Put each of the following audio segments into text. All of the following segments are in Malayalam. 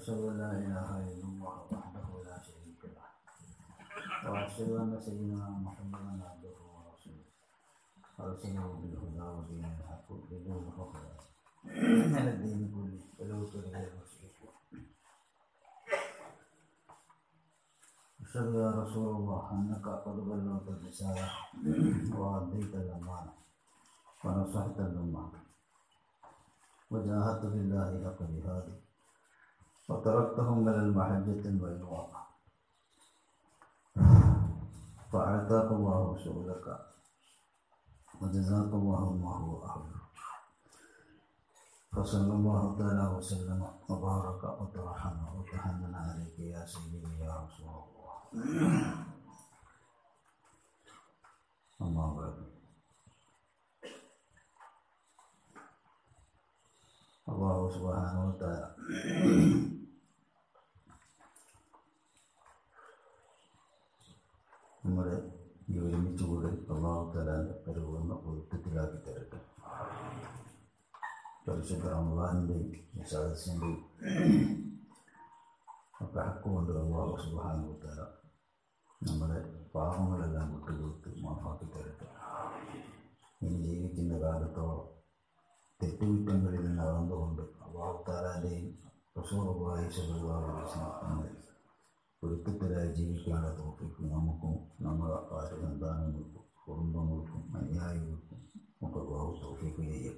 وأشهد أن لا إله إلا الله وحده لا شريك له وأشهد أن سيدنا محمدا عبده ورسوله أرسله بالهدى ودين الحق ليظهره على الدين كله ولو كره المشركون أشهد يا رسول الله أنك قد بلغت الرسالة وأديت الأمانة ونصحت الأمة وجاهدت في الله حق جهاده وتركتهم على المحجة البيضاء فأعطاك الله سؤلك وجزاك الله ما هو أهله فصلى الله تعالى وسلم وبارك وترحم وتحنن عليك يا سيدي يا رسول الله أما بعد അള്ളാഹു സുബാനുവത്തായ നമ്മുടെ ഈ ഒരുമിച്ച് കൂടി അള്ളാഹു തലാൻ്റെ പരിപൂർണ്ണ പൊരുത്തത്തിലാക്കി തരട്ടെ പരിശുദ്ധ റമദാനിൻ്റെയും സദസ്സിൻ്റെയും ഒക്കെ ഹക്കുകൊണ്ട് അള്ളാഹു സുബാനുവത്താല നമ്മുടെ പാപങ്ങളെല്ലാം വിട്ടുകൊടുത്ത് മാഫാക്കി തരട്ടെ ഇനി ജീവിക്കുന്ന കാലത്തോളം തെറ്റുകുറ്റങ്ങളിൽ നിന്ന് അകന്നുകൊണ്ട് അള്ളാഹുത്താലാൻ്റെയും റസൂറുള്ളാഹി സ്വല്ലല്ലാഹു അലൈഹി വസല്ലം പൊരുത്തത്തിലായി ജീവിക്കാനുള്ള തോഫിക്ക് നമുക്കും നമ്മുടെ ഭാര്യ സന്താനങ്ങൾക്കും കുടുംബങ്ങൾക്കും അനുയായികൾക്കും ഒക്കെ അള്ളാഹു തോഫിക്ക് ചെയ്യും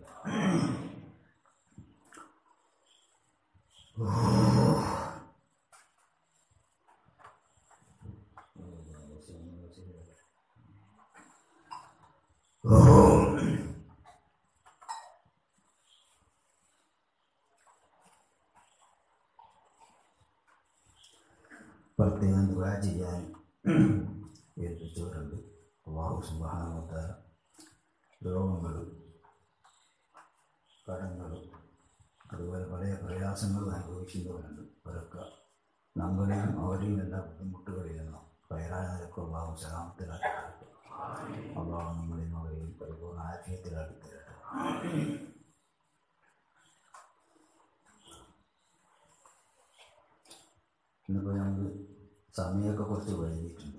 പ്രത്യേകം ദുആ ചെയ്യാൻ ഏൽപ്പിച്ചവരുണ്ട് അള്ളാഹു സുബാനത്താല രോഗങ്ങളും കടങ്ങളും അതുപോലെ പല പ്രയാസങ്ങളും അനുഭവിക്കുന്നവരുണ്ട് അവരൊക്കെ നമ്മളെയും അവരെയും എല്ലാ ബുദ്ധിമുട്ടുകളിൽ നിന്നും പയറായ നിലക്ക് അള്ളാഹു സലാമത്തിലാക്കി തരട്ടെ അള്ളാഹു നമ്മളെയും അവരെയും പരിപൂർണ്ണ ആരോഗ്യത്തിലാക്കി തരട്ടെ ഇന്നിപ്പോൾ നമുക്ക് സമയമൊക്കെ കുറച്ച് വൈകിട്ടുണ്ട്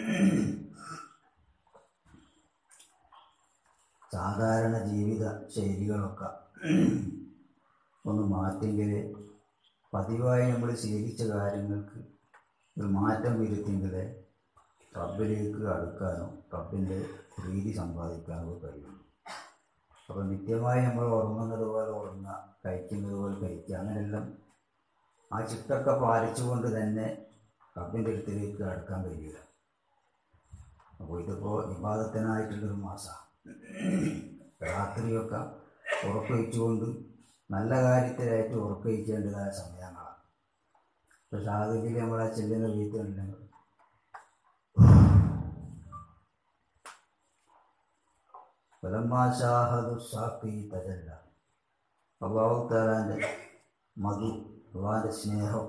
സാധാരണ ജീവിത ശൈലികളൊക്കെ ഒന്ന് മാറ്റിയെങ്കിൽ പതിവായി നമ്മൾ ശീലിച്ച കാര്യങ്ങൾക്ക് ഒരു മാറ്റം വരുത്തിയെങ്കിൽ റബ്ബിലേക്ക് അടുക്കാനോ റബ്ബിൻ്റെ പ്രീതി സമ്പാദിക്കാനോ കഴിയും അപ്പോൾ നിത്യമായി നമ്മൾ ഉറങ്ങുന്നത് പോലെ ഉറങ്ങുക കഴിക്കുന്നത് പോലെ കഴിക്കുക അങ്ങനെയെല്ലാം ആ ചിട്ടൊക്കെ പാലിച്ചുകൊണ്ട് തന്നെ റബ്ബിൻ്റെ അടുത്തിലേക്ക് അടുക്കാൻ കഴിയില്ല അപ്പോൾ ഇതിപ്പോൾ വിവാദത്തിനായിട്ടുള്ളൊരു മാസമാണ് രാത്രിയൊക്കെ ഉറക്കൊഴിച്ചുകൊണ്ട് നല്ല കാര്യത്തിലായിട്ട് ഉറക്കൊഴിക്കേണ്ടതായ സമയങ്ങളാണ് ഇപ്പോൾ സാഹചര്യം നമ്മളെ ചെല്ലുന്ന വീട്ടിലുണ്ടെങ്കിൽ ഫലമാശാഹദു സാക്കി തജല്ല അള്ളാഹു താലാൻ്റെ മധു അള്ളാഹിൻ്റെ സ്നേഹം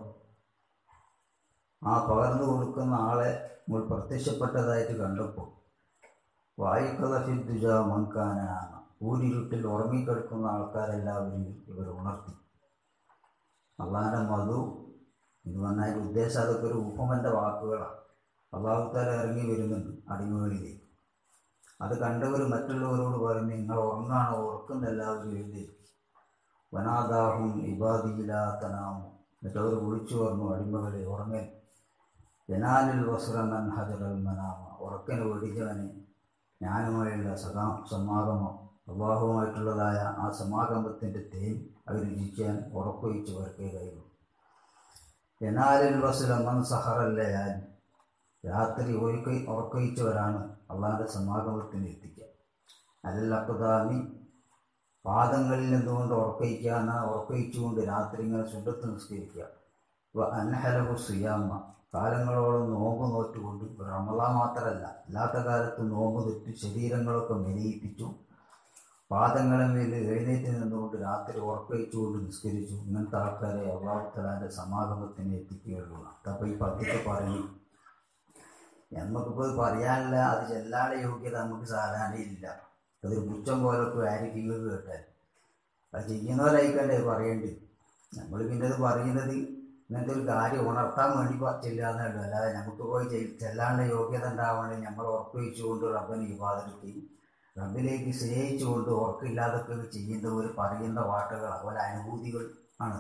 ആ പകർന്നു കൊടുക്കുന്ന ആളെ നമ്മൾ പ്രത്യക്ഷപ്പെട്ടതായിട്ട് കണ്ടപ്പോൾ വായുക്കഥ ഫിദ്ദുജ മങ്കാനാണ് ഊരിരുട്ടിൽ ഉറങ്ങിക്കിടക്കുന്ന ആൾക്കാരെല്ലാവരും ഇവർ ഉണർത്തി അള്ളാഹിൻ്റെ മധു എന്ന് പറഞ്ഞാൽ ഉദ്ദേശം അതൊക്കെ ഒരു ഉപമൻ്റെ വാക്കുകളാണ് അള്ളാഹുത്താല ഇറങ്ങി വരുന്നുണ്ട് അടിമകളിലേക്ക് അത് കണ്ടവർ മറ്റുള്ളവരോട് പറഞ്ഞ് നിങ്ങൾ ഉറങ്ങാണോ ഉറക്കുന്ന എല്ലാവരും എഴുന്നേൽക്കും വനാദാഹും ഇബാദിയിലാത്തനാമു എന്നിട്ട് അവർ വിളിച്ചു പറഞ്ഞു അടിമകളെ ഉറങ്ങൻ ജനാലിൽ വസുറമൻ ഹജറൽ മനാമ ഉറക്കന് വെടിച്ചവനെ ഞാനുമായുള്ള സകാ സമാഗമം അള്ളാഹുമായിട്ടുള്ളതായ ആ സമാഗമത്തിൻ്റെ തേൻ അവർ രുചിക്കാൻ ഉറക്കൊഴിച്ചവർക്കേ കഴിയും ജനാലിൽ വസുലമൻ സഹറല്ലയാൻ രാത്രി ഒഴുക്കി ഉറക്കൊഴിച്ചവരാണ് അള്ളാഹിൻ്റെ സമാഗമത്തിന് എത്തിക്കുക അല്ലക്കുദാമി പാദങ്ങളിൽ നിന്നുകൊണ്ട് ഉറക്കയിക്കുക എന്നാൽ ഉറക്കയിച്ചുകൊണ്ട് രാത്രി ഇങ്ങനെ സുണ്ടത്ത് നിസ്കരിക്കുക അൻഹലഹു സുയാമ കാലങ്ങളോളം നോമ്പ് നോറ്റുകൊണ്ട് റമദാ മാത്രമല്ല അല്ലാത്ത കാലത്ത് നോമ്പ് തെറ്റി ശരീരങ്ങളൊക്കെ മെലിയിപ്പിച്ചു പാദങ്ങളെ മേൽ എഴുന്നേറ്റ് നിന്നുകൊണ്ട് രാത്രി ഉറക്കയിച്ചുകൊണ്ട് നിസ്കരിച്ചു ഇങ്ങനത്തെ ആൾക്കാരെ അള്ളാഹുത്തലാൻ്റെ സമാഗമത്തിന് എത്തിക്കുകയുള്ളൂ അപ്പോൾ ഈ പദ്യത്തെ പറഞ്ഞു നമുക്കിപ്പോൾ പറയാനില്ല അത് ചെല്ലാനുള്ള യോഗ്യത നമുക്ക് സാധാരണ ഇല്ല അതൊരു പുച്ഛം പോലൊക്കെ ആയിരിക്കുന്നത് കേട്ടാൽ അത് ചെയ്യുന്നവരായിക്കണ്ടേ പറയേണ്ടത് നമ്മൾ പിന്നെ അത് പറയുന്നത് ഇങ്ങനത്തെ ഒരു കാര്യം ഉണർത്താൻ വേണ്ടി പ- ചെല്ലുക എന്നുള്ളൂ അല്ലാതെ നമുക്ക് പോയി ചെ- ചെല്ലാനുള്ള യോഗ്യത ഉണ്ടാവണേ നമ്മൾ ഉറപ്പിച്ചുകൊണ്ട് റബ്ബിനെ ഇബാദത്ത് റബ്ബിലേക്ക് സ്നേഹിച്ചുകൊണ്ട് ഉറക്കില്ലാതൊക്കെ ചെയ്യുന്നവർ പറയുന്ന വാക്കുകൾ അതുപോലെ അനുഭൂതികൾ ആണ്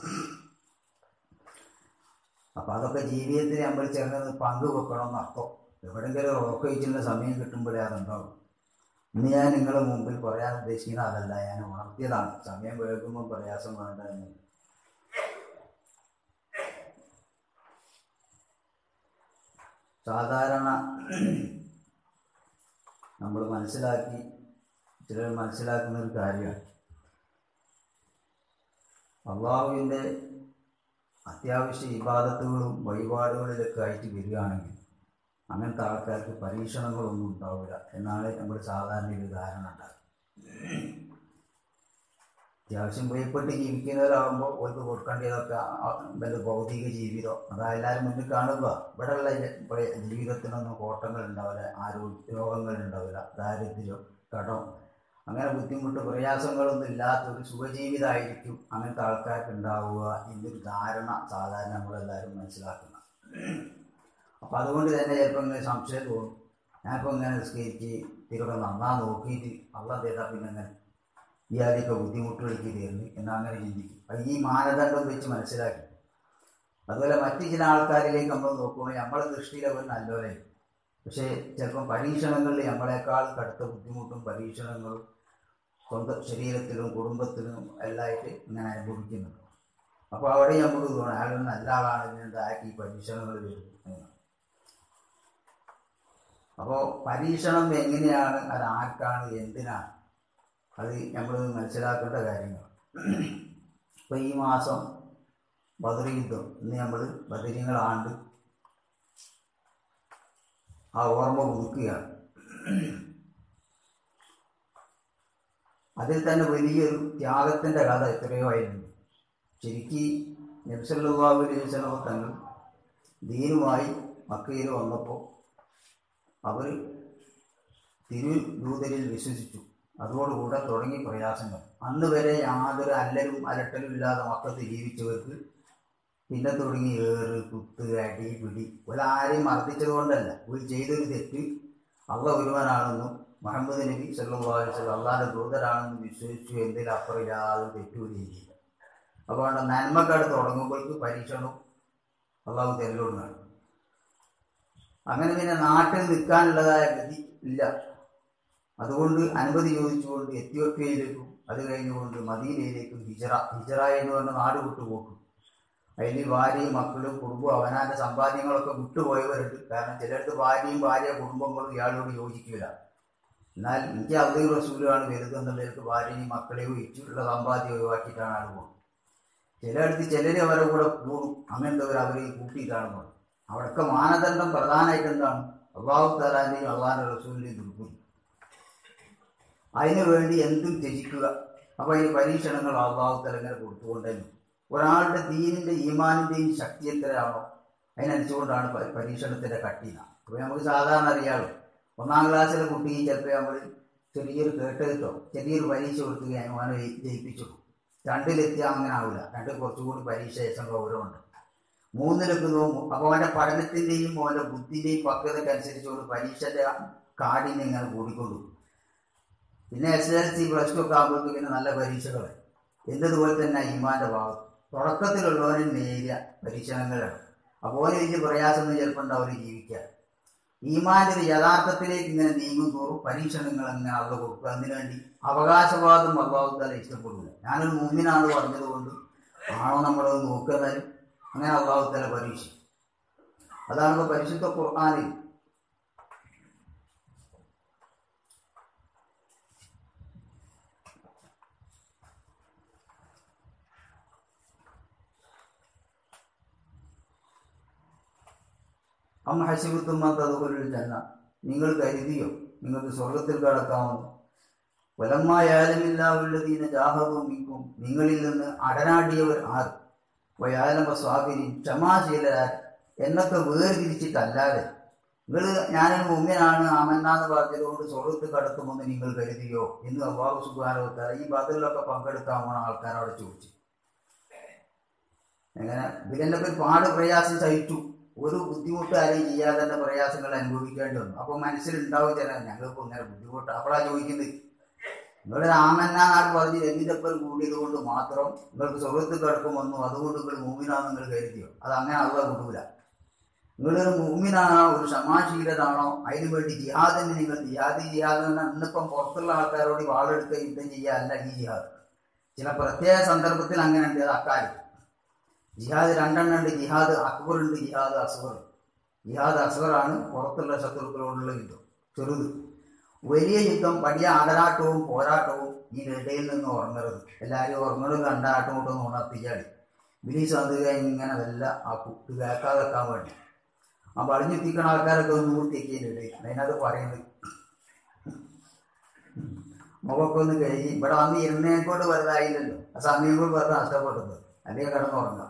അപ്പം അതൊക്കെ ജീവിതത്തിൽ നമ്മൾ ചേർന്ന് പങ്കുവെക്കണം എന്നർത്ഥം എവിടെയെങ്കിലും ഉറക്കൊഴിച്ചുള്ള സമയം കിട്ടുമ്പോഴേ അതുണ്ടാവും ഇന്ന് ഞാൻ നിങ്ങളുടെ മുമ്പിൽ പറയാൻ ഉദ്ദേശിക്കുന്നത് അതല്ല ഞാൻ ഉണർത്തിയതാണ് സമയം വൈകുമ്പോൾ പ്രയാസം വേണ്ട എന്ന് സാധാരണ നമ്മൾ മനസ്സിലാക്കി ചിലർ മനസ്സിലാക്കുന്ന ഒരു കാര്യമാണ് അള്ളാഹുവിൻ്റെ അത്യാവശ്യ ഇബാദത്തുകളും വഴിപാടുകളിലൊക്കെ ആയിട്ട് വരികയാണെങ്കിൽ അങ്ങനത്തെ ആൾക്കാർക്ക് പരീക്ഷണങ്ങളൊന്നും ഉണ്ടാവില്ല എന്നാണ് നമ്മൾ സാധാരണ ഒരു ധാരണ ഉണ്ടാകുക അത്യാവശ്യം ഭയപ്പെട്ട് ജീവിക്കുന്നവരാകുമ്പോൾ അവർക്ക് കൊടുക്കേണ്ടതൊക്കെ വല്ല ഭൗതിക ജീവിതം അതാ എല്ലാവരും മുന്നിൽ കാണുക ഇവിടെയുള്ള ജ- ജീവിതത്തിനൊന്നും കോട്ടങ്ങൾ ഉണ്ടാവില്ല ആരോഗ്യ രോഗങ്ങൾ ഉണ്ടാവില്ല ദാരിദ്ര്യം കടം അങ്ങനെ ബുദ്ധിമുട്ട് പ്രയാസങ്ങളൊന്നും ഇല്ലാത്ത ഒരു സുഖജീവിതമായിരിക്കും അങ്ങനത്തെ ആൾക്കാർക്ക് ഉണ്ടാവുക എന്നൊരു ധാരണ സാധാരണ നമ്മളെല്ലാവരും മനസ്സിലാക്കുന്ന അപ്പം അതുകൊണ്ട് തന്നെ ചിലപ്പോൾ ഇങ്ങനെ സംശയം തോന്നും ഞാനിപ്പോൾ ഇങ്ങനെ നിസ്കരിച്ച് തിരുവല്ല നന്നാ നോക്കിയിട്ട് അള്ള ചെയ്താൽ പിന്നെ അങ്ങനെ ഇയാളെയൊക്കെ ബുദ്ധിമുട്ടുകൾക്ക് തീർന്ന് എന്നാ അങ്ങനെ ചിന്തിക്കും അത് ഈ മാനദണ്ഡം വെച്ച് മനസ്സിലാക്കി അതുപോലെ മറ്റു ചില ആൾക്കാരിലേക്ക് നമ്മൾ നോക്കുമ്പോൾ നമ്മളെ ദൃഷ്ടിയിൽ അവർ നല്ലവരായിരിക്കും പക്ഷേ ചിലപ്പം പരീക്ഷണങ്ങളിൽ നമ്മളെക്കാൾ കടുത്ത ബുദ്ധിമുട്ടും പരീക്ഷണങ്ങളും സ്വന്തം ശരീരത്തിലും കുടുംബത്തിലും എല്ലായിട്ട് ഇങ്ങനെ അനുഭവിക്കുന്നുണ്ട് അപ്പോൾ അവിടെ നമുക്ക് തോന്നും അയാൾ ഒരു നല്ല ആളാണ് ഇതിനുണ്ടാക്കി പരീക്ഷണങ്ങൾ വരും എന്ന് അപ്പോൾ പരീക്ഷണം എങ്ങനെയാണ് അത് ആർക്കാണ് എന്തിനാണ് അത് നമ്മൾ മനസ്സിലാക്കേണ്ട കാര്യങ്ങൾ ഇപ്പോൾ ഈ മാസം ബദർ യുദ്ധം ഇന്ന് നമ്മൾ ബദരീങ്ങളാണ്ട് ആ ഓർമ്മ പുതുക്കുകയാണ് അതിൽ തന്നെ വലിയൊരു ത്യാഗത്തിൻ്റെ കഥ എത്രയോ ആയിരുന്നു ശരിക്ക് നബ്സല്ലാഹു അലൈഹി വസല്ലമ തങ്ങൾ ദീനുമായി മക്കയിൽ വന്നപ്പോൾ അവർ തിരുദൂതരിൽ വിശ്വസിച്ചു അതോടുകൂടെ തുടങ്ങി പ്രയാസങ്ങൾ അന്ന് വരെ യാതൊരു അല്ലലും അലട്ടലും ഇല്ലാതെ മക്കത്ത് ജീവിച്ചവർക്ക് പിന്നെ തുടങ്ങി ഏറ് കുത്ത് അടി പിടി ഒരാരെയും മർദ്ദിച്ചത് കൊണ്ടല്ല ഒരു ചെയ്തൊരു തെറ്റ് അള്ള ഒരുവനാണെന്നും മുഹമ്മദ് നബി സല്ലല്ലാഹു അലൈഹി വസല്ലം അള്ളാഹിന്റെ ദൂതരാണെന്നും വിശ്വസിച്ചു എന്നതിൽ അപ്പുറം യാതൊരു തെറ്റും ചെയ്യില്ല അപ്പോൾ അവിടെ നന്മക്കാട് തുടങ്ങുമ്പോഴേക്ക് പരീക്ഷണം അള്ളാഹു തെരഞ്ഞെടുക്കുകയാണ് അങ്ങനെ പിന്നെ നാട്ടിൽ നിൽക്കാനുള്ളതായ ഗതി ഇല്ല അതുകൊണ്ട് അനുമതി ചോദിച്ചുകൊണ്ട് എത്യോപ്യയിലേക്കും അത് കഴിഞ്ഞുകൊണ്ട് മദീനയിലേക്കും ഹിജറ ഹിജറ എന്ന് പറഞ്ഞ നാട് വിട്ടുപോക്കും അതിൽ ഭാര്യയും മക്കളും കുടുംബവും അവനാന്റെ സമ്പാദ്യങ്ങളൊക്കെ വിട്ടുപോയവരുണ്ട് കാരണം ചിലർക്ക് ഭാര്യയും ഭാര്യ കുടുംബങ്ങളും ഇയാളോട് യോജിക്കില്ല എന്നാൽ എനിക്ക് അബ്ദുൽ റസൂലാണ് വലുതെന്നുള്ളവർക്ക് ഭാര്യയും മക്കളെയും ഇച്ചുള്ള സമ്പാദ്യം ഒഴിവാക്കിയിട്ടാണ് ആൾ പോകുന്നത് ചിലയിടത്ത് ചിലർ അവരെ കൂടെ കൂടും അങ്ങനത്തെ അവർ അവരെ കൂട്ടിയിട്ടാണ് പോകുന്നത് അവിടെയൊക്കെ മാനദണ്ഡം പ്രധാനമായിട്ട് എന്താണ് അള്ളാഹു തലാന്റെയും അള്ളാഹിന്റെ റസൂലിന്റെയും ദുർബുദ്ധി അതിനു വേണ്ടി എന്തും ത്യജിക്കുക അപ്പൊ അതിന് പരീക്ഷണങ്ങൾ അള്ളാഹു തലങ്ങനെ കൊടുത്തുകൊണ്ടല്ലോ ഒരാളുടെ ദീനിന്റെ ഈമാനിന്റെയും ശക്തി എത്രയാണോ അതിനനുസരിച്ചുകൊണ്ടാണ് പ- പരീക്ഷണത്തിന്റെ കട്ടിന അപ്പൊ നമുക്ക് സാധാരണ അറിയാമല്ലോ ഒന്നാം ക്ലാസ്സിലെ കുട്ടിക്ക് ചിലപ്പോൾ നമ്മൾ ചെറിയൊരു കേട്ടെടുത്തോ ചെറിയൊരു പരീക്ഷ കൊടുക്കുകയും അവനെ ജയി- ജയിപ്പിച്ചു രണ്ടിലെത്തിയാൽ അങ്ങനെ ആവില്ല രണ്ട് കുറച്ചുകൂടി പരീക്ഷ ശേഷം ഗൗരവമുണ്ട് മൂന്നിലൊക്കെ നോക്കും അപ്പോൾ അവൻ്റെ പഠനത്തിൻ്റെയും അവൻ്റെ ബുദ്ധിൻ്റെയും പക്വതയ്ക്ക് അനുസരിച്ചുകൊണ്ട് പരീക്ഷൻ്റെ കാഠിന്യം ഇങ്ങനെ കൂടിക്കൊണ്ടു പിന്നെ S L C plus two ഒക്കെ ആകുമ്പോഴേക്കും പിന്നെ നല്ല പരീക്ഷകൾ എന്നതുപോലെ തന്നെ ഈമാന്റെ ഭാഗത്ത് തുടക്കത്തിലുള്ളവന് നേരിയ പരീക്ഷണങ്ങളാണ് അപ്പോൾ ഓന് വലിയ പ്രയാസമൊന്നും ചിലപ്പോൾ ഉണ്ടാവില്ല ജീവിക്കാൻ ഈമാന്റെ ഒരു യഥാർത്ഥത്തിലേക്ക് ഇങ്ങനെ നീങ്ങും തോറും പരീക്ഷണങ്ങൾ അങ്ങനെ അവിടെ കൊടുക്കുക അതിനു വേണ്ടി അവകാശവാദം അള്ളാഹുത്താല ഇഷ്ടപ്പെടില്ല ഞാനൊരു മുമ്പിനാണ് പറഞ്ഞത് കൊണ്ട് ആണോ നമ്മളത് നോക്കുന്നത് അങ്ങനെ അള്ളാഹുത്താല പരീക്ഷ അതാണ് ഇപ്പൊ പരിശുദ്ധ ഖുർആാനിൽ അമ്മ ഹസിബത്തുമ്മ തതുകൊല്ലൊരു ജന്ന നിങ്ങൾ കരുതിയോ നിങ്ങൾക്ക് സ്വർഗത്തിൽ കടക്കാമെന്ന് വലമ്മായാലമില്ലാവുള്ളതീന ജാഹവും നിങ്ങളിൽ നിന്ന് അടനാടിയവർ ആർ വയാലമ സ്വാഗിരി ക്ഷമാശീലരാർ എന്നൊക്കെ വേർതിരിച്ചിട്ടല്ലാതെ നിങ്ങൾ ഞാനൊരു മുമ്പിനാണ് ആമന്നാന്ന് പറഞ്ഞതുകൊണ്ട് സ്വർഗത്തിൽ കടത്തുമെന്ന് നിങ്ങൾ കരുതിയോ എന്ന് അള്ളാഹു സുബാനോത്താര ഈ ബദലിലൊക്കെ പങ്കെടുക്കാൻ പോണ ആൾക്കാരോട് ചോദിച്ചു എങ്ങനെ ഇതിലെന്നെ ഒരുപാട് പ്രയാസം സഹിച്ചു ഒരു ബുദ്ധിമുട്ട് ആരെയും ചെയ്യാതെ തന്നെ പ്രയാസങ്ങൾ അനുഭവിക്കേണ്ടി വന്നു അപ്പൊ മനസ്സിലുണ്ടാവും ചില ഞങ്ങൾക്ക് ഇങ്ങനെ ബുദ്ധിമുട്ട് അപ്പോഴാ ചോദിക്കുന്നത് നിങ്ങളുടെ രാമന്ന നാട് പറഞ്ഞ് രവിതപ്പൻ കൂടിയത് കൊണ്ട് മാത്രം നിങ്ങൾക്ക് സ്വർഗത്ത് കിടക്കും വന്നു അതുകൊണ്ട് നിങ്ങൾ മൂമിനാന്ന് നിങ്ങൾ കരുതിയോ അത് അങ്ങനെ അള്ള കൂടൂല നിങ്ങളൊരു മൂമിനാണോ ഒരു ക്ഷമാശീലതാണോ അതിനു വേണ്ടി ജിഹാദിന് നിങ്ങൾ ജിഹാദി ജിഹാദ് എന്ന് പറഞ്ഞാൽ ഇന്നിപ്പം പുറത്തുള്ള ആൾക്കാരോട് വാളെടുത്ത് യുദ്ധം ചെയ്യുക അല്ല ഈ ജിഹാദ് ചില പ്രത്യേക സന്ദർഭത്തിൽ അങ്ങനെ ഉണ്ട് അത് അക്കാര്യം ജിഹാദ് രണ്ടെണ്ണം ഉണ്ട് ജിഹാദ് അക്ബർ ഉണ്ട് ജിഹാദ് അസ്ബർ ജിഹാദ് അസ്ബറാണ് പുറത്തുള്ള ശത്രുക്കളോടുള്ള യുദ്ധം ചെറുത് വലിയ യുദ്ധം വലിയ ആടലാട്ടവും പോരാട്ടവും ഈ ഇടയിൽ നിന്ന് ഉറങ്ങരുത് എല്ലാവരും ഉറങ്ങണത് കണ്ട ആട്ടുമുട്ടൊന്ന് ഉണർത്തിച്ചാടി ബിലീസ് വന്നുക ഇങ്ങനെ വല്ല ആ കുട്ടി കേൾക്കാതെ വെക്കാൻ വേണ്ടി ആ വളഞ്ഞെത്തിക്കണ ആൾക്കാരൊക്കെ ഒന്ന് പൂർത്തിയാക്കിയിട്ടുണ്ട് അതിനകത്ത് പറയുന്നത് മുഖമൊക്കെ ഒന്ന് കഴിഞ്ഞ് ഇവിടെ വന്ന് ഇരുന്നേക്കോട് വലുതായില്ലല്ലോ ആ സമയം കൂടി വെറുതെ നഷ്ടപ്പെടുന്നത് അല്ലെങ്കിൽ കിടന്നുറങ്ങാം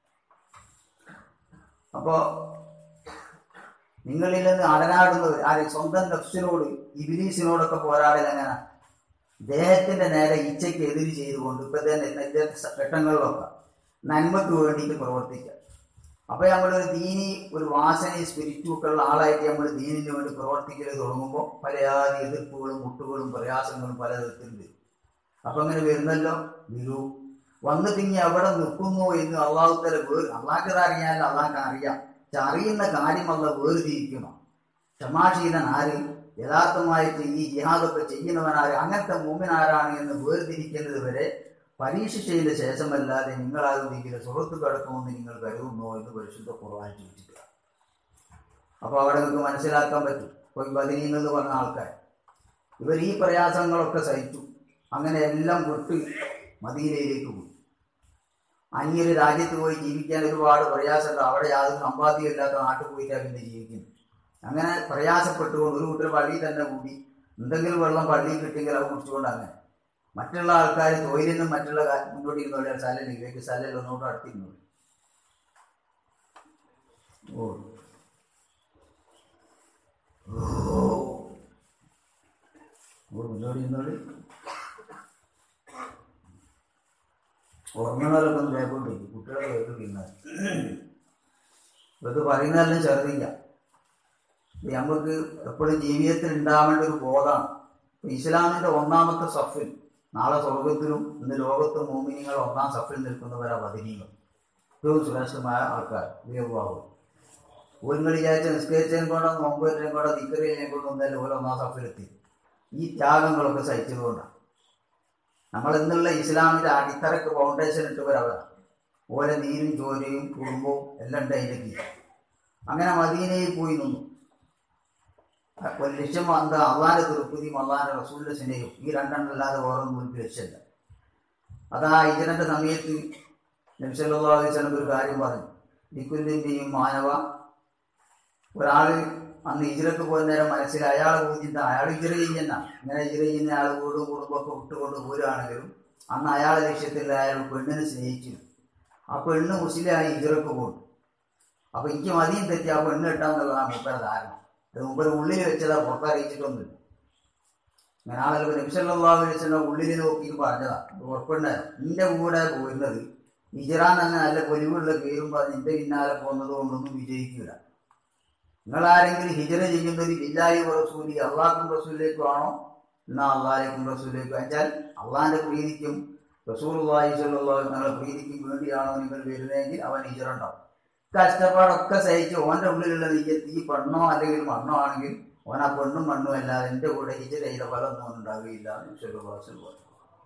അപ്പോ നിങ്ങളിൽ നിന്ന് അടനാടുന്നവർ ആരെ സ്വന്തം നഫ്സിനോട് ഇബിലീസിനോടൊക്കെ പോരാടൽ എങ്ങനെ ദേഹത്തിന്റെ നേരെ ഇച്ഛയ്ക്ക് എതിര് ചെയ്തുകൊണ്ട് ഇപ്പൊ തന്നെ ഇന്നത്തെ ഘട്ടങ്ങളിലൊക്കെ നന്മക്ക് വേണ്ടിയിട്ട് പ്രവർത്തിക്കുക അപ്പൊ നമ്മളൊരു ദീനി ഒരു വാസനയും സ്പിരിറ്റും ഒക്കെ ഉള്ള ആളായിട്ട് നമ്മൾ ദീനിന് വേണ്ടി പ്രവർത്തിക്കൽ തുടങ്ങുമ്പോൾ പല ജാതി എതിർപ്പുകളും മുട്ടുകളും പ്രയാസങ്ങളും പല തരത്തിലുണ്ട് അപ്പൊ അങ്ങനെ വരുന്നല്ലോ വിരു വന്നിട്ട് ഇനി എവിടെ നിൽക്കുന്നു എന്ന് അള്ളാഹുത്തല വേർ അള്ളാഹ്ക്കത് അറിയാൻ അള്ളാഹ്ക്ക് അറിയാം പക്ഷെ അറിയുന്ന കാര്യം അല്ല വേർതിരിക്കണം ക്ഷമാശീലൻ ആര് യഥാർത്ഥമായിട്ട് ഈ ജിഹാദൊക്കെ ചെയ്യുന്നവനാര് അങ്ങനത്തെ മൂമിൻ ആരാണ് എന്ന് വേർതിരിക്കുന്നത് വരെ പരീക്ഷിച്ചതിന് ശേഷമല്ലാതെ നിങ്ങളാകുന്നെങ്കിലും സുഹൃത്ത് കിടക്കുമെന്ന് നിങ്ങൾ കരുതുന്നോ എന്ന് പരിശുദ്ധ കുറവാൻ ചോദിച്ചിട്ടില്ല അപ്പൊ അവിടെ നിങ്ങൾക്ക് മനസ്സിലാക്കാൻ പറ്റും ഇപ്പൊ ഈ ബദരീൻ എന്ന് പറഞ്ഞ ആൾക്കാർ ഇവർ ഈ പ്രയാസങ്ങളൊക്കെ സഹിച്ചു അങ്ങനെ എല്ലാം വിട്ട് മദീനയിലേക്ക് പോയി അന്യൊരു രാജ്യത്ത് പോയി ജീവിക്കാൻ ഒരുപാട് പ്രയാസമുണ്ട് അവിടെ യാതൊരു സമ്പാദ്യം ഇല്ലാത്ത നാട്ടിൽ പോയിട്ടാണ് പിന്നെ ജീവിക്കുന്നത് അങ്ങനെ പ്രയാസപ്പെട്ടുകൊണ്ട് ഒരു കൂട്ടർ പള്ളിയിൽ തന്നെ കൂടി എന്തെങ്കിലും വെള്ളം പള്ളിയിൽ കിട്ടിയെങ്കിൽ അത് കുടിച്ചുകൊണ്ട് അങ്ങനെ മറ്റുള്ള ആൾക്കാർ തൊഴിലിനും മറ്റുള്ള കാര്യം മുന്നോട്ട് ഇരുന്നോളെ സ്ഥലം ഇവയ്ക്ക് സ്ഥലം ഒന്നുകൂടെ അടുത്തിരുന്നോളൂ ഓ ഓ മുന്നോട്ട് ഇരുന്നോളി ഉറങ്ങുന്നവരൊക്കെ ഒന്ന് ബാക്കോട്ടിരിക്കും കുട്ടികളെ കേൾക്കില്ല ഇത് പറയുന്നതെല്ലാം ചെറുതില്ല ഇത് നമുക്ക് എപ്പോഴും ജീവിതത്തിൽ ഉണ്ടാവേണ്ട ഒരു ബോധമാണ് ഇപ്പൊ ഇസ്ലാമിന്റെ ഒന്നാമത്തെ സഫിൽ നാളെ സ്വർഗത്തിലും ഇന്ന് ലോകത്തും മോമിനികൾ ഒന്നാം സഫിൽ നിൽക്കുന്നവരാ പതിനീകൾ ഏറ്റവും സുരക്ഷിതമായ ആൾക്കാർ ഉപയോഗമാവും ഒരു വിചാരിച്ച നിസ്കരിച്ചതിനെ കൊണ്ടോ നോമ്പതിനെ കൊണ്ടോ നിക്കറിനെ കൊണ്ടോ ഒന്നല്ല ഓരോ ഒന്നാം സഫിലെത്തി ഈ ത്യാഗങ്ങളൊക്കെ സഹിച്ചതുകൊണ്ടാണ് നമ്മൾ ഇന്നുള്ള ഇസ്ലാമിന്റെ അടിത്തറക്ക് ഫൗണ്ടേഷൻ ഇട്ടവരവരാണ് ഓരോ നീരും ചോരയും കുടുംബവും എല്ലാം ഉണ്ട് അതിലേക്ക് അങ്ങനെ മദീനയിൽ പോയി നിന്നു ഒരു ലക്ഷ്യം എന്താ അള്ളാന്റെ തൃപ്തിയും അള്ളാന്റെ റസൂലിന്റെ സ്നേഹവും ഈ രണ്ടെണ്ണം അല്ലാതെ വേറൊന്നും ഒരു ലക്ഷ്യമല്ല അതാ ഇതിനന്റെ സമയത്ത് നബ്സല്ലാസ്ലം ഒരു കാര്യം പറഞ്ഞു ലിക്കുലിന്റെയും മാനവ ഒരാള് അന്ന് ഇജിറക്ക് പോയ നേരം മനസ്സിൽ അയാളെ പൂജിച്ച അയാൾ ഇജിറ ചെയ്യുന്ന ഇങ്ങനെ ഇജിറ ചെയ്യുന്ന അയാൾ വീടും കുടുംബമൊക്കെ വിട്ടുകൊണ്ട് പോരുകയാണെങ്കിലും അന്ന് അയാളെ ലക്ഷ്യത്തിൽ അയാൾ പെണ്ണിനെ സ്നേഹിച്ചു ആ പെണ്ണ് മുസ്ലിമായി ഇജിറക്ക് പോകും അപ്പൊ എനിക്ക് മതിയും തെറ്റി ആ പെണ്ണ് കിട്ടാന്നുള്ളതാണ് മൂപ്പര ധാരണ അത് മൂപ്പര് ഉള്ളിൽ വെച്ചതാ പുറത്തറിയിച്ചിട്ടൊന്നുമില്ല അങ്ങനെ ആളുകൾ നബിസല്ലാ ഉള്ളിൽ നോക്കി പറഞ്ഞതാ ഉറപ്പുണ്ടായിരുന്നു നിന്റെ കൂടെ പോരുന്നത് ഇജറാൻ തന്നെ നല്ല പൊലിവുള്ള പേരും പറഞ്ഞ് നിന്റെ പിന്നാലെ പോകുന്നത് കൊണ്ടൊന്നും വിജയിക്കില്ല നിങ്ങൾ ആരെങ്കിലും ഹിജറ ചെയ്യുന്നത് ലില്ലാഹി റസൂലി അള്ളാഹും റസൂലിലേക്കും ആണോ എന്നാ അള്ളാഹിലേക്കും റസൂലിലേക്കും വെച്ചാൽ അള്ളാഹിന്റെ പ്രീതിക്കും റസൂൽ നിങ്ങളുടെ പ്രീതിക്കും വേണ്ടിയാണോ നിങ്ങൾ വരുന്നതെങ്കിൽ അവൻ ഹിജറ ഉണ്ടാവും കഷ്ടപ്പാടൊക്കെ സഹിച്ച് ഓന്റെ ഉള്ളിലുള്ള നെയ്യത്ത് ഈ പെണ്ണോ അല്ലെങ്കിൽ മണ്ണോ ആണെങ്കിൽ ഓൻ ആ പെണ്ണും മണ്ണും അല്ലാതെ എന്റെ കൂടെ ഹിജറ ചെയ്ത ഫലമൊന്നും ഉണ്ടാവുകയില്ല എന്ന് ചെറുവാസിൽ പറഞ്ഞു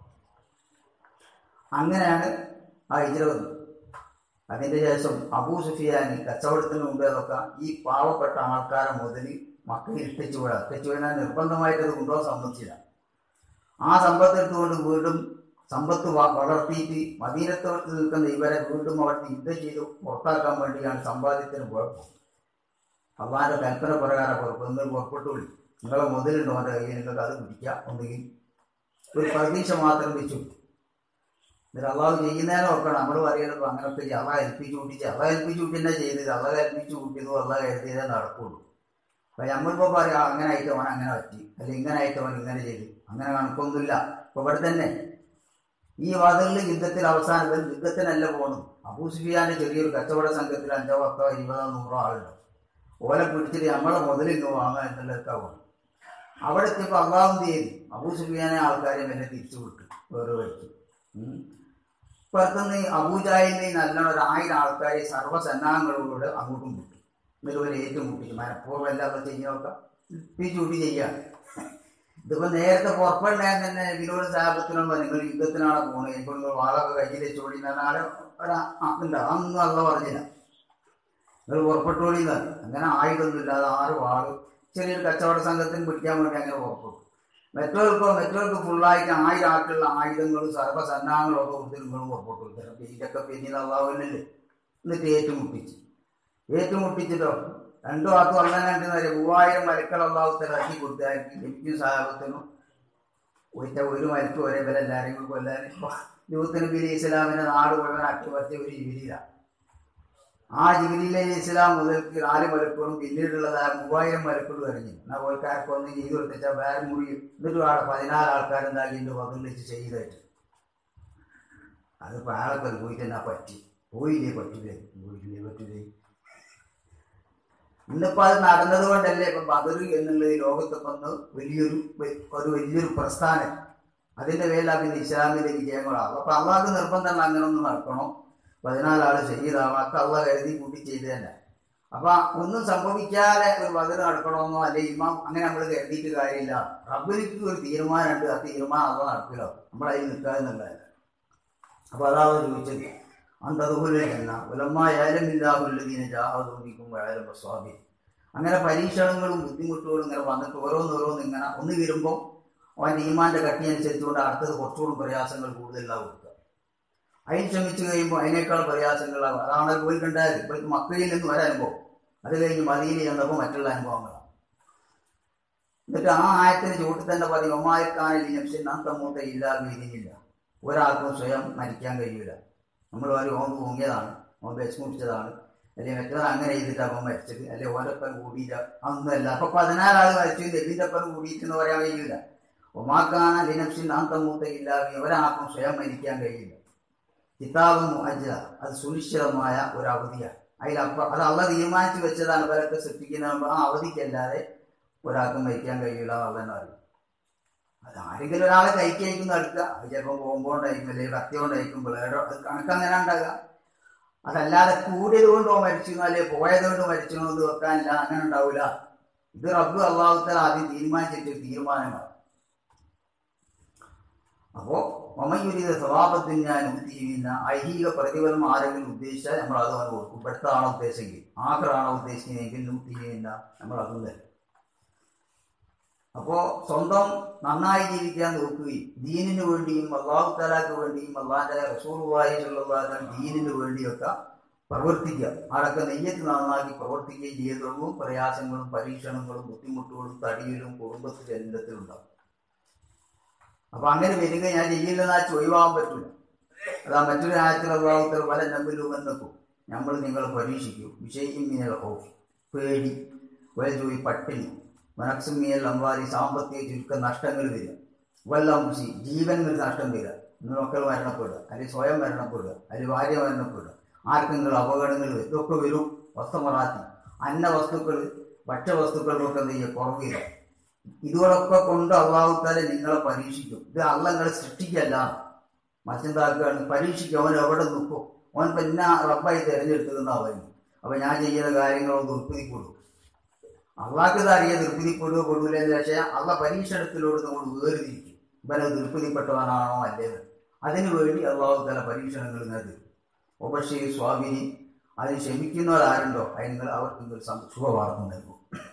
അങ്ങനെയാണ് ആ ഹിജറ വന്നത് അതിന്റെ ശേഷം അബൂ സുഫിയാനി കച്ചവടത്തിന് മുമ്പേ അതൊക്കെ ഈ പാവപ്പെട്ട ആൾക്കാരെ മുതൽ മക്കൾ ഇട്ടിച്ചു വിടാം ഇട്ടിച്ചു വിടാൻ നിർബന്ധമായിട്ട് അത് കൊണ്ടുപോകാൻ സമ്മതിച്ചില്ല ആ സമ്പത്ത് എടുത്തുകൊണ്ട് വീണ്ടും സമ്പത്ത് വ- വളർത്തിയിട്ട് മദീനത്തോട്ട് നിൽക്കുന്ന ഇവരെ വീണ്ടും അവിടെ യുദ്ധം ചെയ്ത് പുറത്താക്കാൻ വേണ്ടിയാണ് സമ്പാദ്യത്തിന് കുഴപ്പം അള്ളാന്റെ കൽപ്പന പ്രകാരം പുറപ്പ് നിങ്ങൾ പുറപ്പെട്ടുള്ളി നിങ്ങളെ മുതലുണ്ടോ അവൻ്റെ കയ്യിൽ നിങ്ങൾക്ക് അത് പിടിക്കാം ഒന്നുകിൽ ഒരു പ്രതീക്ഷ മാത്രം വെച്ചു എന്നിട്ട് അള്ളാഹ് ചെയ്യുന്നതിനെ നോക്കണം നമ്മൾ പറയുന്നത് അങ്ങനൊക്കെ ചെയ്യും അള്ളാഹ് ഏൽപ്പിച്ചു കൂട്ടിച്ച് അള്ളാഹ് ഏൽപ്പിച്ചു കൂട്ടി തന്നെ ചെയ്തത് അള്ളാഹ് ഏൽപ്പിച്ചു കൂട്ടിയതോ അള്ളാഹ് കരുതിയതേ നടക്കുള്ളൂ അപ്പൊ നമ്മളിപ്പോ പറയാം അങ്ങനെ ആയിട്ട് അവൻ അങ്ങനെ പറ്റി അല്ലെങ്കിൽ ഇങ്ങനെ ആയിട്ട് അവൻ ഇങ്ങനെ ചെയ്തു അങ്ങനെ കണക്കൊന്നുമില്ല ഇപ്പൊ ഇവിടെ തന്നെ ഈ വാതിലിൽ യുദ്ധത്തിൽ അവസാനത്തിൽ യുദ്ധത്തിനല്ല പോകണം അബൂ സുഫിയാന്റെ ചെറിയൊരു കച്ചവട സംഘത്തിൽ അഞ്ചോ പത്തോ ഇരുപതോ നൂറോ ആളുണ്ട് ഓലെ പിടിച്ചിട്ട് നമ്മളെ മുതലിങ്ങ് വാങ്ങാം എന്നുള്ളതൊക്കെ അവിടെ എത്തിയപ്പോൾ അള്ളാഹും തീയതി അബൂ സുഫിയാനെ ആൾക്കാരെ മെല്ലെ തിരിച്ചു വിട്ടു വേറെ വഴിക്ക് ഉം. പുറത്തുനിന്ന് അബൂജാഹിലിന് നല്ലോണം ഒരു ആയിരം ആൾക്കാരെ സർവ്വസന്നാഹങ്ങളോട് അങ്ങോട്ടും വിട്ടു എന്നിട്ട് ഒരു ഏറ്റുമുട്ടിച്ചു മനഃപൂർവ്വം എല്ലാം ചെയ്യുന്നതൊക്കെ പിച്ചൂട്ടി ചെയ്യാൻ ഇതിപ്പോ നേരത്തെ പുറപ്പെടാൻ തന്നെ വിനോദ സാഹബത്തിനോട് നിങ്ങൾ യുദ്ധത്തിനാണ് പോണത് ഇപ്പോൾ നിങ്ങൾ വാളൊക്കെ കയ്യിൽ വെച്ചോടി നാളെ ഉണ്ടാവും അതൊന്നും അല്ല പറഞ്ഞില്ല നിങ്ങൾ പുറപ്പെട്ടോളി എന്നാണ് അങ്ങനെ ആയുധമൊന്നും ഇല്ലാതെ ആറ് വാള് ചെറിയൊരു കച്ചവട സംഘത്തിന് പിടിക്കാൻ വേണ്ടി അങ്ങനെ പുറപ്പെട്ടു മറ്റവർക്കോ മറ്റവർക്ക് ഫുള്ളായിട്ട് ആയിരം ആൾക്കുള്ള ആയുധങ്ങളും സർവ്വസന്നാഹങ്ങളും ഒക്കെ കൊടുത്ത് നിങ്ങൾ പുറപ്പെട്ടു ചിലപ്പോൾ ഇതൊക്കെ പിന്നീട് അള്ളാഹുവിനല്ലേ എന്നിട്ട് ഏറ്റുമുട്ടിച്ചു ഏറ്റുമുട്ടിച്ചിട്ടോ രണ്ടു വാക്കും അങ്ങനെ രണ്ടു മൂവായിരം മരക്കൾ അള്ളാഹുത്തല ആക്കി കൊടുത്തായിരിക്കും എനിക്കും സാഹബത്തിനും ഒറ്റ ഒരു മരക്കും ഒരേ വില എല്ലാവരെയും കൂടി കൊല്ലാൻ യൂത്ത് നബി ഇസ്ലാമിന്റെ നാട് മുഴുവൻ അട്ടിമറിച്ച ഒരു ജിബിലിയിലാണ് ആ ജിബിലിയിലെ ഇസ്ലാം മുതൽക്ക് നാല് മലക്കളും പിന്നീടുള്ളതായ മൂവായിരം മലക്കളും ഇറങ്ങി എന്നാൽ ഓൽക്കാർക്ക് ഒന്ന് ചെയ്തു കൊടുത്തിച്ചാൽ വേറെ മുറി എന്നിട്ട് ആടെ പതിനാല് ആൾക്കാരുണ്ടാക്കി എൻ്റെ പതിൽ വെച്ച് ചെയ്തായിട്ട് അത് ആളൊക്കെ പോയിട്ട് എന്നാ പറ്റി പോയില്ലേ പറ്റില്ലേ പോയില്ലേ പറ്റില്ലേ ഇന്നിപ്പോ അത് നടന്നത് കൊണ്ടല്ലേ ഇപ്പൊ ബദർ എന്നുള്ളത് ലോകത്തൊക്കെ ഒന്ന് വലിയൊരു വ- ഒരു വലിയൊരു പ്രസ്ഥാനം അതിന്റെ പേരിലാണ് പിന്നെ ഇസ്ലാമിന്റെ വിജയങ്ങളാണ് അപ്പൊ അള്ളാഹ് നിർബന്ധം അങ്ങനെ ഒന്ന് നടക്കണോ പതിനാലാള് ശരീരാവണം ഒക്കെ അള്ളാഹ് കരുതി കൂട്ടി ചെയ്ത് തന്നെ അപ്പൊ ഒന്നും സംഭവിക്കാതെ ഒരു ബദർ നടക്കണമെന്നോ അല്ലെ ഇമാം അങ്ങനെ നമ്മൾ കരുതിയിട്ട് കാര്യമില്ല റബ്ബിലേക്ക് ഒരു തീരുമാനമുണ്ട് ആ തീരുമാനം അള്ളാഹ് നടക്കില്ല നമ്മളതിൽ നിൽക്കാന്നുള്ളതല്ല അപ്പൊ അതാണ് ചോദിച്ചത് അന്തതുഹുലെന്ന ഉലമായാലുമില്ലാഹുല്ലദീന ജാഹദൂബിക്കും വയാലും സ്വാമി അങ്ങനെ പരീക്ഷണങ്ങളും ബുദ്ധിമുട്ടുകളും ഇങ്ങനെ വന്നിട്ട് ഓരോന്നോരോന്ന് ഇങ്ങനെ ഒന്ന് വരുമ്പോൾ അവൻ്റെ ഈമാന്റെ കട്ടി അനുസരിച്ചുകൊണ്ട് അടുത്തത് കുറച്ചുകൂടി പ്രയാസങ്ങൾ കൂടുതലാവും കൊടുക്കുക അതിന് ശ്രമിച്ചു കഴിയുമ്പോൾ അതിനേക്കാൾ പ്രയാസങ്ങളാവും അതാണ് പോയി കണ്ടായത് ഇപ്പോഴത്തെ മക്കളിൽ നിന്ന് ഒരനുഭവം അത് കഴിഞ്ഞ് മതിയിൽ ചെന്നപ്പോൾ മറ്റുള്ള അനുഭവങ്ങളാണ് എന്നിട്ട് ആ ആയത്തിന് ചൂട്ടിൽ തന്നെ പറയും ഒമായക്കാനിൽ നഫ്സിൻ നത്തമൂത്ത ഇല്ലാ വീതിയില്ല ഒരാൾക്കും സ്വയം മരിക്കാൻ കഴിയില്ല നമ്മൾ ഒരു ഓൻ തൂങ്ങിയതാണ് ഓൻ വിഷമിച്ചതാണ് അല്ലെങ്കിൽ മറ്റേത് അങ്ങനെ ചെയ്തിട്ട് അവൻ മരിച്ചത് അല്ലെങ്കിൽ ഓരപ്പം കൂടിയില്ല അതൊന്നുമല്ല അപ്പൊ പതിനാലാൾ മരിച്ചു ഇതിന്റെ ഒപ്പം കൂടിയിട്ടെന്ന് പറയാൻ കഴിയില്ല ഒമാക്കാന ലിനക്സിൻ നാന്തമൂത്ത ഇല്ലാതെ ഒരാൾക്കും സ്വയം മരിക്കാൻ കഴിയില്ല കിതാബ് മുഅജ്ജല അത് സുനിശ്ചിതമായ ഒരു അവധിയാണ് അതിലപ്പ അത് അള്ള തീരുമാനിച്ചു വെച്ചതാണ് ഇവരൊക്കെ സൃഷ്ടിക്കുന്ന ആ അവധിക്കല്ലാതെ ഒരാൾക്കും മരിക്കാൻ കഴിയില്ല എന്നുള്ളതെന്ന് പറയും അത് ആരെങ്കിലും ഒരാളെ കൈക്കയക്കുന്ന എടുക്കുക അത് ചിലപ്പോൾ ബോംബോണ്ടായിരിക്കും അല്ലെങ്കിൽ കത്തിയോണ്ടായിരിക്കും ബ്ലേഡോ അത് കണക്കങ്ങനെ ഉണ്ടാകുക അതല്ലാതെ കൂടിയത് കൊണ്ടോ മരിച്ചു അല്ലെങ്കിൽ പോയത് കൊണ്ട് മരിച്ചു എന്ന് വെക്കാനില്ല അങ്ങനെ ഉണ്ടാവില്ല ഇത് റബ്ബ് അള്ളാഹുത്തല ആദ്യം തീരുമാനിച്ചിട്ട് ഒരു തീരുമാനമാണ് അപ്പോ മമയുരിത സ്വഭാവത്തിന് ഞാൻ ഉദ്ദേശിക്കുന്ന ഐഹിക പ്രതിഫലം ആരെങ്കിലും ഉദ്ദേശിച്ചാൽ നമ്മൾ അത് അവന് കൊടുക്കും ഇവിടുത്താണോ ഉദ്ദേശിച്ചെങ്കിൽ ആഖറാണോ ഉദ്ദേശിക്കുന്നതെങ്കിൽ നൂറ്റിയില്ല നമ്മൾ അതും തരും അപ്പോ സ്വന്തം നന്നായി ജീവിക്കാൻ നോക്കുകയും ദീനിന് വേണ്ടിയും അള്ളാഹു താലാക്ക് വേണ്ടിയും അള്ളാഹിന്റെ റസൂർവായിട്ടുള്ള ദീനിന് വേണ്ടിയൊക്കെ പ്രവർത്തിക്കുക അടക്ക നെയ്യത്ത് നന്നാക്കി പ്രവർത്തിക്കുകയും ചെയ്തുള്ളൂ പ്രയാസങ്ങളും പരീക്ഷണങ്ങളും ബുദ്ധിമുട്ടുകളും തടിയിലും കുടുംബത്തിലും എല്ലാത്തിലും ഉണ്ടാവും അപ്പൊ അങ്ങനെ വരിക ഞാൻ ചെയ്യില്ലെന്നാ ഒഴിവാകാൻ പറ്റില്ല അതാ മറ്റൊരു ആയത്തിൽ അള്ളാഹുത്തൽ പല നമ്പലുമെന്നൊക്കെ നമ്മൾ നിങ്ങളെ പരീക്ഷിക്കൂ വിഷയം ഇങ്ങനെ ഹോഫ് പേടി വയജോയി പട്ടിണി മനസ്സുമിയൽ അമ്പാരി സാമ്പത്തിക ചുരുക്കം നഷ്ടങ്ങൾ വരിക വല്ലംസി ജീവനുകൾ നഷ്ടം വരിക നിങ്ങൾ മക്കൾ മരണപ്പെടുക അല്ലെങ്കിൽ സ്വയം മരണപ്പെടുക അല്ലെങ്കിൽ ഭാര്യ മരണപ്പെടുക ആർക്കെങ്കിലും അപകടങ്ങൾ വരും ഇതൊക്കെ വരും വസ്തുമറാത്തി അന്ന വസ്തുക്കൾ ഭക്ഷ്യവസ്തുക്കൾക്കൊക്കെ എന്ത് ചെയ്യുക കുറവില്ല ഇതോടൊക്കെ കൊണ്ട് അള്ളാഹുത്താലെ നിങ്ങളെ പരീക്ഷിക്കും ഇത് അള്ള നിങ്ങളെ സൃഷ്ടിക്കല്ല മറ്റെന്താക്കുകയാണ് പരീക്ഷിക്കും അവൻ എവിടെ നിൽക്കും അവൻ പിന്നെ റബ്ബായി തിരഞ്ഞെടുത്തതെന്നാ പറയുന്നത് അപ്പൊ ഞാൻ ചെയ്യുന്ന കാര്യങ്ങളൊന്നും ഉൾപ്പെടുത്തിക്കൊള്ളു അള്ളാഹ്ക്ക് ഇത് അറിയാൻ നിർപ്പിതിപ്പെടുകയോ പെടൂല എന്ന് വെച്ചാൽ അള്ള പരീക്ഷണത്തിലൂടെ നമ്മൾ വേർതിരിക്കും ഇവനെ നിർപ്പിതിപ്പെട്ടവനാണോ അല്ലേന്ന് അതിനു വേണ്ടി അള്ളാഹു തല പരീക്ഷണങ്ങൾ ഇങ്ങനെ ഉപക്ഷി സ്വാമിനി അതിന് ക്ഷമിക്കുന്നവരാരുണ്ടോ അതിന് നിങ്ങൾ അവർക്ക് നിങ്ങൾ ശുഭവാർത്ത നൽകും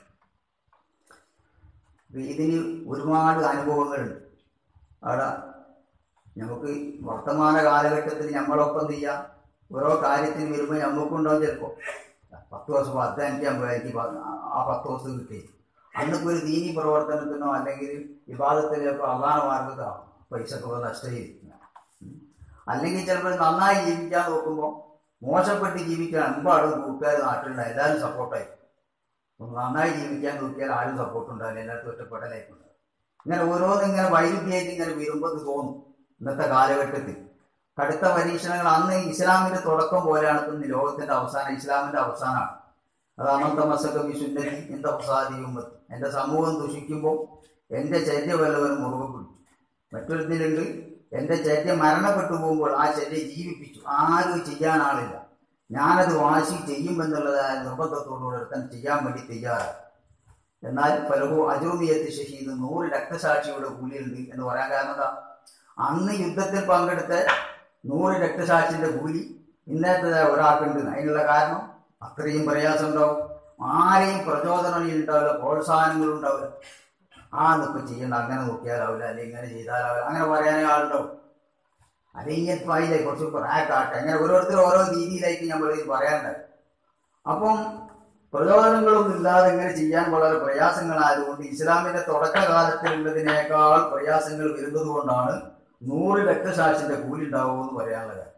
അപ്പൊ ഇതിന് ഒരുപാട് അനുഭവങ്ങളുണ്ട് അവിടെ നമുക്ക് വർത്തമാന കാലഘട്ടത്തിൽ നമ്മളൊപ്പം എന്ത് ചെയ്യാം ഓരോ കാര്യത്തിന് വരുമ്പോൾ നമുക്കുണ്ടാവും ചിലപ്പോൾ പത്ത് ദിവസം അധ്വാനിക്കാൻ പോയാൽ എനിക്ക് പ- ആ പത്ത് ദിവസം കിട്ടി അന്നിപ്പോൾ ഒരു ദീനി പ്രവർത്തനത്തിനോ അല്ലെങ്കിൽ വിവാദത്തിലേക്കോ അള്ളാഹ മാർഗത്തോ പൈസക്കൊക്കെ നഷ്ടമായിരിക്കും അല്ലെങ്കിൽ ചിലപ്പോൾ നന്നായി ജീവിക്കാൻ നോക്കുമ്പോൾ മോശപ്പെട്ട് ജീവിക്കാൻ അമ്പാടും കൂട്ടുകാർ നാട്ടിലുള്ള എല്ലാവരും സപ്പോർട്ടായി അപ്പം നന്നായി ജീവിക്കാൻ നോക്കിയാൽ ആരും സപ്പോർട്ട് ഉണ്ടാവില്ല എല്ലാവർക്കും ഒറ്റപ്പെടലായിട്ടുണ്ട് ഇങ്ങനെ ഓരോന്നും ഇങ്ങനെ വൈരുദ്ധ്യമായിട്ട് ഇങ്ങനെ വരുമ്പോൾ ഇത് തോന്നും ഇന്നത്തെ കാലഘട്ടത്തിൽ കടുത്ത പരീക്ഷണങ്ങൾ അന്ന് ഇസ്ലാമിന്റെ തുടക്കം പോലെയാണ് ഇന്ന് ലോകത്തിന്റെ അവസാനം ഇസ്ലാമിന്റെ അവസാനമാണ് അത് അനന്ത മസക വിശുദ്ധി എന്റെ പ്രസാദിയും എന്റെ സമൂഹം ദുഷിക്കുമ്പോൾ എന്റെ ചര്യ വല്ലവരും മുറുകെ പിടിച്ചു മറ്റൊരുത്തിലുണ്ട് എന്റെ ചര്യ മരണപ്പെട്ടു പോകുമ്പോൾ ആ ചര്യ ജീവിപ്പിച്ചു ആരും ചെയ്യാൻ ആളില്ല ഞാനത് വാശി ചെയ്യുമെന്നുള്ളതായ നിർബന്ധത്തോടുകൂടെ എടുക്കാൻ ചെയ്യാൻ വേണ്ടി തയ്യാറാണ് എന്നാൽ പലഹു അജുമിയത്ത് ഷഹീദ് നൂറ് രക്തസാക്ഷിയുടെ കൂലിയുണ്ട് എന്ന് പറയാൻ കാരണം എന്താ അന്ന് യുദ്ധത്തിൽ പങ്കെടുത്ത നൂറ് രക്തസാക്ഷിന്റെ കൂലി ഇന്നത്തെ ഒരാൾക്കുണ്ട് അതിനുള്ള കാരണം അത്രയും പ്രയാസം ഉണ്ടാവും ആരെയും പ്രചോദനം ഉണ്ടാവില്ല പ്രോത്സാഹനങ്ങൾ ഉണ്ടാവില്ല ആ ഇപ്പൊ ചെയ്യണ്ട അങ്ങനെ നോക്കിയാലാവില്ല അല്ലെങ്കിൽ ഇങ്ങനെ ചെയ്താലാവില്ല അങ്ങനെ പറയാനേ ആളുണ്ടാവും അല്ലെങ്കിൽ ഫൈലെ കുറച്ച് പ്രായക്കാട്ടെ അങ്ങനെ ഓരോരുത്തർ ഓരോ രീതിയിലേക്ക് നമ്മൾ പറയാനുണ്ടാവും അപ്പം പ്രചോദനങ്ങളൊന്നും ഇല്ലാതെ ഇങ്ങനെ ചെയ്യാൻ വളരെ പ്രയാസങ്ങളായതുകൊണ്ട് ഇസ്ലാമിന്റെ തുടക്കകാലത്തിലുള്ളതിനേക്കാൾ പ്രയാസങ്ങൾ വരുന്നത് കൊണ്ടാണ് നൂറ് രക്തസാക്ഷിന്റെ കൂലി ഉണ്ടാവുമെന്ന് പറയാനുള്ള കാര്യം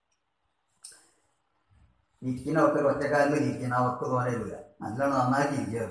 ഇരിക്കുന്നവർക്ക് ഒറ്റക്കാലിൽ ഇരിക്കുന്ന അവർക്ക് തോന്നലില്ല നല്ലോണം നന്നാക്കി ഇരിക്കുക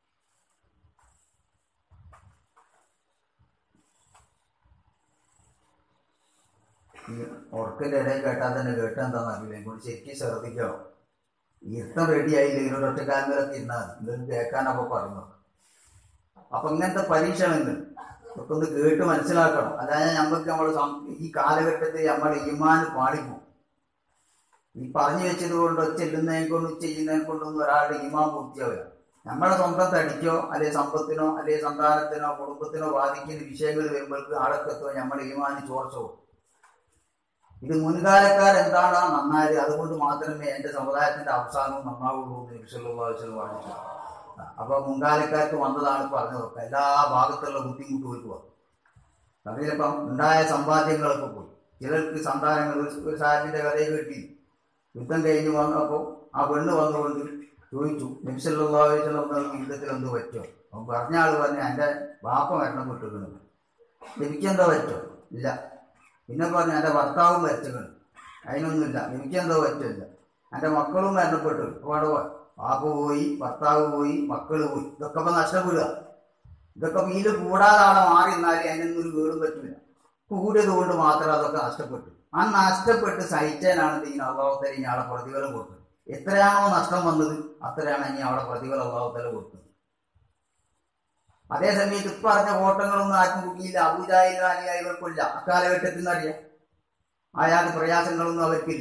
ഈ ഉറക്കിന്റെ ഇടയിൽ കേട്ടാൽ തന്നെ കേട്ടാൽ എന്താണെന്ന് അറിയില്ല ഇങ്ങോട്ട് ശരിക്കും ശ്രദ്ധിക്കണം ഇരുത്തം റെഡി ആയില്ല ഇവരുടെ ഒറ്റക്കാലിലൊക്കെ ഇരുന്നാൽ ഇതൊന്നും കേൾക്കാനപ്പോ പറഞ്ഞു അപ്പൊ ഇങ്ങനത്തെ പരീക്ഷണങ്ങൾ ഒക്കെ ഒന്ന് കേട്ട് മനസ്സിലാക്കണം അതായത് നമുക്ക് നമ്മൾ ഈ കാലഘട്ടത്തിൽ നമ്മൾ ഈമാൻ പാടിപ്പോകും ഈ പറഞ്ഞു വെച്ചത് കൊണ്ട് ചെല്ലുന്നതിനെ കൊണ്ടും ചെയ്യുന്നതിനെ കൊണ്ടൊന്നും ഒരാളുടെ ഈമാൻ പൂർത്തിയാവില്ല നമ്മുടെ സ്വന്തം തടിക്കോ അല്ലെ സമ്പത്തിനോ അല്ലെ സന്താനത്തിനോ കുടുംബത്തിനോ ബാധിക്കുന്ന വിഷയങ്ങൾ വരുമ്പോഴേക്ക് ആളൊക്കെത്തോ നമ്മുടെ ഈമാന് ചോർച്ച പോകും ഇത് മുൻകാലക്കാർ എന്താണ് നന്നായത് അതുകൊണ്ട് മാത്രമേ എന്റെ സമുദായത്തിന്റെ അവസാനവും നന്നാവുള്ളൂ എന്ന് വിഷയത്തിൽ വാദിച്ചു അപ്പൊ മുൻകാലക്കാർക്ക് വന്നതാണ് പറഞ്ഞതൊക്കെ എല്ലാ ഭാഗത്തുള്ള ബുദ്ധിമുട്ട് ഒരുക്കുക അതിലിപ്പം ഉണ്ടായ സമ്പാദ്യങ്ങളൊക്കെ പോയി ചിലർക്ക് സന്താനങ്ങൾ ഒരു- ഒരു സാഹിബിന്റെ കഥയെ കിട്ടി യുദ്ധം കഴിഞ്ഞ് വന്നപ്പോൾ ആ പെണ്ണ് വന്നുകൊണ്ട് ചോദിച്ചു നബിസല്ലാസ്വലം യുദ്ധത്തിൽ എന്ത് പറ്റുമോ അവൻ പറഞ്ഞ ആള് പറഞ്ഞു എൻ്റെ ബാപ്പ മരണപ്പെട്ടിരിക്കുന്നു എനിക്കെന്തോ പറ്റുമോ ഇല്ല പിന്നെ പറഞ്ഞു എൻ്റെ ഭർത്താവും മരിച്ചിട്ടുണ്ട് അതിനൊന്നുമില്ല എനിക്കെന്തോ പറ്റില്ല എൻ്റെ മക്കളും മരണപ്പെട്ടു അവിടെ ബാപ്പ പോയി ഭർത്താവ് പോയി മക്കള് പോയി ഇതൊക്കെ ഇപ്പൊ നഷ്ടപ്പെടുക ഇതൊക്കെ വീട് കൂടാതെ അവിടെ മാറി നിന്നാലും അതിനൊന്നും ഒരു വീടും പറ്റില്ല കൂടിയത് കൊണ്ട് മാത്രം അതൊക്കെ നഷ്ടപ്പെട്ടു ആ നഷ്ടപ്പെട്ട് സഹിച്ചാലാണ് ഇങ്ങനെ അള്ളാഹുത്തല ഇനി അവിടെ പ്രതിഫലം കൊടുത്തത് എത്രയാണോ നഷ്ടം വന്നത് അത്രയാണ് ഇനി അവിടെ പ്രതിഫലം അള്ളാഹുത്തല കൊടുത്തത് അതേ സമയത്ത് ഇപ്പൊ പറഞ്ഞ ഓട്ടങ്ങളൊന്നും ആർക്കും കുട്ടിയില്ല അബുജായില്ല അനുയായികൾക്കില്ല അക്കാലഘട്ടത്തിൽ നിന്നറിയാം അയാൾക്ക് പ്രയാസങ്ങളൊന്നും അവർക്കില്ല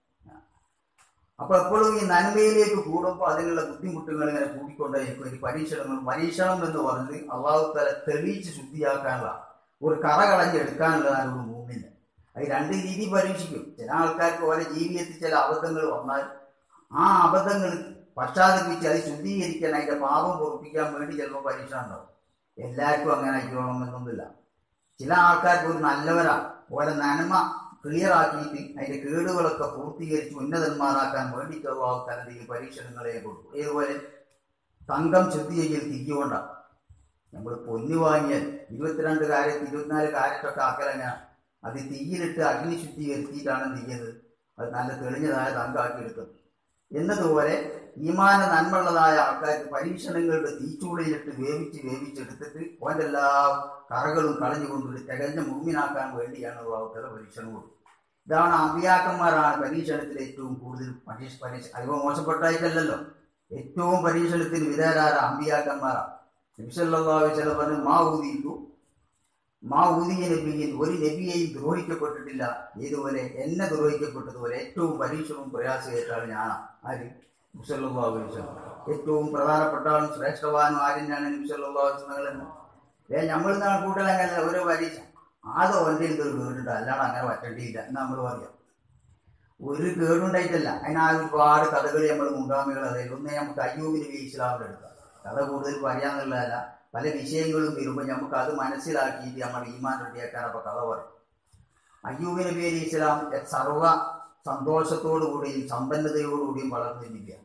അപ്പൊ എപ്പോഴും ഈ നന്മയിലേക്ക് കൂടുമ്പോൾ അതിനുള്ള ബുദ്ധിമുട്ടുകൾ ഇങ്ങനെ കൂടിക്കൊണ്ടേയിരിക്കും ഒരു പരീക്ഷണങ്ങൾ പരീക്ഷണം എന്ന് പറഞ്ഞ് അള്ളാഹു തല തെളിയിച്ച് ശുദ്ധിയാക്കാനുള്ള ഒരു കറ കളഞ്ഞെടുക്കാനുള്ളതാണ് ഒരു മൂന്നിന് അത് രണ്ട് രീതി പരീക്ഷിക്കും ചില ആൾക്കാർക്ക് ഓരോ ജീവിതത്തിൽ ചില അബദ്ധങ്ങൾ വന്നാൽ ആ അബദ്ധങ്ങൾ പശ്ചാത്തപിച്ച് അത് ശുദ്ധീകരിക്കാൻ അതിന്റെ പാപം പൊറപ്പിക്കാൻ വേണ്ടി ചിലപ്പോൾ പരീക്ഷ ഉണ്ടാവും എല്ലാവർക്കും അങ്ങനെ ആയിക്കോണമെന്നൊന്നുമില്ല ചില ആൾക്കാർക്ക് ഒരു നല്ലവരാ ഓരോ നന്മ ക്ലിയർ ആക്കിയിട്ട് അതിന്റെ കേടുകളൊക്കെ പൂർത്തീകരിച്ച് ഉന്നതന്മാരാക്കാൻ വേണ്ടിയിട്ടുള്ള ആൾക്കാരുടെ ഈ പരീക്ഷണങ്ങളെ കൊടുക്കും ഏതുപോലെ തങ്കം ശുദ്ധി ചെയ്യൽ തിരികൊണ്ടാണ് നമ്മൾ പൊന്നു വാങ്ങിയാൽ ഇരുപത്തിരണ്ട് കാരറ്റ് ഇരുപത്തിനാല് കാരറ്റൊക്കെ ആക്കലെങ്ങനെയാണ് അത് തീയിലിട്ട് അഗ്നി ശുദ്ധീകരിച്ചിട്ടാണ് ചെയ്യുന്നത് അത് നല്ല തെളിഞ്ഞതായ തങ്കാക്കി എടുക്കുന്നത് എന്നതുപോലെ ഈമാന നന്മയുള്ളതായ ആൾക്കാർക്ക് പരീക്ഷണങ്ങളുടെ തീച്ചൂളയിലിട്ട് വേവിച്ച് വേവിച്ചെടുത്തിട്ട് ഓൻ്റെ എല്ലാ കറകളും കളഞ്ഞുകൊണ്ട് തികഞ്ഞ മുമ്മിനാക്കാൻ വേണ്ടിയാണ് അള്ളാഹുത്തല പരീക്ഷണം കൊടുക്കുന്നത് ഇതാണ് അമ്പിയാക്കന്മാരാണ് പരീക്ഷണത്തിൽ ഏറ്റവും കൂടുതൽ പരീക്ഷ പരീക്ഷ അതിപ്പോ മോശപ്പെട്ടായിട്ടല്ലല്ലോ ഏറ്റവും പരീക്ഷണത്തിന് വിധേയരായ അമ്പിയാക്കന്മാരാണ് നബിസല്ലാഹു ചില പറഞ്ഞു മാ ഊതിയിട്ടു മാ ഊതിയ നബിയിൽ ഒരു നബിയെയും ദ്രോഹിക്കപ്പെട്ടിട്ടില്ല ഇതുപോലെ എന്നെ ദ്രോഹിക്കപ്പെട്ടതുപോലെ ഏറ്റവും പരീക്ഷണവും പ്രയാസമായിട്ടാണ് ഞാനാണ് ആര് നബിസല്ലാഹു വസ്ലം ഏറ്റവും പ്രധാനപ്പെട്ട ആളും ശ്രേഷ്ഠവാനും ആര്യനാണ് നബിസല്ലാഹു വസ്ലങ്ങളെന്ന് ഏ നമ്മൾ നാൾ കൂട്ടൽ അങ്ങനെ ഓരോ പരീക്ഷ ആദ്യം ഒൻ്റെ ഒരു കേടുണ്ട് അല്ലാതെ അങ്ങനെ പറ്റേണ്ടിയില്ല എന്ന് നമ്മൾ പറയാം ഒരു കേടുണ്ടായിട്ടല്ല അതിനാ ഒരുപാട് കഥകൾ നമ്മൾ മുൻഗാമികൾ അതായത് ഒന്ന് നമുക്ക് അയ്യൂബിന് നബി ഇസ്ലാമിന്റെ എടുക്കാം കഥ കൂടുതൽ പറയാന്നുള്ളതല്ല പല വിഷയങ്ങളും വരുമ്പോൾ നമുക്ക് അത് മനസ്സിലാക്കിയിട്ട് നമ്മൾ ഈമാൻ റെഡിയാക്കാൻ അപ്പൊ കഥ പറയും അയ്യൂബ് നബി അലി ഇസ്ലാം സർവ സന്തോഷത്തോടുകൂടിയും സമ്പന്നതയോടുകൂടിയും വളർന്നിരിക്കുക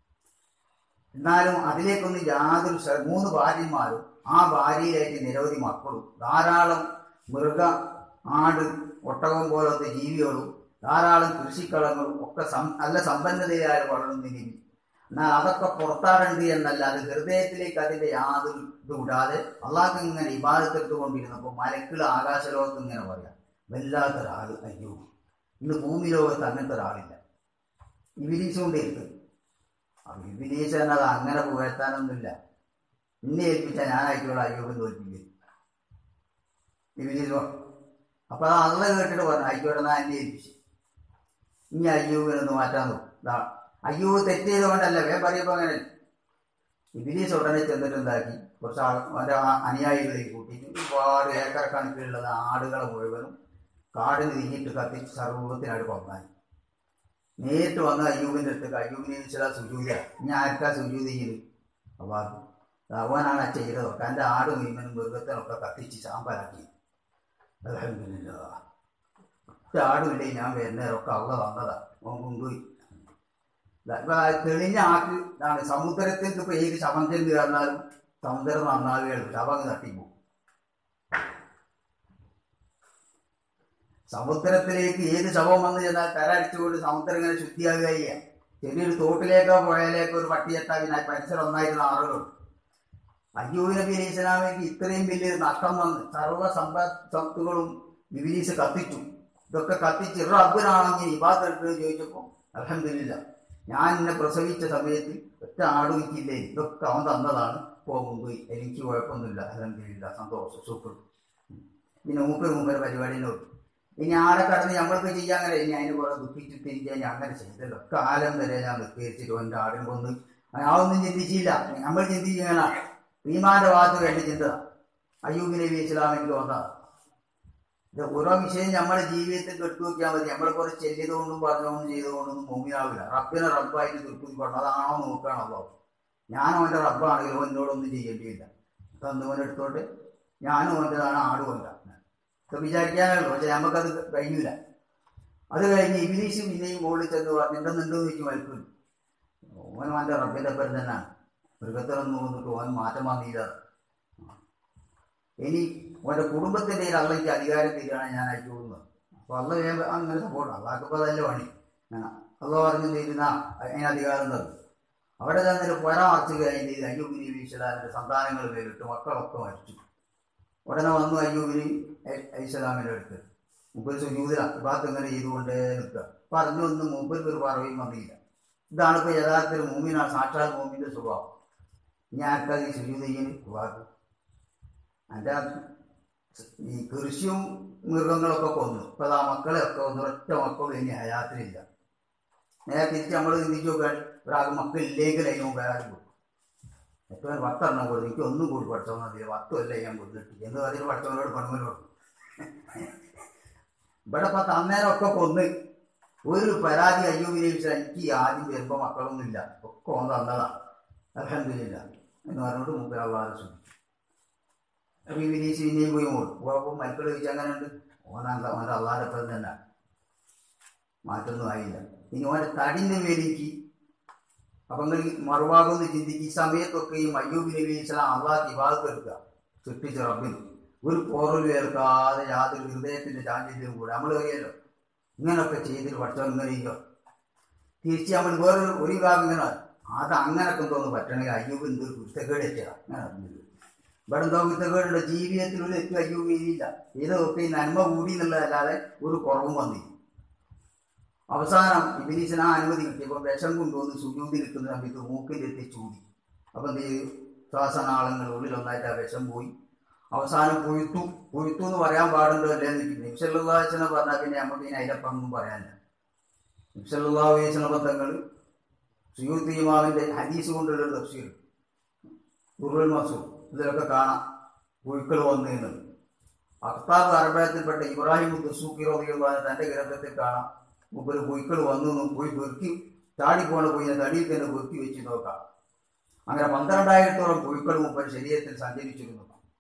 എന്നാലും അതിലേക്കൊന്നും യാതൊരു ശ്ര- മൂന്ന് ഭാര്യന്മാരും ആ ഭാര്യയിലേക്ക് നിരവധി മക്കളും ധാരാളം മൃഗ ആട് ഒട്ടകം പോലത്തെ ജീവികളും ധാരാളം കൃഷിക്കളങ്ങളും ഒക്കെ സം നല്ല സമ്പന്നതയായ വളർന്നു നബി എന്നാൽ അതൊക്കെ പുറത്താറുണ്ട് എന്നല്ല അത് ഹൃദയത്തിലേക്ക് അതിന്റെ യാതൊരു ഇത് വിടാതെ അള്ളാഹ് ഇങ്ങനെ ഇബാദത്തെടുത്ത് കൊണ്ടിരുന്നപ്പോൾ മലക്കുകൾ ആകാശലോകത്ത് ഇങ്ങനെ പറയാം വല്ലാത്തൊരാള് അയ്യോ ഇന്ന് ഭൂമി ലോകത്ത് അങ്ങനത്തെ ഒരാളില്ല ഇബിലീസ് കൊണ്ടിരുന്നത് അപ്പൊ ഇബിലീസ് എന്നത് അങ്ങനെ പുകഴ്ത്താനൊന്നുമില്ല എന്നെ ഏൽപ്പിച്ച ഞാനായിക്കോളാം അയ്യോബൻ തോൽപ്പിക്കും ഇബിലീസ് അപ്പൊ അത് അള്ള കേട്ടിട്ട് പറഞ്ഞു ആയിക്കോട്ടെ ഞാൻ എന്നെ ഏൽപ്പിച്ചു ഇനി അയ്യൂബിനൊന്ന് മാറ്റാൻ നോക്കും ദാ, അയ്യൂബ് തെറ്റ് ചെയ്തുകൊണ്ടല്ല വേ പറയുമ്പോ അങ്ങനെ ഇബിലീസ് ഉടനെ ചെന്നിട്ട് എന്താക്കി കുറച്ച് ആൾ അവന്റെ ആ- അനുയായികളെ കൂട്ടിയിട്ട് ഒരുപാട് ഏക്കർ കണക്കിലുള്ളത് ആടുകളെ മുഴുവനും കാടിന് തിരിഞ്ഞിട്ട് കത്തിച്ച് സർവത്തിനായിട്ട് കൊന്നായി നേരിട്ട് വന്ന അയ്യൂബിന്റെ അടുത്തേക്ക് അയ്യൂബിനെ വിളിച്ചാൽ സുജൂത ഇനി ആർക്കാ സുജൂത് ചെയ്യല് അപ്പൊ അവനാണ് ആ ചെയ്തതൊക്കെ എൻ്റെ ആട് മുഴുവനും മൃഗത്തിനൊക്കെ കത്തിച്ച് സാമ്പാറാക്കി അലഹമില്ല ആടുമില്ലേ ഞാൻ വരുന്നതൊക്കെ അവള വന്നതാ ഓൻ കൊണ്ടുപോയി ദാ ഇപ്പൊ ആ തെളിഞ്ഞ ആക്ക് ഇതാണ് സമുദ്രത്തിൽ ഇപ്പൊ ഏത് ശവം ചെന്ന് കയറിനാലും സമുദ്രം നന്നാവുകയുള്ളൂ ശവം അങ്ങ് തട്ടിപ്പോവും സമുദ്രത്തിലേക്ക് ഏത് ശവം വന്നു ചെന്നാൽ കര അടിച്ചുകൊണ്ട് സമുദ്രം ഇങ്ങനെ ശുദ്ധിയാകുകയില്ല ചെറിയൊരു തോട്ടിലേക്കോ പുഴയിലേക്കോ ഒരു പട്ടിയെത്താൻ പിന്നെ ആ പരിസരം ഒന്നായിരുന്ന ആളുകളുണ്ട് അയ്യൂബ് നബി അലൈഹി സ്വലാമയ്ക്ക് ഇത്രയും വലിയൊരു നഷ്ടം വന്ന് സർവ്വ സമ്പത്തുകളും വിബിലീസ് കത്തിച്ചു ഇതൊക്കെ കത്തിച്ച് റബ്ബിനാണെങ്കിൽ ഇബാദത്ത് ചോദിച്ചപ്പോൾ അലഹമില്ല ഞാൻ എന്നെ പ്രസവിച്ച സമയത്ത് ഒറ്റ ആടുവിക്കില്ലേ ഇതൊക്കെ അവൻ തന്നതാണ് പോകുമ്പോൾ എനിക്ക് കുഴപ്പമൊന്നുമില്ല അലഹമില്ല സന്തോഷം സൂപ്പർ പിന്നെ മൂപ്പര് മൂപ്പര് പരിപാടി നോക്കി ഇനി ആടെ കടന്ന് നമ്മൾക്ക് ചെയ്യാൻ അങ്ങനെ ഇനി അതിന് കുറെ ദുഃഖിച്ചിട്ട് ഇരിക്കാൻ ഞാൻ അങ്ങനെ ചെയ്തല്ലോ കാലം വരെ ഞാൻ നിൽക്കിച്ചിട്ട് എൻ്റെ ആടിനെ കൊന്ന് അതൊന്നും ചിന്തിച്ചില്ല നമ്മൾ ചിന്തിക്കുകയാണ് ഈമാന്റെ ഭാഗത്ത് വേണ്ടി ചിന്ത അയ്യൂബ് നബി ഇസ്ലാമിക്ക് വന്ന ഇത് ഓരോ വിഷയം നമ്മുടെ ജീവിതത്തിൽ കെട്ടുവെക്കാൻ മതി നമ്മളെ കുറെ ചെല്ലിയതുകൊണ്ടും പറഞ്ഞുകൊണ്ടും ചെയ്തുകൊണ്ടൊന്നും മുമ്പിനാവില്ല റബ്ബിനെ റബ്ബായിട്ട് തൃപ്തി പറഞ്ഞു അതാണോ നോക്കുകയാണല്ലോ ഞാനും അവൻ്റെ റബ്ബാണെങ്കിലും എന്നോടൊന്നും ചെയ്യേണ്ടിയില്ല തന്നുവൻ എടുത്തോട്ട് ഞാനും അവൻ്റെതാണ് ആടും അവൻ്റെ ഇപ്പൊ വിചാരിക്കാനുള്ളൂ പക്ഷെ നമുക്കത് കഴിയില്ല അത് കഴിഞ്ഞ് ഇംഗ്ലീഷ് പിന്നെയും മുകളിൽ ചെന്ന് പറഞ്ഞു എന്തെന്നുണ്ടോ എന്ന് ചോദിക്കും മൽക്കും ഓൻ അവൻ്റെ റബ്ബിൻ്റെ പേര് തന്നെയാണ് മൃഗത്തിലൊന്നും വന്നിട്ട് ഓൻ മാറ്റം വന്നില്ല ഇനി ഓൻ്റെ കുടുംബത്തിൻ്റെ അള്ളയ്ക്ക് അധികാരം തരികയാണ് ഞാൻ അയച്ചു കൊടുക്കുന്നത് അപ്പൊ അള്ള വേഗം അങ്ങനെ സപ്പോർട്ട് അള്ളാഹ്ക്കിപ്പോൾ അതല്ലേ പണി അള്ള പറഞ്ഞു തരുന്ന അതിന് അധികാരം തന്നു അവിടെ ചെന്നിട്ട് പുര മറച്ചു കഴിഞ്ഞ് അയ്യൂബിനി വീശലാന്റെ സന്താനങ്ങൾ പേരിട്ട് മക്കളൊക്കെ മരിച്ചു ഉടനെ വന്നു അയ്യൂബിനി ഐസലാമിൻ്റെ അടുത്ത് മുപ്പത് സുജൂതില ഭാഗത്ത് ഇങ്ങനെ ചെയ്തുകൊണ്ടേ നിൽക്കുക പറഞ്ഞൊന്നും മൂപ്പർക്ക് ഒരു പറവയും വന്നില്ല ഇതാണ് ഇപ്പൊ യഥാർത്ഥത്തിൽ മൂമിനാണ് സാക്ഷാൽ മൂമിന്റെ സ്വഭാവം ഞാൻ ഈ സുജൂത് ചെയ്യുന്ന ഭാഗത്ത് എൻ്റെ ഈ കൃഷിയും മൃഗങ്ങളൊക്കെ കൊന്നു ഇപ്പൊ ആ മക്കളെയൊക്കെ ഒന്ന് ഒറ്റ മക്കളും ഇനി ഹയാത്തിലില്ല നേരെ തിരിച്ച് നമ്മൾ ചിന്തിച്ചു നോക്കാൻ ഒരാൾക്ക് മക്കളില്ലെങ്കിൽ അതിന് മുമ്പ് ആരും കൊടുക്കും ഏറ്റവും പത്തെണ്ണം കൊടുത്തു എനിക്ക് ഒന്നും കൂടി പഠിച്ചോ മതി പത്തുമല്ല ഞാൻ കൊടുത്തിട്ട് എന്ന് പറഞ്ഞിട്ട് പഠിച്ചവനോട് പണുമനോട് ഇവിടെ പത്ത് അന്നേരമൊക്കെ കൊന്ന് ഒരു പരാതി അയ്യൂബിനെ വിളിച്ചാൽ എനിക്ക് ആദ്യം വരുമ്പോൾ മക്കളൊന്നുമില്ല ഒക്കെ ഓൻ തന്നതാണ് അലഹമില്ല എന്ന് പറഞ്ഞുകൊണ്ട് മുമ്പേ അള്ളാഹ് ശ്രമിച്ചു അപ്പൊ ഈ വിനീഷ് പിന്നെയും പോയി പോകും പോയപ്പോൾ മക്കൾ ചോദിച്ചാൽ അങ്ങനെ ഉണ്ട് ഓൻ ഓൻ്റെ അള്ളാഹിൻ്റെ ഒപ്പം തന്നെ മാറ്റൊന്നും ആയില്ല ഇനി ഓൻ്റെ തടിൻ്റെ മേലേക്ക് അപ്പൊ നിങ്ങൾ മറുഭാഗം ഒന്ന് ചിന്തിക്കും ഈ സമയത്തൊക്കെ ഈ മയ്യൂബ് നബി ഇസ്ലാം അള്ളാഹ് ഇബാദത്ത് എടുക്കുക സൃഷ്ടിച്ച റബ്ബിന് ഒരു പോറലും ഏൽക്കാതെ യാതൊരു ഹൃദയത്തിന്റെ ചാഞ്ചല്യവും കൂടെ നമ്മൾ അറിയാലോ ഇങ്ങനൊക്കെ ചെയ്തിട്ട് പഠിച്ചോ ഇങ്ങനെ ചെയ്യുക തിരിച്ച് നമ്മൾ വേറൊരു ഒരു വിഭാഗം ഇങ്ങനെ അത് അങ്ങനൊക്കെ എന്തോന്ന് പറ്റണമെങ്കിൽ അയ്യൂബ് എന്ത് കുരുത്തക്കേട് എത്തിയതാ അങ്ങനെ അറിഞ്ഞത് ഇവിടെ എന്തോ കുരുത്തക്കേടുള്ള ജീവിതത്തിൽ ഒരു എത്തും അയ്യൂബ് ചെയ്തില്ല ഇതൊക്കെ ഈ നന്മ കൂടി എന്നുള്ളതല്ലാതെ ഒരു കുറവും വന്നില്ല അവസാനം ഇബിലീസിന് ആ അനുമതി കിട്ടിയപ്പോൾ വിഷം കൊണ്ടുവന്ന് സുജൂതി നിൽക്കുന്ന സമയത്ത് മൂക്കിലെത്തി ചൂടി അപ്പം എന്ത് ചെയ്തു ശ്വാസനാളങ്ങൾ ഉള്ളിൽ ഒന്നായിട്ട് ആ വിഷം പോയി അവസാനം പുഴുത്തു പുഴുത്തു എന്ന് പറയാൻ പാടുണ്ടോ അല്ലേ എന്ന് ചോദിക്കും നിമിഷല്ലാച്ചനെ പറഞ്ഞാൽ പിന്നെ നമുക്ക് ഇനി അതിലപ്പുറമൊന്നും പറയാനില്ല നിമിഷല്ലാവേശന ബന്ധങ്ങൾ സുയൂത്തിമാവിന്റെ ഹദീസ് കൊണ്ടുള്ള തഫ്സീർ ഉറുൽ മസൂർ ഇതിലൊക്കെ കാണാം പുഴുക്കൾ വന്നു അക്താബ് അറബയത്തിൽപ്പെട്ട ഇബ്രാഹിം ദസൂക്കി റോദിയുള്ള തന്റെ ഗ്രന്ഥത്തിൽ കാണാം മുമ്പ് പുഴുക്കൾ വന്നു എന്നും പോയി വെറുക്കി ചാടിപ്പോണ പോയി തടിയിൽ തന്നെ വെറുക്കി വെച്ച് നോക്കാം അങ്ങനെ പന്ത്രണ്ടായിരത്തോളം പുഴുക്കൾ മുമ്പ് ശരീരത്തിൽ സഞ്ചരിച്ചിരുന്നു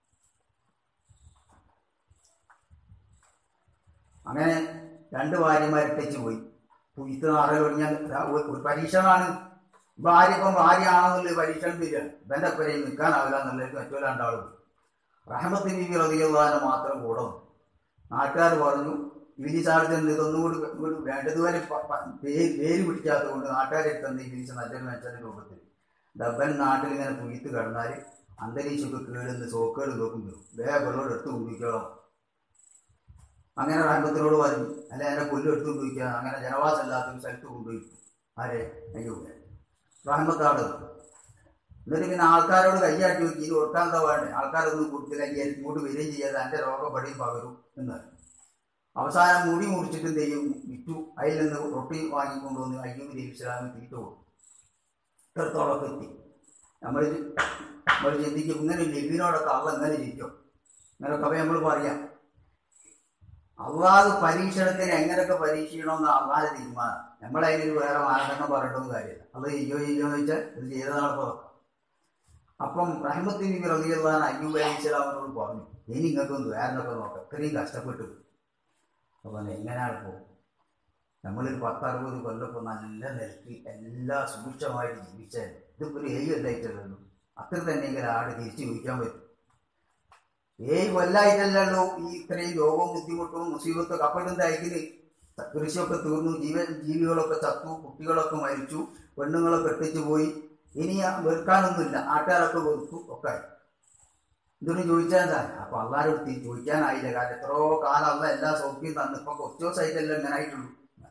അങ്ങനെ രണ്ട് ഭാര്യമാർ ഇട്ടച്ച് പോയി പുയ്ത്ത് നാറൽ ഒഴിഞ്ഞാൽ ഒരു പരീക്ഷണമാണ് ഭാര്യ ഇപ്പം ഭാര്യയാണെന്നുള്ളത് പരീക്ഷണം തീരാണ് ഇവന്റെ പേരെ നിൽക്കാനാവില്ല എന്നുള്ളത് മറ്റൊരു രണ്ടാളും റഹമത്ത് ബീബി റതിയുള്ളതിനെ മാത്രം കൂടെ വന്നു നാട്ടുകാർ പറഞ്ഞു ഇവലി സാർജൻ ഇതൊന്നും കൂടി കൂടി വേണ്ടതുവരെ പേര് പിടിക്കാത്തത് കൊണ്ട് നാട്ടുകാരെ തന്നെ ഇവലിച്ച് നല്ലൊരു മനുഷ്യന്റെ രൂപത്തിൽ ഡബൻ നാട്ടിൽ ഇങ്ങനെ പുയ്ത്ത് കിടന്നാൽ അന്തരീക്ഷമൊക്കെ കീഴുന്ന് സോക്കേട് നോക്കും വരും വേഗം വെള്ളോട് എടുത്ത് കുടിക്കണം അങ്ങനെ റഹ്മത്തിനോട് പറഞ്ഞു അല്ല എന്നെ പുല്ല് എടുത്തുകൊണ്ട് വയ്ക്കുക അങ്ങനെ ജനവാസം ഇല്ലാത്ത ഒരു സ്ഥലത്ത് കൊണ്ടുപോയി ആരെ അയ്യൂബ് റഹ്മത്താട് എന്നിട്ട് പിന്നെ ആൾക്കാരോട് കയ്യാട്ടി വെച്ച് ഇത് കൊടുക്കാൻ എന്താ വേണ്ടേ ആൾക്കാരൊന്നും കൊടുത്ത് കയ്യാൽ ഇങ്ങോട്ട് വരികയും ചെയ്യാതെ എൻ്റെ രോഗം പടിയും പകരും എന്ന് അവസാനം മുടി മുറിച്ചിട്ട് എന്ത് ചെയ്യും വിറ്റു അതിൽ നിന്ന് റൊട്ടി വാങ്ങിക്കൊണ്ടുവന്ന് അയ്യൂബ് നബി ഇസ്ലാമിന് തീറ്റ കൊടുത്തു ഇത്രത്തോളമൊക്കെ എത്തി നമ്മൾ നമ്മൾ ചിന്തിക്കും ഇങ്ങനെ ലിബിനോടൊക്കെ അള്ള എങ്ങനെ ചിരിക്കും ഇങ്ങനൊക്കെ നമ്മൾ പറയാം അള്ളാഹ് പരീക്ഷണത്തിന് എങ്ങനെയൊക്കെ പരീക്ഷിക്കണമെന്ന് അള്ളാഹ് തീരുമാനം നമ്മളതിന് വേറെ മാനദണ്ഡം പറഞ്ഞിട്ടൊന്നും കാര്യമില്ല അത് ചെയ്യോ ചെയ്യോ എന്ന് വെച്ചാൽ ഇത് ചെയ്തതാണ് ഇപ്പോൾ അപ്പം റഹ്മത്ത് നബി റബിയുള്ളഹാൻ അയ്യൂബ് അലൈഹി സ്വലാമിനോട് പറഞ്ഞു ഇനി നിങ്ങൾക്കൊന്ന് വേറെന്നൊക്കെ നോക്കാം ഇത്രയും കഷ്ടപ്പെട്ടു അപ്പം എങ്ങനെയാണ് ഇപ്പോൾ നമ്മളൊരു പത്തറുപത് കൊല്ലപ്പോൾ നല്ല നിലക്ക് എല്ലാ സുഭിക്ഷമായിട്ട് ജീവിച്ചായിരുന്നു ഇതിപ്പോൾ ഒരു ഏഴ് കൊല്ലായിട്ടല്ലല്ലോ അത്ര തന്നെയെങ്കിലും ആട് തിരിച്ചു ചോദിക്കാൻ പറ്റും ഏഴ് കൊല്ലായിട്ടല്ലല്ലോ ഈ ഇത്രയും രോഗവും ബുദ്ധിമുട്ടും മുസീബത്തൊക്കെ അപ്പോഴെന്തായിരിക്കും കൃഷിയൊക്കെ തീർന്നു ജീവ ജീവികളൊക്കെ ചത്തു കുട്ടികളൊക്കെ മരിച്ചു പെണ്ണുങ്ങളൊക്കെ എത്തിച്ചു പോയി ഇനി ആ വെറുക്കാനൊന്നുമില്ല ആട്ടുകാരൊക്കെ വെറുത്തു ഒക്കെ ആയി ഇതൊന്നും ചോദിച്ചാൽ സാർ അപ്പൊ അള്ളാരും ചോദിക്കാനായില്ല കാരണം എത്രയോ കാലം അല്ല എല്ലാ സൗഖ്യം തന്നു ഇപ്പൊ കുറച്ച് ദിവസമായിട്ടല്ല ഇങ്ങനെ ആയിട്ടുള്ളൂ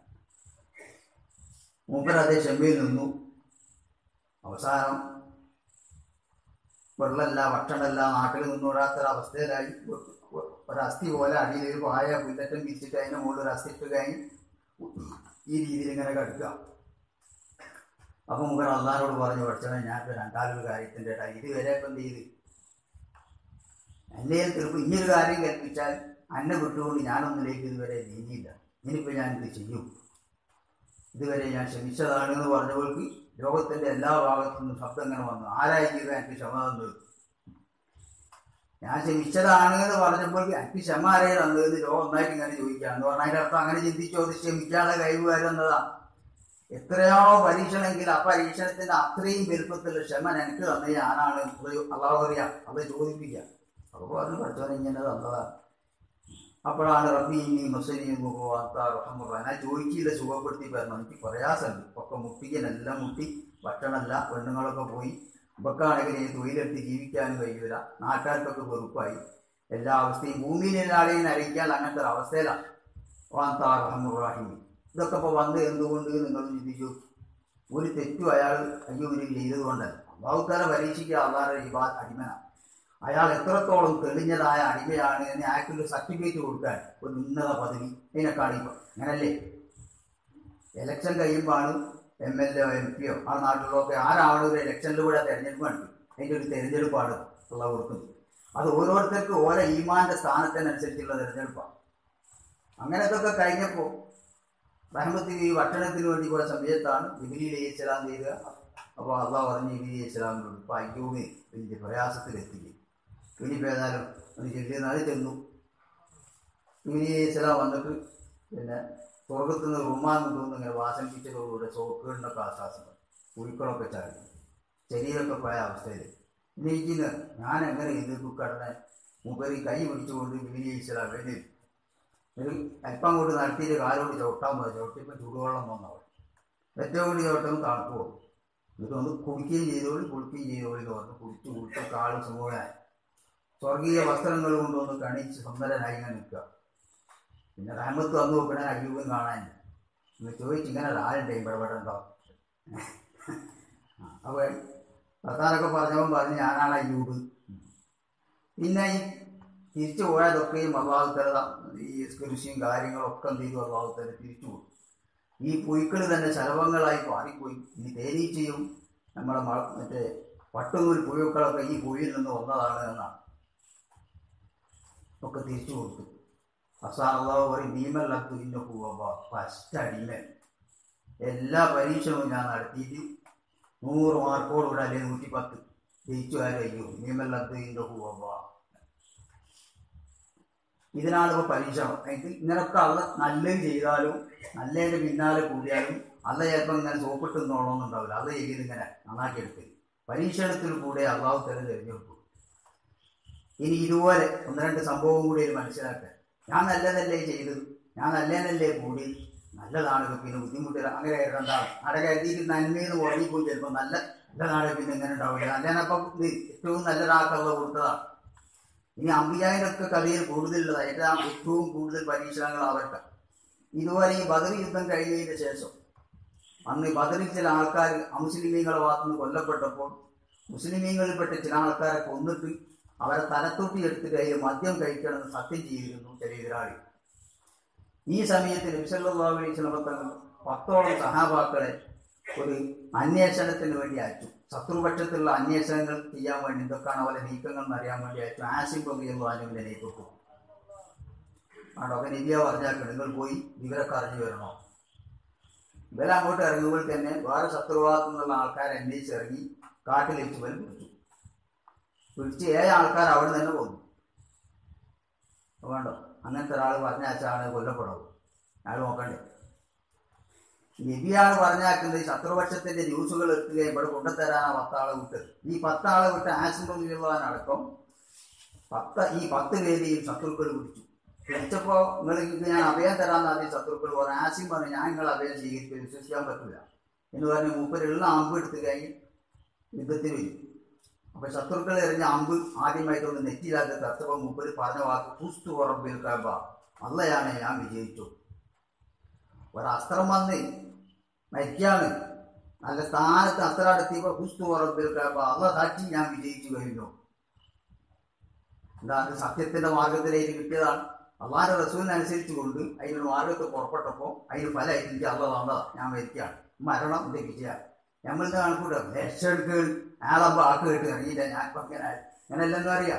മൂപ്പർ അതേ ക്ഷമയിൽ നിന്നു അവസാനം വെള്ളമല്ല ഭക്ഷണമല്ല നാട്ടിൽ നിന്നൂടാത്തൊരവസ്ഥയിലായി ഒരസ്ഥി പോലെ അടിയിൽ ഒരു പായ പുല്ലറ്റം വിരിച്ചിട്ട് അതിൻ്റെ മുകളിൽ ഒരു അസ്ഥി ഇട്ട് കഴിഞ്ഞ് ഈ രീതിയിൽ ഇങ്ങനെ കിടക്കുക അപ്പം മുഖൻ അള്ളാരോട് പറഞ്ഞു പഠിച്ചവനെ ഞാൻ ഇപ്പൊ രണ്ടാലൊരു കാര്യത്തിൻ്റെ ഇട ഇതുവരെ ഇപ്പം എന്ത് ചെയ്ത് എന്നെ ചിലപ്പോൾ ഇനിയൊരു കാര്യം കൽപ്പിച്ചാൽ അന്നെ വിട്ടുകൊണ്ട് ഞാനൊന്നിലേക്ക് ഇതുവരെ നീങ്ങിയില്ല ഇനിയിപ്പോൾ ഞാൻ ഇത് ചെയ്യും ഇതുവരെ ഞാൻ ക്ഷമിച്ചതാണ് എന്ന് പറഞ്ഞവർക്ക് ലോകത്തിന്റെ എല്ലാ ഭാഗത്തു നിന്നും ശബ്ദം ഇങ്ങനെ വന്നു ആരായിരിക്കും എനിക്ക് ക്ഷമ തന്നത് ഞാൻ ക്ഷമിച്ചതാണ് എന്ന് പറഞ്ഞപ്പോൾ എനിക്ക് ക്ഷമ ആരെയും തന്നത് ലോകം ഒന്നായിട്ട് ഇങ്ങനെ ചോദിക്കാം എന്ന് പറഞ്ഞാൽ അതിന്റെ അർത്ഥം അങ്ങനെ ചിന്തിച്ചോ അത് ക്ഷമിക്കാനുള്ള കഴിവ് വരുന്നതാ എത്രയാണോ പരീക്ഷണമെങ്കിൽ ആ പരീക്ഷണത്തിന്റെ അത്രയും വലുപ്പത്തിലുള്ള ക്ഷമ എനിക്ക് തന്നെ ഞാനാണ് അള്ളാഹ് പറയാ അത് ചോദിപ്പിക്കാം അപ്പോൾ അത് പഠിച്ചവൻ ഇങ്ങനെ തന്നതാണ് അപ്പോഴാണ് റബ്ബി ഇനി മുസ്ലിം ഞാൻ ചോദിച്ചില്ല സുഖപ്പെടുത്തി പറഞ്ഞു എനിക്ക് പ്രയാസമുണ്ട് ഒക്കെ മുട്ടിക്കനെല്ലാം മുട്ടി ഭക്ഷണമല്ല പെണ്ണുങ്ങളൊക്കെ പോയി ഇവക്കാണെങ്കിൽ ഈ തൊഴിലെടുത്ത് ജീവിക്കാനും കഴിയില്ല നാട്ടുകാർക്കൊക്കെ വെറുപ്പായി എല്ലാ അവസ്ഥയും ഭൂമിയിലെ ആളെയും അറിയിക്കാൻ അങ്ങനത്തെ ഒരു അവസ്ഥയിലാണ് വാന്താ റഹമുറാഹിം ഇതൊക്കെ ഇപ്പോൾ വന്ന് എന്തുകൊണ്ട് നിങ്ങൾ ചിന്തിച്ചു ഒരു തെറ്റും അയാൾ അയ്യൂരിൽ ചെയ്തത് കൊണ്ടല്ല അള്ളാഹുക്കാല പരീക്ഷിക്കുക അള്ളാഹുടെ ഈ അടിമനാണ് അയാൾ എത്രത്തോളം തെളിഞ്ഞതായ അടിമയാണ് എന്ന് അയാൾക്കൊരു സർട്ടിഫിക്കറ്റ് കൊടുക്കാൻ ഒരു ഉന്നത പദവി ഇതിനെ കാണിക്കും അങ്ങനല്ലേ എലക്ഷൻ കഴിയുമ്പോഴാണ് എം എൽ എ എം പിയോ ആ നാട്ടിലൊക്കെ ആരാണ് ഒരു ഇലക്ഷനിലൂടെ തെരഞ്ഞെടുപ്പ് നടത്തി അതിൻ്റെ ഒരു തെരഞ്ഞെടുപ്പാണ് ഉള്ള കൊടുക്കുന്നത് അത് ഓരോരുത്തർക്കും ഓരോ ഈമാന്റെ സ്ഥാനത്തിനനുസരിച്ചുള്ള തെരഞ്ഞെടുപ്പാണ് അങ്ങനത്തൊക്കെ കഴിഞ്ഞപ്പോൾ റഹ്മത്തിന് ഈ ഭക്ഷണത്തിന് വേണ്ടി പോയ സമയത്താണ് ജിബിലി അലൈഹിസ്സലാം ചെയ്ത അപ്പോൾ അള്ളാഹ് പറഞ്ഞ് ജിബിലി അലൈഹിസ്സലാമിനോട് ഇപ്പോൾ അയ്യൂബ് വലിയ പ്രയാസത്തിലെത്തിക്കും ഇനിയിപ്പോൾ ഏതായാലും അത് ചെല്ലുന്ന അത് ചെന്നു ജിബിലി അലൈഹിസ്സലാം വന്നിട്ട് പിന്നെ സ്വർഗത്തു നിന്ന് റുമാൻ കൊണ്ടുവന്ന് ഇങ്ങനെ വാസനിപ്പിച്ചതോടുകൂടെ സോക്കുകളിനൊക്കെ ആശ്വാസം കുഴിക്കളൊക്കെ ചാടി ശരീരമൊക്കെ പോയ അവസ്ഥയിൽ ഇനിയിക്കുന്ന ഞാൻ എങ്ങനെ ഇത് കടന്ന് മൂപ്പരി കൈ പിടിച്ചുകൊണ്ട് ജിബിലി അലൈഹിസ്സലാം വേണ്ടി ഒരു അല്പം കൊണ്ട് നടത്തിയിട്ട് കാലോട് ചവിട്ടാൻ പോയി ചവിട്ടിയപ്പോൾ ചൂടുവെള്ളം വന്നവൾ ഏറ്റവും കൂടി ചവിട്ടുമ്പോൾ തണുപ്പ് പോകും എന്നിട്ട് ഒന്ന് കുടിക്കുകയും ചെയ്തോളി കുളിക്കുകയും ചെയ്തോളി എന്ന് പറഞ്ഞു കുടിച്ചു കുടിച്ച് കാല് സുഖമായി സ്വർഗീയ വസ്ത്രങ്ങൾ കൊണ്ടുവന്ന് കണിച്ച് സുന്ദരനായി ഇങ്ങനെ നിൽക്കുക പിന്നെ റഹ്മത്ത് വന്നു നോക്കണേ അയ്യൂബും കാണാനില്ല ഇന്ന് ചോദിച്ചു ഇങ്ങനെ ഒരാളുണ്ടേ ഇവിടെ ഇവിടെ ഉണ്ടോ അപ്പോൾ ഭർത്താനൊക്കെ പറഞ്ഞവൻ പറഞ്ഞു ഞാനാണ് അയ്യൂബ് പിന്നെ ഈ തിരിച്ചു പോയതൊക്കെയും അള്ളാഹുത്തര ഈ കൃഷിയും കാര്യങ്ങളൊക്കെ എന്ത് ചെയ്തു അള്ളാഹുത്തര തിരിച്ചു പോയി ഈ പുഴുക്കൾ തന്നെ ശലഭങ്ങളായി മാറിപ്പോയി ഇനി തേനീച്ചയും നമ്മുടെ മ- മറ്റേ പട്ടുനൂൽ പുഴുക്കളൊക്കെ ഈ പുഴയിൽ നിന്ന് വന്നതാണ് എന്നാണ് ഒക്കെ തിരിച്ചു കൊടുത്തു അസാറുള്ള ഒരു ഭീമല്ലത്തു ഇന്ന പോവുമ്പോൾ ഫസ്റ്റ് അടിമൻ എല്ലാ പരീക്ഷണവും ഞാൻ നടത്തിയിട്ട് നൂറ് മാർക്കോടുകൂടെ അല്ലെങ്കിൽ നൂറ്റി പത്ത് ജയിച്ചു ആരയ്യോ ഭീമല്ലത്തു ഇന്ന പോവുമ്പോൾ ഇതിനാണ് ഇപ്പോൾ പരീക്ഷ ഇത് ഇങ്ങനൊക്കെ അള്ള നല്ലത് ചെയ്താലും നല്ലതിന്റെ പിന്നാലെ കൂടിയാലും അല്ല ചിലപ്പോൾ ഇങ്ങനെ സോപ്പിട്ട് നിന്നോളണമെന്നുണ്ടാവില്ല അത് ചെയ്ത് ഇങ്ങനെ നന്നാക്കി എടുക്കരുത് പരീക്ഷണത്തിൽ കൂടെ അള്ളാഹു തരം തിരഞ്ഞെടുക്കും ഇനി ഇതുപോലെ ഒന്ന് രണ്ട് സംഭവം കൂടി ഒരു മനസ്സിലാക്കുക ഞാൻ നല്ലതല്ലേ ചെയ്തത് ഞാൻ നല്ലതല്ലേ കൂടി നല്ലതാണ് ഇപ്പൊ പിന്നെ ബുദ്ധിമുട്ടില്ല അങ്ങനെ രണ്ടാണ് അവിടെ കരുതിയിട്ട് നന്മയെന്ന് ഉറങ്ങിപ്പോയി ചിലപ്പോൾ നല്ല നല്ലതാണ് പിന്നെ ഇങ്ങനെ ഉണ്ടാവില്ല നല്ലതിനപ്പം ഇത് ഏറ്റവും നല്ലതാക്കുള്ള കൊടുത്തതാണ് ഇനി അമ്പിയായിരൊക്കെ കഥയിൽ കൂടുതലുള്ളത് അതിൻ്റെ ഏറ്റവും കൂടുതൽ പരീക്ഷണങ്ങൾ അവർക്ക് ഇതുവരെ ഈ ബദർ യുദ്ധം കഴിഞ്ഞതിന് ശേഷം അന്ന് ബദറിൽ ചില ആൾക്കാർ അമുസ്ലിമീങ്ങളുടെ ഭാഗത്തുനിന്ന് കൊല്ലപ്പെട്ടപ്പോൾ മുസ്ലിമീങ്ങളിൽപ്പെട്ട ചില ആൾക്കാരെ കൊന്നിട്ട് അവരെ തലത്തൊട്ടി എടുത്തിട്ട് അതിൽ മദ്യം കഴിക്കണമെന്ന് സത്യം ചെയ്തിരുന്നു ചില എതിരാളി ഈ സമയത്ത് നബിസല്ലാഹു അലൈഹി സ്വലമത്തങ്ങൾ പത്തോളം സഹാബാക്കളെ ഒരു അന്വേഷണത്തിന് വേണ്ടി അയച്ചു ശത്രുപക്ഷത്തുള്ള അന്വേഷണങ്ങൾ ചെയ്യാൻ വേണ്ടി എന്തൊക്കെയാണ് അവരെ നീക്കങ്ങൾ എന്ന് അറിയാൻ വേണ്ടി അയച്ചു ആസിഫ് അബിയുള്ളാനുവിന്റെ നേതൃത്വം ആണോ അവൻ ഇന്ത്യ പറഞ്ഞാൽ നിങ്ങൾ പോയി വിവരമൊക്കെ അറിഞ്ഞു വരണോ ഇവരെ അങ്ങോട്ട് ഇറങ്ങുമ്പോൾ തന്നെ വേറെ ശത്രുഭാഗത്തു നിന്നുള്ള ആൾക്കാരെ അന്വേഷിച്ച് ഇറങ്ങി കാട്ടിൽ വെച്ച് ഇവൻ പിടിച്ചു പിടിച്ച് ഏഴ് ആൾക്കാർ അവിടെ തന്നെ പോന്നു വേണ്ടോ അങ്ങനത്തെ ഒരാൾ പറഞ്ഞാച്ചാണ് കൊല്ലപ്പെടുന്നത് അയാൾ നോക്കണ്ടേ നബിയാണ് പറഞ്ഞാക്കുന്നത് ശത്രുപക്ഷത്തിന്റെ ന്യൂസുകൾ എത്തുകയും ഇവിടെ കൊണ്ടുതരാനാ പത്താളെ വിട്ടത് ഈ പത്താളെ വിട്ട് ആശുപത്രിയിലുള്ളവനടക്കം പത്ത് ഈ പത്ത് പേരെയും ശത്രുക്കൾ പിടിച്ചു പിടിച്ചപ്പോ നിങ്ങൾക്ക് ഞാൻ അഭയം തരാമെന്ന് ആദ്യം ശത്രുക്കൾ പറഞ്ഞു ആസിം പറഞ്ഞു ഞാൻ നിങ്ങൾ അഭയം സ്വീകരിച്ച് വിശ്വസിക്കാൻ പറ്റില്ല എന്ന് പറഞ്ഞ് മൂപ്പരുള്ള അമ്പ് എടുത്ത് കഴിഞ്ഞ് യുദ്ധത്തിന് വരും അപ്പൊ ശത്രുക്കൾ എറിഞ്ഞ അമ്പ് ആദ്യമായിട്ടൊന്ന് നെറ്റിയിലാക്കി തത്തപ്പം മൂപ്പര് പറഞ്ഞ വാക്ക് പുസ്തു ഉറപ്പിൽ കബ അല്ലയാണ് ഞാൻ വിജയിച്ചു ഒരസ്ത്രം വന്ന് മരിക്കാണ് നല്ല സ്ഥാനത്ത് അസ്ത്രം എടുത്തിയപ്പോ പുസ്തു ഉറപ്പിൽ കബ അല്ല സാക്ഷി ഞാൻ വിജയിച്ചു കഴിഞ്ഞു എന്താ അത് സത്യത്തിന്റെ മാർഗത്തിലേക്ക് കിട്ടിയതാണ് അള്ളാന്റെ റസൂലിനനുസരിച്ച് കൊണ്ട് അതിനൊരു മാർഗത്തിൽ പുറപ്പെട്ടപ്പോൾ അതിന് ഫലമായിട്ട് എനിക്ക് അള്ള തന്നതാ ഞാൻ മരിക്കുകയാണ് മരണം എന്റെ വിജയ നമ്മളുടെ കണക്കൂടെ രക്ഷെടുക്കുക ആളമ്പോ ആൾക്ക് കേട്ട് ഇറങ്ങിയില്ല ഞാൻ ഇപ്പൊ അങ്ങനെ അങ്ങനെയല്ലെന്ന് അറിയാം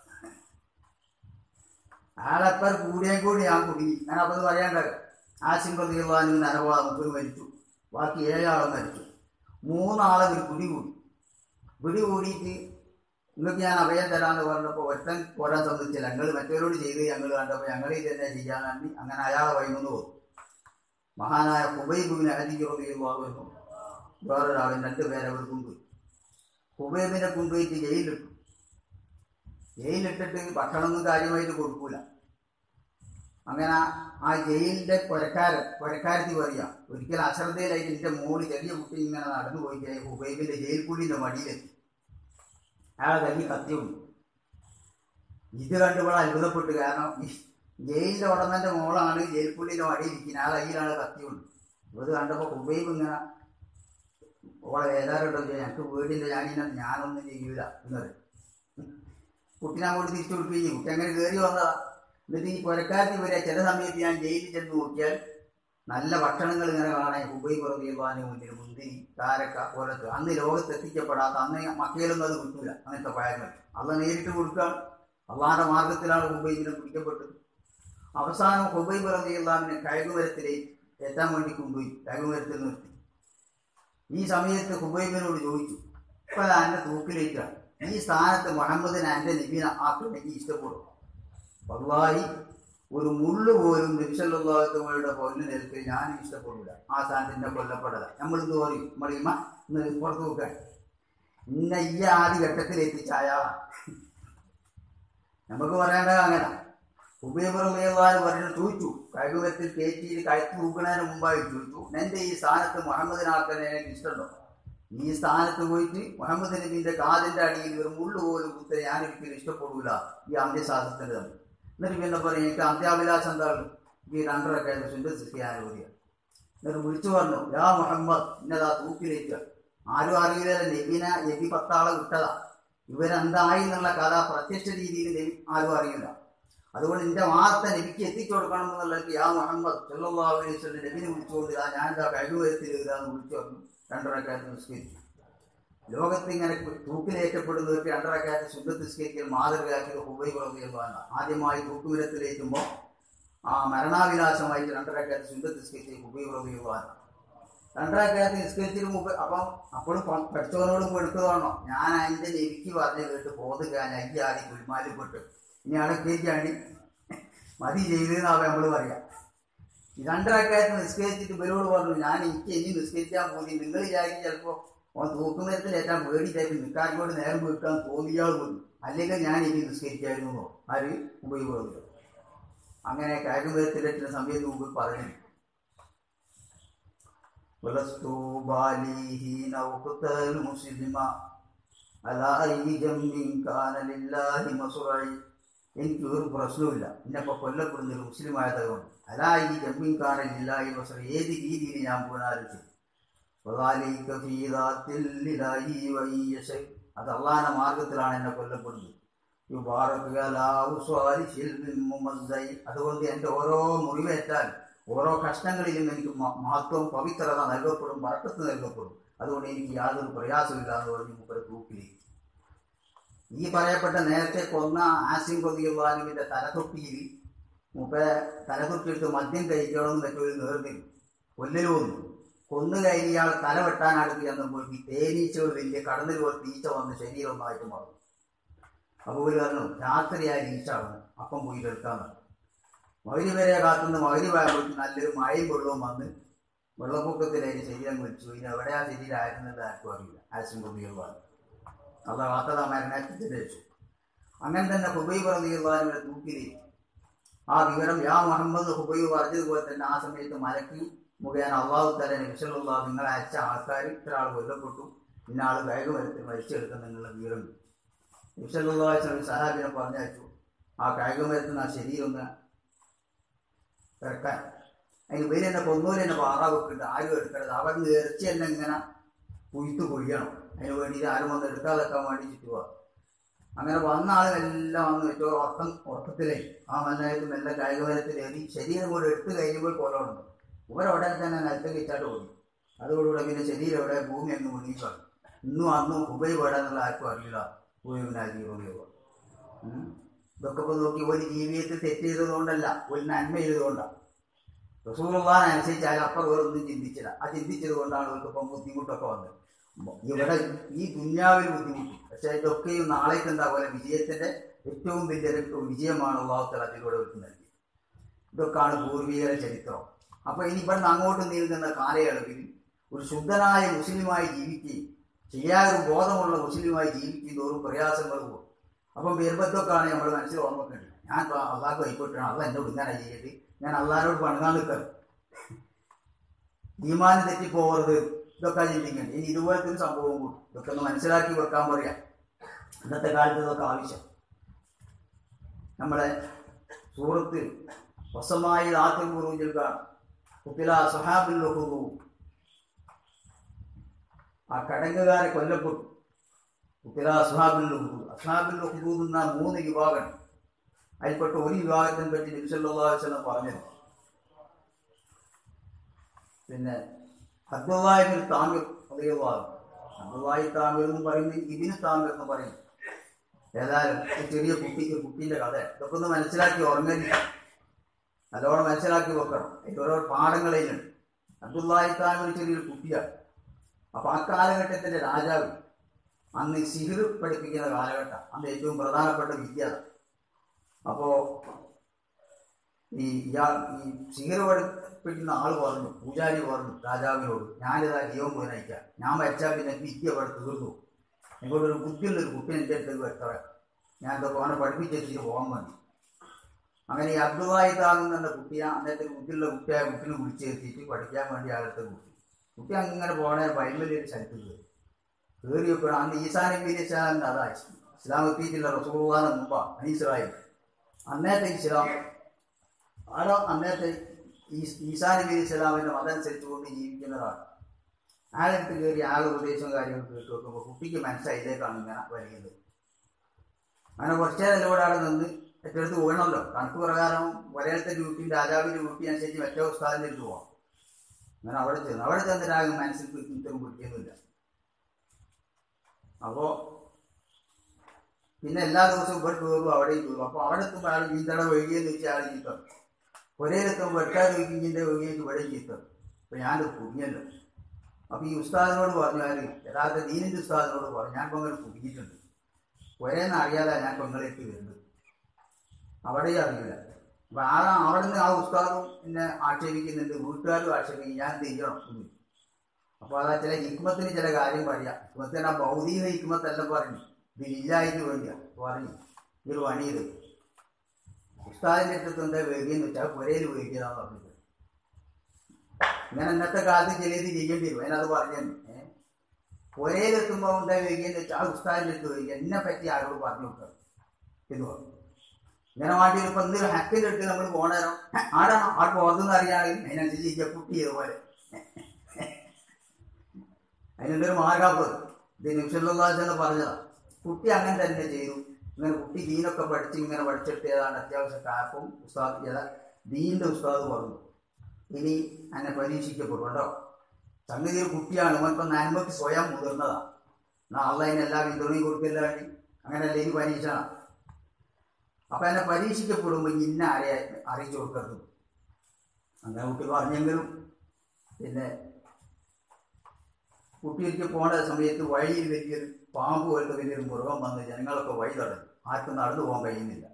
ആളെപ്പർ കൂടിയാൻ കൂടി ഞാൻ കുടുങ്ങി ഞാൻ അപ്പം പറയാൻ കാര്യം ആശിംബ തീർവാനും നരവാ മുപ്പത് മരിച്ചു ബാക്കി ഏഴാളും മരിച്ചു മൂന്നാളെ ഒരു പിടി കൂടി പിടി കൂടിയിട്ട് നിങ്ങൾക്ക് ഞാൻ അഭയം തരാന്ന് പറഞ്ഞപ്പോൾ ഒരുത്തൻ പോരാൻ സമ്മതിച്ചില്ല ഞങ്ങൾ മറ്റവരോട് ചെയ്ത് ഞങ്ങൾ കണ്ടപ്പോൾ ഞങ്ങൾ ഇത് തന്നെ ചെയ്യാൻ വേണ്ടി അങ്ങനെ അയാളെ വൈകുന്നു പോകും മഹാനായ ഹുബൈബുവിനെ അധികം വേറൊരാളും രണ്ടുപേരെ അവർ കൊണ്ടുപോയി ഹുബൈബിനെ കൊണ്ടുപോയിട്ട് ജയിലിലിട്ടു ജയിലിട്ടിട്ട് ഭക്ഷണമൊന്നും കാര്യമായിട്ട് കൊടുക്കൂല അങ്ങനെ ആ ജയിലിന്റെ പുരക്കാരൻ പുരക്കാരത്തി പറയാം ഒരിക്കൽ അശ്രദ്ധയിലായിട്ട് എന്റെ മോള് ചെറിയ കുട്ടി ഇങ്ങനെ നടന്നു പോയി കഴിഞ്ഞാൽ ഹുബൈബിന്റെ ജയിൽ പുള്ളിന്റെ മടിയിലെത്തി അയാളെ കയ്യിൽ കത്തിയുണ്ട് ഇത് കണ്ടുമ്പോൾ അത്ഭുതപ്പെട്ടു കാരണം ഈ ജയിലിന്റെ ഉടമന്റെ മോളാണ് ജയിൽ പുള്ളിന്റെ മടിയിരിക്കുന്നത് ആ കയ്യിലാണ് കത്തിയുണ്ട് ഇത് കണ്ടപ്പോൾ ഹുബൈബ് ഇങ്ങനെ ഓളെ ഏതാറുണ്ടോ ഞങ്ങൾക്ക് വീടിന്റെ ഞാനിനെ ഞാനൊന്നും ചെയ്യൂല എന്നത് കുട്ടിനെ അങ്ങോട്ട് തിരിച്ചു കൊടുക്കുകയും കുട്ടി അങ്ങനെ കയറി വന്നതാ എന്നിട്ട് ഈ പുരക്കാരത്തി വരെ ചില സമയത്ത് ഞാൻ ജയിലിൽ ചെന്ന് നോക്കിയാൽ നല്ല ഭക്ഷണങ്ങൾ ഇങ്ങനെ കാണാൻ ഹുബൈ പുറകീർവാനും മുന്നിൽ മുന്തിരി കാരക്ക പോലത്തെ അന്ന് ലോകത്ത് എത്തിക്കപ്പെടാത്ത അന്ന് മക്കയിലൊന്നും അത് കിട്ടൂല അങ്ങനത്തെ പഴങ്ങൾ അത് നേരിട്ട് കൊടുക്കാൻ അള്ളാന്റെ മാർഗത്തിലാണ് ഹുബൈബിനെ പിടിക്കപ്പെട്ടത് അവസാനം ഹുബൈ പുറകീർവാമിനെ കയകുമരത്തിലേക്ക് എത്താൻ വേണ്ടി കൊണ്ടുപോയി കയകുമരത്തിൽ നിർത്തി ഈ സമയത്ത് ഹുബൈബിനോട് ചോദിച്ചു ഇപ്പൊ എന്റെ തൂക്കിലേക്കാണ് ഈ സ്ഥാനത്ത് മുഹമ്മദിനെ എന്റെ നിബിനെ ആക്കണമെങ്കിൽ ഇഷ്ടപ്പെടും വല്ലാഹി ഒരു മുള്ളു പോലും നബിസല്ലാത്തങ്ങളുടെ പൊന്നു നിരക്ക് ഞാൻ ഇഷ്ടപ്പെടില്ല ആ സ്ഥാനത്തിന്റെ കൊല്ലപ്പെടല നമ്മൾ എന്ത് പറയും നമ്മളിമ്മ ഇന്ന് പുറത്ത് നോക്കാൻ ഇന്ന ഈ ആദ്യ ഘട്ടത്തിൽ എത്തിച്ചായ നമുക്ക് പറയേണ്ടത് അങ്ങനെ ഉപയോഗപ്രമേയവാൻ പറഞ്ഞു ചോദിച്ചു കഴുകത്തിൽ കയറ്റിയിൽ കയറ്റി തൂക്കുന്നതിന് മുമ്പായി ചോദിച്ചു എന്റെ ഈ സ്ഥാനത്ത് മുഹമ്മദിനാക്കാൻ എനിക്ക് ഇഷ്ടമുണ്ടോ ഈ സ്ഥാനത്ത് പോയിട്ട് മുഹമ്മദ് നബീന്റെ കാതിന്റെ അടിയിൽ ഒരു മുള്ളു പോലും കുത്തനെ ഞാൻ ഒരിക്കലും ഇഷ്ടപ്പെടൂല ഈ അന്ത്യശാസ്ത്രത്തിന്റെ തമ്മിൽ എന്നിട്ട് പിന്നെ പറയും എനിക്ക് അന്ത്യാഭിലാഷം എന്താണ് ഈ രണ്ടരൊക്കെ സുന്ദർ സൃഷ്ടിയാൻ ഓടിയ എന്നിട്ട് വിളിച്ചു പറഞ്ഞു യാ മുഹമ്മദ് ഇന്നതാ തൂക്കിലേക്ക് ആരും അറിയില്ല നബീന നബി പത്താളെ വിട്ടതാ ഇവരെന്തായി എന്നുള്ള കഥ പ്രത്യക്ഷ രീതിയിൽ നബി ആരും അറിയില്ല അതുകൊണ്ട് നിന്റെ വാർത്ത നബിക്ക് എത്തിച്ചു കൊടുക്കണം എന്നുള്ളത് യാ മുഹമ്മദ് സല്ലല്ലാഹു അലൈഹി വസല്ലം നബിനെ വിളിച്ചുകൊണ്ട് ഇതാ ഞാൻ എന്താ കഴിവുവരത്തിൽ ഇതാന്ന് വിളിച്ചു പറഞ്ഞു രണ്ടരക്കാലത്ത് നിസ്കരിച്ചു ലോകത്ത് ഇങ്ങനെ തൂക്കിലേറ്റപ്പെടുന്നവർക്ക് രണ്ടരക്കാലത്ത് ശുദ്ധ നിസ്കരിക്കൽ മാതൃകയാക്കിയത് ഹുബൈ പറയുന്നതാണ് ആദ്യമായി തൂക്കുമിരത്തിലേറ്റുമ്പോൾ ആ മരണാവിലാസമായിട്ട് രണ്ടരക്കാലത്ത് ശുദ്ധ നിസ്കരിച്ച് ഹുബൈ പറയുവാണ് രണ്ടരക്കാലത്ത് നിസ്കരിച്ചതിന് മുമ്പ് അപ്പം അപ്പോഴും പഠിച്ചവനോടും എടുത്തതാണോ ഞാൻ അതിന്റെ നെരുക്കി പറഞ്ഞ് കേട്ട് ബോധക്കാൻ അയ്യാടി കുൽമാലിപ്പെട്ട് ഇനി അടക്കേക്കാണ്ടി മതി ചെയ്തതെന്നാവേ നമ്മൾ പറയാം രണ്ടരക്കാലത്ത് നിസ്കരിച്ചിട്ട് ഇവരോട് പറഞ്ഞു ഞാൻ എനിക്ക് ഇനി നിസ്കരിക്കാൻ പോയി നിങ്ങൾ വിചാരിക്കും ചിലപ്പോൾ ഓൻ തൂക്കുന്നേരത്തിൽ ഏറ്റവും പേടിച്ചായിട്ട് നിൽക്കാരിക്കോട് നേരം വെക്കാൻ തോന്നിയാൽ പോലും അല്ലെങ്കിൽ ഞാൻ ഇനി നിസ്കരിക്കായിരുന്നു ആര് ഉപയോഗം അങ്ങനെ കാര്യം സമയത്ത് മുമ്പ് പറഞ്ഞു ولست بالي حين أقتل المسلم على أي جنب كان لله مصرعي എനിക്ക് ഒരു പ്രശ്നവുമില്ല എന്നെപ്പോൾ കൊല്ലപ്പെടുന്ന ഒരു മുസ്ലിം ആയതുകൊണ്ട് അലാ ഈ ജമ്മിൻകാരൻ ഇല്ലായി വസറ ഏത് രീതിയിൽ ഞാൻ വീണാലും ശരി വദാലിക ഫീ ദാത്തിൽ ഇലാഹി വയ്യശ. അത് അള്ളാഹന്റെ മാർഗത്തിലാണ് എന്നെ കൊല്ലപ്പെടുന്നത് യുബാറക ലാഹു സ്വാലിഹിൽ മിൻ മുമസ്സൈ. അതുകൊണ്ട് എൻ്റെ ഓരോ മുറിവേറ്റാൽ ഓരോ കഷ്ടങ്ങളിലും എനിക്ക് മ- മഹത്വം പവിത്രത നൽകപ്പെടും വറക്കത്ത് നൽകപ്പെടും അതുകൊണ്ട് എനിക്ക് യാതൊരു പ്രയാസമില്ല എന്ന് പറഞ്ഞ് മുപ്പത് തൂക്കിലേക്ക് ഈ പറയപ്പെട്ട നേരത്തെ കൊന്ന ആസിം കൊതിയുവാനുവിന്റെ തലതൊട്ടിയിൽ മുപ്പ തലതൊട്ടിയിട്ട് മദ്യം കഴിക്കണമെന്ന് പറ്റൊരു നേർന്നില്ല കൊല്ലല് വന്നു കൊന്നു കഴിഞ്ഞ് ഇയാൾ തല വെട്ടാൻ അടുത്ത് ചെന്നപ്പോഴേക്ക് തേനീച്ചകൾ വലിയ കടന്നിൽ പോലെ തീച്ച വന്ന് ശരീരം ഒന്നായിട്ട് മാറും അപ്പോൾ ഒരു പറഞ്ഞു രാത്രിയായി ഈച്ചാണ് അപ്പം പോയി എടുക്കാൻ മകരി വരെ കാത്തുനിന്ന് മകരി പോയപ്പോഴേക്ക് നല്ലൊരു മഴയും വെള്ളവും വന്ന് വെള്ളപ്പൊക്കത്തിലായി ശരീരം വിളിച്ചു ഇനി എവിടെയാ ശരീരം ആയിരുന്നത് ആർക്കും അറിയില്ല ആസിം കൊതിയുവാൻ അത് വാർത്തത മരണത്തിന് വെച്ചു അങ്ങനെ തന്നെ ഹുബൈ പറഞ്ഞുള്ളവരുടെ തൂക്കിലേ ആ വിവരം യാ മുഹമ്മദ് ഹുബൈ പറഞ്ഞതുപോലെ തന്നെ ആ സമയത്ത് മലക്ക് മുഖേന അള്ളാഹു തല വിഷലുള്ള നിങ്ങളെ അയച്ച ആൾക്കാർ ഇത്ര ആൾ കൊല്ലപ്പെട്ടു ഇന്ന ആൾ വേഗമരത്തിൽ മരിച്ചെടുക്കുന്നുള്ള വിവരം വിഷലുള്ള സഹാബിനെ പറഞ്ഞയച്ചു ആ കായികമരത്തിൽ ആ ശരീരം ഒന്ന് ഇറക്കാൻ അതിന് ഇവര് തന്നെ കൊന്നൂര് തന്നെ പാറാവൊക്കെ ആരും എടുക്കരുത് അവിടെ നിന്ന് ഇറച്ചി തന്നെ ഇങ്ങനെ കുയ്ത്ത് കൊയ്യണം അതിന് വേണ്ടിയിട്ട് ആരും വന്ന് എടുക്കാതെക്കാൻ വേണ്ടി ചുറ്റുക അങ്ങനെ വന്ന ആളുകളെല്ലാം വന്ന് വെച്ചോ ഉറക്കം ഉറക്കത്തിലേ ആ മല്ലായിട്ട് മെല്ലെ കായികമരത്തിലേറി ശരീരം കൂടെ എടുത്തു കഴിയുമ്പോൾ കൊലമുണ്ട് ഇവരവിടെ തന്നെ നിലത്ത് വെച്ചാട്ട് ഓടി അതോടുകൂടെ പിന്നെ ശരീരം എവിടെ ഭൂമി അങ്ങ് മുങ്ങിക്കാണ് ഇന്നും അന്നും ഉപയോഗപ്പെടാന്നുള്ള ആർക്കും അറിയില്ല ഉപയോഗനാജി ഉപയോഗം ഇതൊക്കെ ഇപ്പൊ നോക്കി ഒരു ജീവിതത്തിൽ തെറ്റ് ചെയ്തതുകൊണ്ടല്ല ഒരു നന്മ ചെയ്തതുകൊണ്ടാണ് റസൂലുള്ളാൻ അനുസരിച്ച് അതിനപ്പുറം വേറൊന്നും ചിന്തിച്ചില്ല ആ ചിന്തിച്ചത് കൊണ്ടാണ് അവർക്ക് ഇപ്പം ബുദ്ധിമുട്ടൊക്കെ വന്നത് ഇവിടെ ഈ ദുന്യാവിൽ ബുദ്ധിമുട്ട് പക്ഷെ ഇതൊക്കെയും നാളേക്ക് എന്താ പോലെ വിജയത്തിന്റെ ഏറ്റവും വലിയ ഒരു വിജയമാണ് അള്ളാഹുത്തല അതിലൂടെ അവർക്ക് നൽകി ഇതൊക്കെയാണ് പൂർവികര ചരിത്രം അപ്പൊ ഇനി ഇവിടുന്ന് അങ്ങോട്ട് നീങ്ങുന്ന കാലയളവിൽ ഒരു ശുദ്ധനായ മുസ്ലിമായി ജീവിക്കുകയും ശരിയായ ഒരു ബോധമുള്ള മുസ്ലിമായി ജീവിക്കുകയും തോറും പ്രയാസങ്ങൾ പോകും അപ്പം വരുമ്പത്തൊക്കെയാണ് നമ്മൾ മനസ്സിൽ ഓർമ്മക്കേണ്ടത് ഞാൻ ഇപ്പൊ അള്ളാഹ് കൈപ്പെട്ടാണ് അള്ള എന്നോട് ഇങ്ങനെ ചെയ്തിട്ട് ഞാൻ അള്ളാഹിനോട് പണങ്ങാൻ നിൽക്കരുത് ഈമാനം തെറ്റിപ്പോകരുത് ഇതൊക്കെ ചിന്തിക്കണം ഇനി ഇതുപോലത്തെ ഒരു സംഭവം കൂടി ഇതൊക്കെ ഒന്ന് മനസ്സിലാക്കി വെക്കാൻ പറയാം ഇന്നത്തെ കാലത്ത് ഇതൊക്കെ ആവശ്യം നമ്മളെ സൂറത്ത് വസമായി ആദ്യം പൂർവ്വത്തിൽ കാണും കുത്തില സുഹാബിൽ ലഹുദു ആ കടങ്ങുകാരെ കൊല്ലപ്പെട്ടു കുത്തില അസ്ഹാബിൽ ലഹുദു അസ്ഹാബിൽ ലഹുദൂദ് എന്ന മൂന്ന് വിഭാഗം അതിൽപ്പെട്ട ഒരു വിഭാഗത്തിനെ പറ്റി നിമിഷം പറഞ്ഞത് പിന്നെ അബ്ദുല്ലാഹിബിൻ താമിർ അതേവാദം അബ്ദുല്ലാഹി താമിർ എന്ന് പറയുന്നത് ഇതിന് താമിർ എന്ന് പറയുന്നു ഏതായാലും ഈ ചെറിയ കുട്ടിക്ക് കുട്ടീൻ്റെ കഥ ഇതൊക്കെ ഒന്ന് മനസ്സിലാക്കി ഉറങ്ങലില്ല നല്ലോണം മനസ്സിലാക്കി വെക്കണം അതിൽ ഓരോ പാഠങ്ങളിലുണ്ട് അബ്ദുല്ലാഹി താമിർ ചെറിയൊരു കുട്ടിയാണ് അപ്പൊ ആ കാലഘട്ടത്തിന്റെ രാജാവ് അന്ന് സിഹിർ പഠിപ്പിക്കുന്ന കാലഘട്ടം അന്ന് ഏറ്റവും പ്രധാനപ്പെട്ട വിദ്യ അതാ. അപ്പോ ഈ ഇയാൾ ഈ സിഹിർ പഠിപ്പിക്കുന്ന ആൾ പറഞ്ഞു പൂജാരി പറഞ്ഞു രാജാവിനോട് ഞാനിതാ ജീവൻ പോയി നയിക്കാം ഞാൻ മരിച്ചാൽ പിന്നെ എനിക്ക് വിദ്യ അവിടെ തീർന്നു എനിക്കൊരു ബുദ്ധിയുള്ള ഒരു കുട്ടി എൻ്റെ അടുത്തേക്ക് വെക്കറ ഞാൻ ഇതൊക്കെ അവനെ പഠിപ്പിച്ചിട്ട് പോകാൻ മതി അങ്ങനെ ഈ അബ്ദുള്ളായി താങ്ങുന്ന കുട്ടിയെ അന്നത്തെ ബുദ്ധിയുള്ള കുട്ടിയായ കുട്ടിനെ വിളിച്ച് എത്തിയിട്ട് പഠിക്കാൻ വേണ്ടി അയാളത്തെ കുട്ടി കുട്ടി അങ്ങനെ പോകണേ ഭയങ്കര സ്ഥലത്ത് കയറി കയറിയപ്പോൾ അന്ന് ഈസാ നബി ഇസ്ലാമിൻ്റെ അതാ ഇസ്ലാം എത്തിയിട്ടില്ല റസൂള്ളാന് മുമ്പാ അനീസ്രായി അന്നത്തെ ഇസ്ലാം ആരോ അന്നത്തെ ഈ- ഈസാ നബി ഇസ്ലാമിന്റെ മതം അനുസരിച്ചുകൊണ്ട് ജീവിക്കുന്നതാണ് ആളെടുത്ത് കയറി ആൾ ഉപദേശവും കാര്യങ്ങളും കേട്ട് നോക്കുമ്പോൾ കുട്ടിക്ക് മനസ്സിലായി ഇതേക്കാണ് ഇങ്ങനെ വരികയത് അങ്ങനെ കുറച്ചു നേരം ഇവിടെ ആൾ നിന്ന് ഏറ്റെടുത്ത് പോകണമല്ലോ കണക്ക് പ്രകാരം ഒരേത്തെ ഡ്യൂട്ടിയും രാജാവിന്റെ ഡ്യൂട്ടി അനുസരിച്ച് മറ്റേ ഉസ്താദിന്റെ അടുത്ത് പോവാം അങ്ങനെ അവിടെ ചെന്നു അവിടെ ചെന്നിട്ടാകും മനസ്സിൽ ഇത്തരം പിടിക്കുന്നില്ല അപ്പോ പിന്നെ എല്ലാ ദിവസവും ഇവിടെ കയറും അവിടെ കയറും അപ്പൊ അവിടെ എത്തുമ്പോൾ അയാൾ ചീത്തട വൈകിയെന്ന് വെച്ചാൽ അയാൾ ചീത്ത ഒരേലെത്തുമ്പോൾ വെട്ടാതെ വൈകിന്റെ വൈകിയിട്ട് ഇവിടെ ചീത്ത അപ്പൊ ഞാൻ കുടുങ്ങിയല്ലോ അപ്പൊ ഈ ഉസ്താദിനോട് പറഞ്ഞാൽ യഥാർത്ഥ ദീനിന്റെ ഉസ്താദിനോട് പറഞ്ഞു ഞാൻ ഇപ്പൊ അങ്ങനെ കുടുങ്ങിയിട്ടുണ്ട് ഒരേന്ന് അറിയാതെ ഞാൻ പെങ്ങളേക്ക് വരുന്നത് അവിടെയും അറിയില്ല അപ്പൊ ആ അവിടെ നിന്ന് ആ ഉസ്താദും എന്നെ ആക്ഷേപിക്കുന്നുണ്ട് വീട്ടുകാരും ആക്ഷേപിക്കും ഞാൻ എന്ത് ചെയ്യണം എന്ന് അപ്പൊ അതാ ചില ഹിക്മത്തിന് ചില കാര്യം പറയാം ഹിക്മത്തിന് ആ ഭൗതിക ഹിക്മത്തെല്ലാം പറഞ്ഞു ഇത് ഇല്ലായ്ക്ക് വേണ്ടിയാ പറഞ്ഞു ഇത് പണിയത് ഉസ്താദിന്റെ അടുത്ത് എന്താ വൈകിയെന്ന് വെച്ചാൽ പുരയിൽ വൈകിയതാന്ന് പറഞ്ഞത് ഇങ്ങനെ ഇന്നത്തെ കാലത്ത് ചിലത് ചെയ്യേണ്ടി വരും അതിനത് പറഞ്ഞു ഏഹ് പുരയിലെത്തുമ്പോൾ എന്താ വൈകിയെന്ന് വെച്ചാൽ ആ ഉസ്താദിന്റെ അടുത്ത് വൈകി എന്നെ പറ്റി ആരോട് പറഞ്ഞു കൊടുത്തത് എന്ന് പറഞ്ഞു ഇങ്ങനെ വേണ്ടി ഇപ്പൊ എന്തൊരു ഹക്കിന്റെ അടുത്ത് നമ്മൾ പോണേരോ ആടാണോ ആ പോകുന്നതെന്ന് അറിയാമെങ്കിൽ അതിനനുസരിച്ച് ഇരിക്കുക കുട്ടി ഇതുപോലെ അതിനെന്തൊരു മാർഗാപ്പ് ഇത് നിമിഷമുള്ള പറഞ്ഞതാ കുട്ടി അങ്ങനെ തന്നെ ചെയ്തു ഇങ്ങനെ കുട്ടി ദീനൊക്കെ പഠിച്ച് ഇങ്ങനെ പഠിച്ചിട്ട് ഏതാണ്ട് അത്യാവശ്യം കാപ്പും ഉസ്താദ് ഏതാ ദീന്റെ ഉസ്താദ് പറഞ്ഞു ഇനി എന്നെ പരീക്ഷിക്കപ്പെടും കേട്ടോ സംഗതി ഒരു കുട്ടിയാണ് ഇവനിപ്പം നന്മക്ക് സ്വയം മുതിർന്നതാ നാളെ അതിന് എല്ലാ പിന്തുണയും കൊടുക്കില്ല വേണ്ടി അങ്ങനെയല്ല ഇനി പരീക്ഷ അപ്പൊ എന്നെ പരീക്ഷിക്കപ്പെടുമ്പോൾ ഇന്ന ആരെ അറിയിച്ചു കൊടുക്കരുത് അങ്ങനെ കുട്ടി പറഞ്ഞെങ്കിലും പിന്നെ കുട്ടിക്ക് പോണ സമയത്ത് വഴിയിൽ വലിയൊരു പാമ്പ് പോലത്തെ വലിയൊരു മൃഗം വന്ന് ജനങ്ങളൊക്കെ വഴി തടഞ്ഞു ആർക്കും നടന്നു പോകാൻ കഴിയുന്നില്ല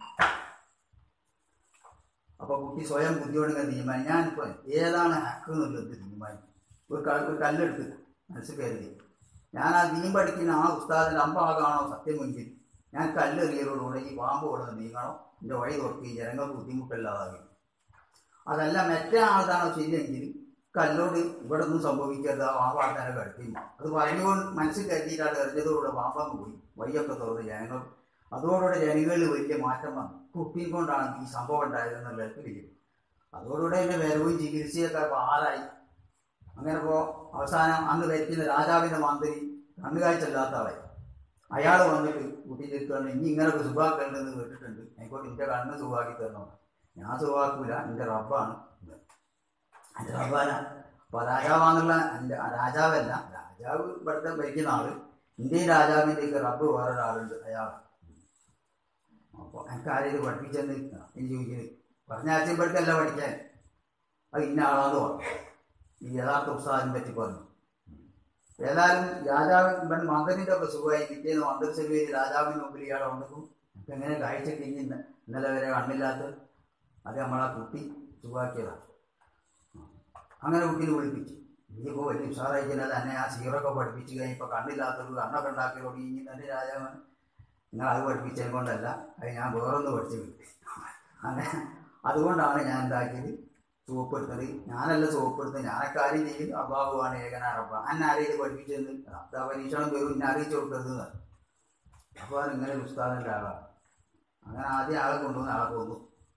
അപ്പൊ കുട്ടി സ്വയം ബുദ്ധിയോടെ തീരുമാനം ഞാനിപ്പോ ഏതാണ് ഹക്ക് എന്നുള്ളത് തീരുമാനം ഒരു ക- ഒരു കല്ലെടുത്ത് മനസ്സിൽ കരുതി ഞാൻ ആ നീം പഠിക്കുന്ന ആ ഉസ്താദിന്റെ അമ്പാകാണോ സത്യമെങ്കിൽ ഞാൻ കല്ലെറിയലോടുകൂടെ ഈ പാമ്പ് കൊടുത്ത് നീങ്ങണം എൻ്റെ വഴി തുറക്കി ജനങ്ങൾക്ക് ബുദ്ധിമുട്ടില്ലാതാകും അതല്ല മറ്റേ ആൾക്കാണോ ശരിയെങ്കിൽ കല്ലോട് ഇവിടെ ഒന്നും സംഭവിക്കരുത് ആ പാമ്പ് ആൾക്കാരെ കടത്തിയും അത് പറഞ്ഞുകൊണ്ട് മനസ്സിൽ കരുതിയിട്ടാണ് എറിഞ്ഞതോടുകൂടെ പാമ്പങ്ങ് പോയി വഴിയൊക്കെ തുറന്ന് ജനങ്ങൾ അതോടുകൂടെ ജനങ്ങളിൽ വലിയ മാറ്റം വന്നു കുട്ടിയും കൊണ്ടാണ് ഈ സംഭവം ഉണ്ടായതെന്നുള്ളവർക്ക് വിജയം അതോടുകൂടെ എൻ്റെ വരവും ചികിത്സയൊക്കെ പാലായി അങ്ങനെ പോ അവസാനം അന്ന് ഭരിക്കുന്ന രാജാവിന്റെ മന്ത്രി കണ്ണുകാഴ്ചല്ലാത്ത ആളായി അയാൾ വന്നിട്ട് കുട്ടിൻ്റെ അടുത്ത് പറഞ്ഞു ഇനി ഇങ്ങനൊക്കെ സുഖാക്കണ്ടെന്ന് കേട്ടിട്ടുണ്ട് ആയിക്കോട്ടെ എൻ്റെ കണ്ണ് സുഖാക്കി തരണം ഞാൻ സുഖാക്കൂല എൻ്റെ റബ്ബാണ് ഇത്. എൻ്റെ റബ്ബാന അപ്പൊ രാജാവാന്നുള്ള എൻ്റെ രാജാവല്ല രാജാവ് ഇവിടുത്തെ ഭരിക്കുന്ന ആള് ഇന്ത്യൻ രാജാവിൻ്റെ ഒക്കെ റബ്ബ് വേറൊരാളുണ്ട് അയാൾ അപ്പോൾ എനിക്ക് ആരെയും പഠിപ്പിച്ചെന്ന് എനിക്ക് ചോദിക്കുന്നത് പറഞ്ഞ ആഴ്ചപ്പെടുക്കല്ല പഠിക്കാൻ അത് ഇന്ന ആളാന്ന് പറഞ്ഞു ഈ യഥാർത്ഥ ഉത്സാഹം പറ്റി പറഞ്ഞു ഏതായാലും രാജാവ് ഇവൻ മകനിന്റെ ഒക്കെ സുഖമായി പിറ്റേന്ന് മന്ത്രിസഭയിൽ രാജാവിന് മുമ്പിൽ ഇയാളെ വന്നപ്പോൾ നമുക്ക് എങ്ങനെ കാഴ്ച കഴിഞ്ഞ് ഇന്നലെ വരെ കണ്ണില്ലാത്ത അത് നമ്മളാ കുട്ടി സുഖാക്കിയതാണ് അങ്ങനെ കുട്ടീനെ വിളിപ്പിച്ചു ഇനിയിപ്പോൾ വലിയ ഉഷാറായിക്കുന്നത് തന്നെ ആ സീറൊക്കെ പഠിപ്പിച്ച് കഴിഞ്ഞപ്പോൾ കണ്ണില്ലാത്തത് കണ്ണൊക്കെ ഉണ്ടാക്കി തുടങ്ങി ഇനി തന്നെ രാജാവൻ നിങ്ങൾ അത് പഠിപ്പിച്ചത് കൊണ്ടല്ല അത് ഞാൻ വേറൊന്ന് പഠിച്ചു കിട്ടി അങ്ങനെ അതുകൊണ്ടാണ് ഞാൻ ഉണ്ടാക്കിയത് സോപ്പ് എടുത്തത് ഞാനല്ല സോപ്പ് എടുത്തത് ഞാൻ കാര്യം ചെയ്യും അബാബുവാണ് ഏകനാ റബ്ബ അന്നെ ആരെയും പഠിപ്പിച്ചത് അതാ പരീക്ഷണം വരും എന്നെ അറിയിച്ചു കൊടുക്കരുത് എന്ന്. അപ്പോൾ അത് ഇങ്ങനെ ഉസ്താദിൻ്റെ ആളാണ് അങ്ങനെ ആദ്യം ആളെ കൊണ്ടുവന്ന് ആളെ കൊന്നു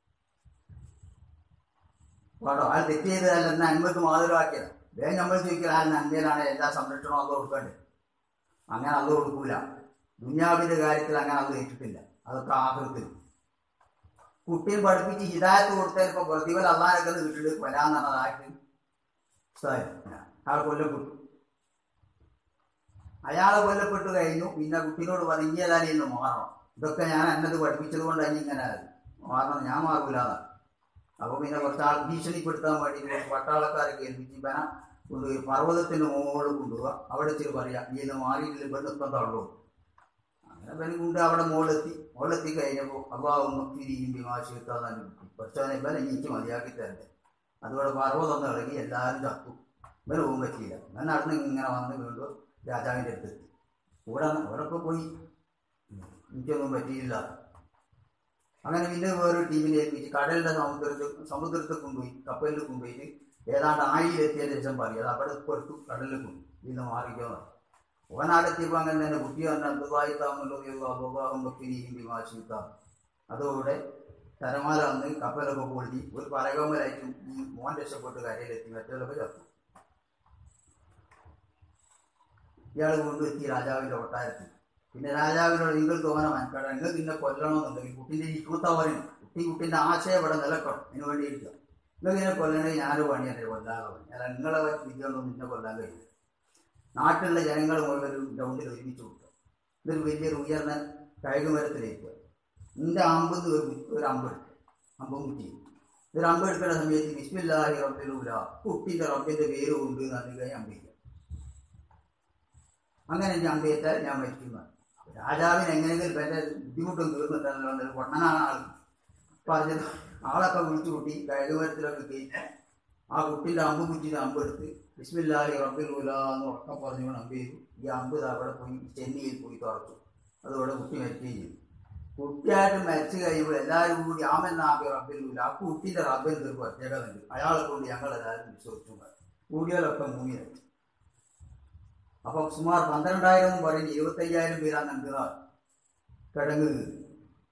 പാടോ ആൾ തെറ്റ് ചെയ്തതല്ല എന്നെ അൻപത് മാതൃവാക്കിയത് വേഗം നമ്മൾ ചോദിക്കുക ആ നന്മയിലാണ് എല്ലാ സംരക്ഷണവും അത് കൊടുക്കേണ്ടത് അങ്ങനെ അത് കൊടുക്കൂല ദുന്യാവിന്റെ കാര്യത്തിൽ അങ്ങനെ അത് ഏറ്റിട്ടില്ല അതൊക്കെ ആഹൃത്തിൽ കുട്ടിയെ പഠിപ്പിച്ച് ഹിദായത്ത് കൊടുത്താൽ ഇപ്പൊ പ്രതിഫലം അള്ളാനൊക്കെ വീട്ടിൽ വരാന്നുള്ളതായിട്ട് അയാൾ കൊല്ലപ്പെട്ടു അയാളെ കൊല്ലപ്പെട്ടു കഴിഞ്ഞു പിന്നെ കുട്ടീനോട് പറഞ്ഞു ഏതായാലും ഇന്ന് മാറണം ഇതൊക്കെ ഞാൻ എന്നത് പഠിപ്പിച്ചത് കൊണ്ട് അനി ഇങ്ങനെ ആയി. മാറണം ഞാൻ മാറൂലെന്നാണ് അപ്പൊ പിന്നെ കുറച്ച് ആൾ ഭീഷണിപ്പെടുത്താൻ വേണ്ടി കുറച്ച് പട്ടാളക്കാരെ കേൾപ്പിച്ച് ഇവനെ കൊണ്ടുപോയി പർവ്വതത്തിന്റെ മുകളിൽ കൊണ്ടുപോവുക അവിടെ വെച്ചിട്ട് പറയാ നീ ഇന്ന് മാറിയിട്ടില്ല ഇവിടെ ഇപ്പം തള്ളൂ അങ്ങനെ ഇവനും കൊണ്ട് അവിടെ മുകളിലെത്തി മുകളിലെത്തി കഴിഞ്ഞപ്പോൾ അള്ളാഹൊന്നും തിരിയും വിമാശിത്താൻ കുറച്ചവനെ ഇവനെ എനിക്ക് മതിയാക്കി തരണ്ടേ അതുപോലെ പർവ്വതം ഒന്ന് ഇളകി എല്ലാവരും ചത്തു ഇവന് പോകാൻ പറ്റിയില്ല ഇവൻ നടന്ന് ഇങ്ങനെ വന്ന് വീണ്ടും രാജാവിൻ്റെ അടുത്തെത്തി കൂടെ അവരൊക്കെ പോയി എനിക്കൊന്നും പറ്റിയില്ല അങ്ങനെ പിന്നെ വേറൊരു ടീമിനെ ഏൽപ്പിച്ച് കടലിന്റെ സമുദ്രത്തിൽ സമുദ്രത്തിൽ കൊണ്ടുപോയി കപ്പലിൽ കൊണ്ടുപോയിട്ട് ഏതാണ്ട് ആയിലെത്തിയ ശേഷം പറയും അത് അവിടെ കൊടുത്തു കടലിൽ കൊണ്ടു ഇന്ന് മാറിക്കോന്ന് ഓനാടെത്തിയപ്പോൾ അങ്ങനെ തന്നെ കുട്ടി തന്നെ അബ്ദുബായി താമല്ലോ അബുബാഹും ബക്കിരിയും വിമാശിത്താം അതോടെ തരമാല വന്ന് കപ്പലൊക്കെ പൊളിഞ്ഞ് ഒരു പലകമലായിട്ടും ഈ മോൻ രക്ഷപ്പെട്ട് കരയിലെത്തി മറ്റവരൊക്കെ ചത്തു ഇയാൾ കൊണ്ടുവെത്തി രാജാവിന്റെ കൊട്ടാരത്തിൽ പിന്നെ രാജാവിനോട് നിങ്ങൾ തോന്നാൻ മനക്കാട് നിങ്ങൾ പിന്നെ കൊല്ലണമെന്നുണ്ടെങ്കിൽ കുട്ടിന്റെ ഇഷ്ടത്തവരൻ കുട്ടി കുട്ടിന്റെ ആശയം ഇവിടെ നിലക്കണം അതിന് വേണ്ടിയിരിക്കുക നിങ്ങൾ ഇതിനെ കൊല്ലണമെങ്കിൽ ഞാനൊരു പണി എന്നെ കൊല്ലാതെ പണി അല്ല നിങ്ങളെ വിദ്യൊന്നും നിന്നെ കൊല്ലാൻ കഴിയില്ല നാട്ടിലുള്ള ജനങ്ങൾ മുഴുവൻ ഒരു ഗ്രൗണ്ടിൽ ഒരുമിച്ച് കൊടുക്കുക ഇതൊരു വലിയൊരു ഉയർന്ന കഴുകുമരത്തിലേക്ക് നിന്റെ അമ്പത് ഒരു ഒരു അമ്പെടുക്കുക അമ്പും കുറ്റി ഒരു അമ്പെടുക്കുന്ന സമയത്ത് വിസ്മില്ലാഹി റബ്ബിലൂല കുട്ടിന്റെ റബ്ബിന്റെ പേര് കൊണ്ട് നന്ദി അമ്പിക്കുക അങ്ങനെ എൻ്റെ അമ്പേറ്റാൽ ഞാൻ മരിക്കുന്നതാണ് രാജാവിന് എങ്ങനെയെങ്കിലും എൻ്റെ ബുദ്ധിമുട്ടും തീർന്നിട്ടല്ലോ പൊണ്ണനാണ് ആൾ പറഞ്ഞത് ആളൊക്കെ വിളിച്ചു കൂട്ടി കഴുകുമരത്തിലൊക്കെ കയറ്റി ആ കുട്ടിൻ്റെ അമ്പ് കുറ്റിയുടെ അമ്പ് എടുത്ത് ബിസ്മില്ലാഹി റബ്ബിലൂല എന്ന് ഉറക്കം പറഞ്ഞുകൊണ്ട് അമ്പ് ചെയ്തു ഈ അമ്പ് ദാ അവിടെ പോയി ചെന്നൈയിൽ പോയി തുറച്ചു അതോടെ കുട്ടി മരിക്കുകയും ചെയ്തു കുട്ടിയായിട്ട് മരിച്ചു കഴിയുമ്പോൾ എല്ലാവരും കൂടി ആമെന്നാകെ റബ്ബിലൂല ആ കുട്ടിയുടെ റബ്ബിന് ഒരു പ്രത്യേകത ഉണ്ട് അയാളെ കൊണ്ട് ഞങ്ങൾ എല്ലാവരും വിശ്വസിച്ചു കൂടിയാലൊക്കെ മൂന്നിയായി അപ്പൊ സുമാർ പന്ത്രണ്ടായിരം എന്ന് പറഞ്ഞ് ഇരുപത്തയ്യായിരം പേരാണ് നൽകുക കിടങ്ങ്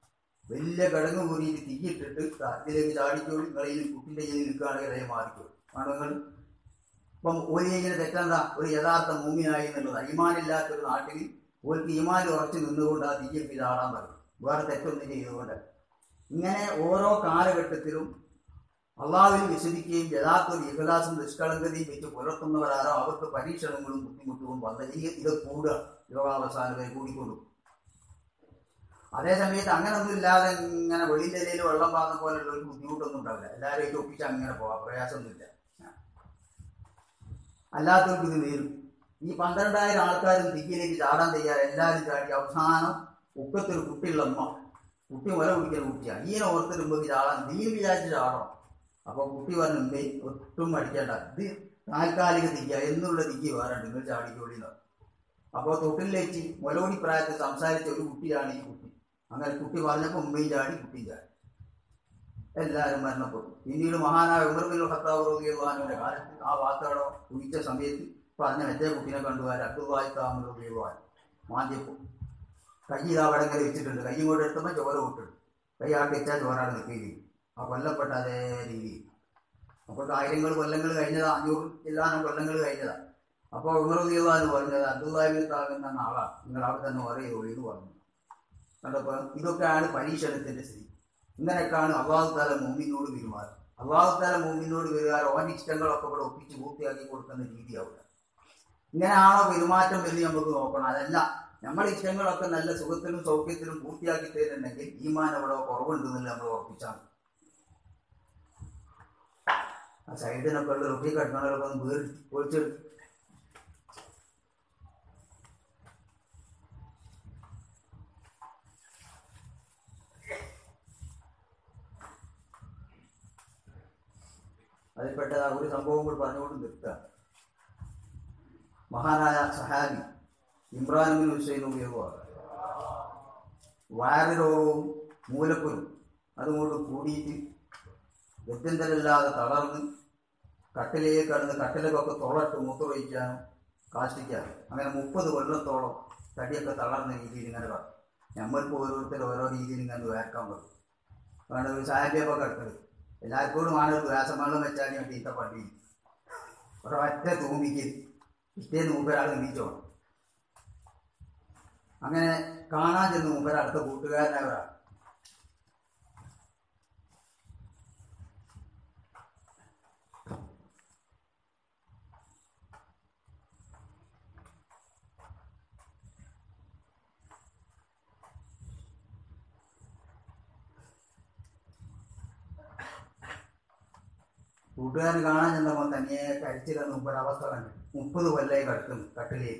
വലിയ കിടങ്ങ് കൂടിയിട്ട് തീയിട്ടിട്ട് ഇതിലേക്ക് ചാടിക്കോളി നിങ്ങളെ കുട്ടിൻ്റെ കയ്യിൽ നിൽക്കുകയാണെങ്കിൽ അതേ മാറിക്കോളൂ ആണോ നിങ്ങൾ ഇപ്പം ഒരു ചെയ്യുന്ന തെറ്റെന്താ ഒരു യഥാർത്ഥ മൂമിയായി എന്നുള്ളത് ഈമാനില്ലാത്ത ഒരു നാട്ടിൽ ഒരു ഈമാൻ ഉറച്ചു നിന്നുകൊണ്ട് ആ തീയിൽ ഇതാടാൻ പറയും വേറെ തെറ്റൊന്നും ചെയ്തുകൊണ്ട് ഇങ്ങനെ ഓരോ കാലഘട്ടത്തിലും അള്ളാഹുവിൽ വിശ്വസിക്കുകയും യഥാർത്ഥ ഒരു ഇഹദാസും നിഷ്കളങ്കതയും വെച്ച് പുലർത്തുന്നവരാരോ അവർക്ക് പരീക്ഷണങ്ങളും ബുദ്ധിമുട്ടുകളും വന്ന ഈ ഇത് കൂടുക യോഗാവസാനം വരെ കൂടിക്കൊണ്ടു അതേ സമയത്ത് അങ്ങനൊന്നും ഇല്ലാതെ ഇങ്ങനെ വെളിയിലയിൽ വെള്ളം പാകുന്ന പോലുള്ള ഒരു ബുദ്ധിമുട്ടൊന്നും ഉണ്ടാവില്ല എല്ലാവരെയും ഒപ്പിച്ച് അങ്ങനെ പോവാം പ്രയാസമൊന്നുമില്ല അല്ലാത്തവർക്ക് ഇത് നേരും ഈ പന്ത്രണ്ടായിരം ആൾക്കാരും ദിക്കിലേക്ക് ചാടാൻ തയ്യാറ് എല്ലാവരും ചാടി അവസാനം ഒക്കത്തൊരു കുട്ടിയുള്ള അമ്മ കുട്ടി മുല കുടിക്കുന്ന കുട്ടിയാണ് ഈനെ ഓർത്തിരുമ്പോൾ ചാടാൻ നീ വിചാരിച്ച് ചാടണം അപ്പോൾ കുട്ടി പറഞ്ഞു ഉമ്മേ ഒട്ടും മടിക്കേണ്ട ഇത് താൽക്കാലിക ദിക്ക എന്നുള്ള ദിക്ക് വേറെ നിങ്ങൾ ചാടിക്കോളിന്ന് അപ്പോൾ തൊട്ടിലേക്ക് മുലകുടി പ്രായത്തിൽ സംസാരിച്ച ഒരു കുട്ടിയാണ് ഈ കുട്ടി അങ്ങനെ കുട്ടി പറഞ്ഞപ്പോൾ ഉമ്മയും ചാടി കുട്ടിയും ചാടി എല്ലാവരും മരണപ്പെട്ടു പിന്നീട് മഹാനായ ഉമർ ബിൻ ഖത്താബ് റളിയല്ലാഹുവിന്റെ കാലത്ത് ആ വാർത്തകളോ കുഴിച്ച സമയത്ത് പറഞ്ഞ മറ്റേ കുട്ടിനെ കണ്ടുപോയാൽ അബ്ദുല്ലാഹി താമർ റളിയല്ലാഹു മാന്തിയപ്പോൾ കൈ ഇതാ വടങ്ങൽ വെച്ചിട്ടുണ്ട് കൈ ഇങ്ങോട്ട് എടുത്തുമ്പോൾ ചോര വിട്ടിട്ടുണ്ട് കൈ ആട്ടി വെച്ചാൽ ചോരാണ് നിൽക്കുകയും ആ കൊല്ലപ്പെട്ട അതേ രീതി അപ്പോൾ ആയിരങ്ങൾ കൊല്ലങ്ങൾ കഴിഞ്ഞതാ അഞ്ഞൂറ് ചില്ലാനം കൊല്ലങ്ങൾ കഴിഞ്ഞതാ അപ്പോൾ ഉമർ റളിയല്ലാഹു പറഞ്ഞത് അബ്ദുല്ലാഹി താകുന്ന ആളാണ് നിങ്ങൾ അവിടെ തന്നെ പറയുള്ളൂ എന്ന് പറഞ്ഞു കണ്ടപ്പോൾ ഇതൊക്കെയാണ് പരീക്ഷണത്തിന്റെ സ്ഥിതി ഇങ്ങനെയൊക്കെയാണ് അള്ളാഹു താല മൂമിനോട് പെരുമാറും അള്ളാഹു താല മൂമിനോട് പെരുമാറും ഓൻ്റെ ഇഷ്ടങ്ങളൊക്കെ ഇവിടെ ഒപ്പിച്ച് പൂർത്തിയാക്കി കൊടുക്കുന്ന രീതിയാവുക ഇങ്ങനെയാണോ പെരുമാറ്റം എന്ന് നമുക്ക് നോക്കണം അതല്ല നമ്മുടെ ഇഷ്ടങ്ങളൊക്കെ നല്ല സുഖത്തിലും സൗഖ്യത്തിലും പൂർത്തിയാക്കി തരുന്നുണ്ടെങ്കിൽ ഈമാൻ അവിടെ കുറവുണ്ടെന്നില്ല നമ്മൾ ഉറപ്പിച്ചാൽ മതി. ആ സൈഡിനൊക്കെ ഉള്ള റൊട്ടി കടന്നവരൊക്കെ ഒന്ന് വേർ പൊളിച്ചെടുത്ത് അതിൽപ്പെട്ട ഒരു സംഭവം കൂടി പറഞ്ഞുകൊണ്ട് നിർത്തുക മഹാനായ സഹാബി ഇമ്രാൻ ബിൻ ഹുസൈൻ ഉപയോഗമാണ് വയറ് രോഗവും മൂലക്കുരും അതുകൊണ്ട് കൂടിയിട്ട് ഗത്യന്തരമില്ലാതെ തളർന്ന് കട്ടിലേക്ക് കടന്ന് കട്ടിലൊക്കെ തുളട്ട് മൂത്രമൊഴിക്കാനും കാഷ്ടിക്കാനും അങ്ങനെ മുപ്പത് കൊല്ലത്തോളം തടിയൊക്കെ തളർന്ന രീതിയിൽ ഇങ്ങനെ കിടക്കും നമ്മൾക്ക് ഓരോരുത്തർ ഓരോ രീതിയിൽ ഇങ്ങനെ വേർക്കാൻ പറ്റും വേണ്ട ഒരു സാഹചര്യമൊക്കെ കിടക്കുന്നത് എല്ലാവർക്കും ആണ് ഒരു വ്യാസമള്ളം വെച്ചാൽ ഞാൻ തീറ്റ പള്ളി ഒരൊറ്റ തൂമ്പിക്ക് പിറ്റേന്ന് മൂപ്പരാൾ നീച്ചോണം അങ്ങനെ കാണാൻ ചെന്ന് മൂപ്പര അടുത്ത കൂട്ടുകാരനവരാ കൂട്ടുകാരൻ കാണാൻ ചെന്നപ്പോൾ തനിയെ കരിച്ചിരുന്ന മൂപ്പരവസ്ഥ കണ്ടു മുപ്പത് കൊല്ലായി കിടക്കും കട്ടിലേ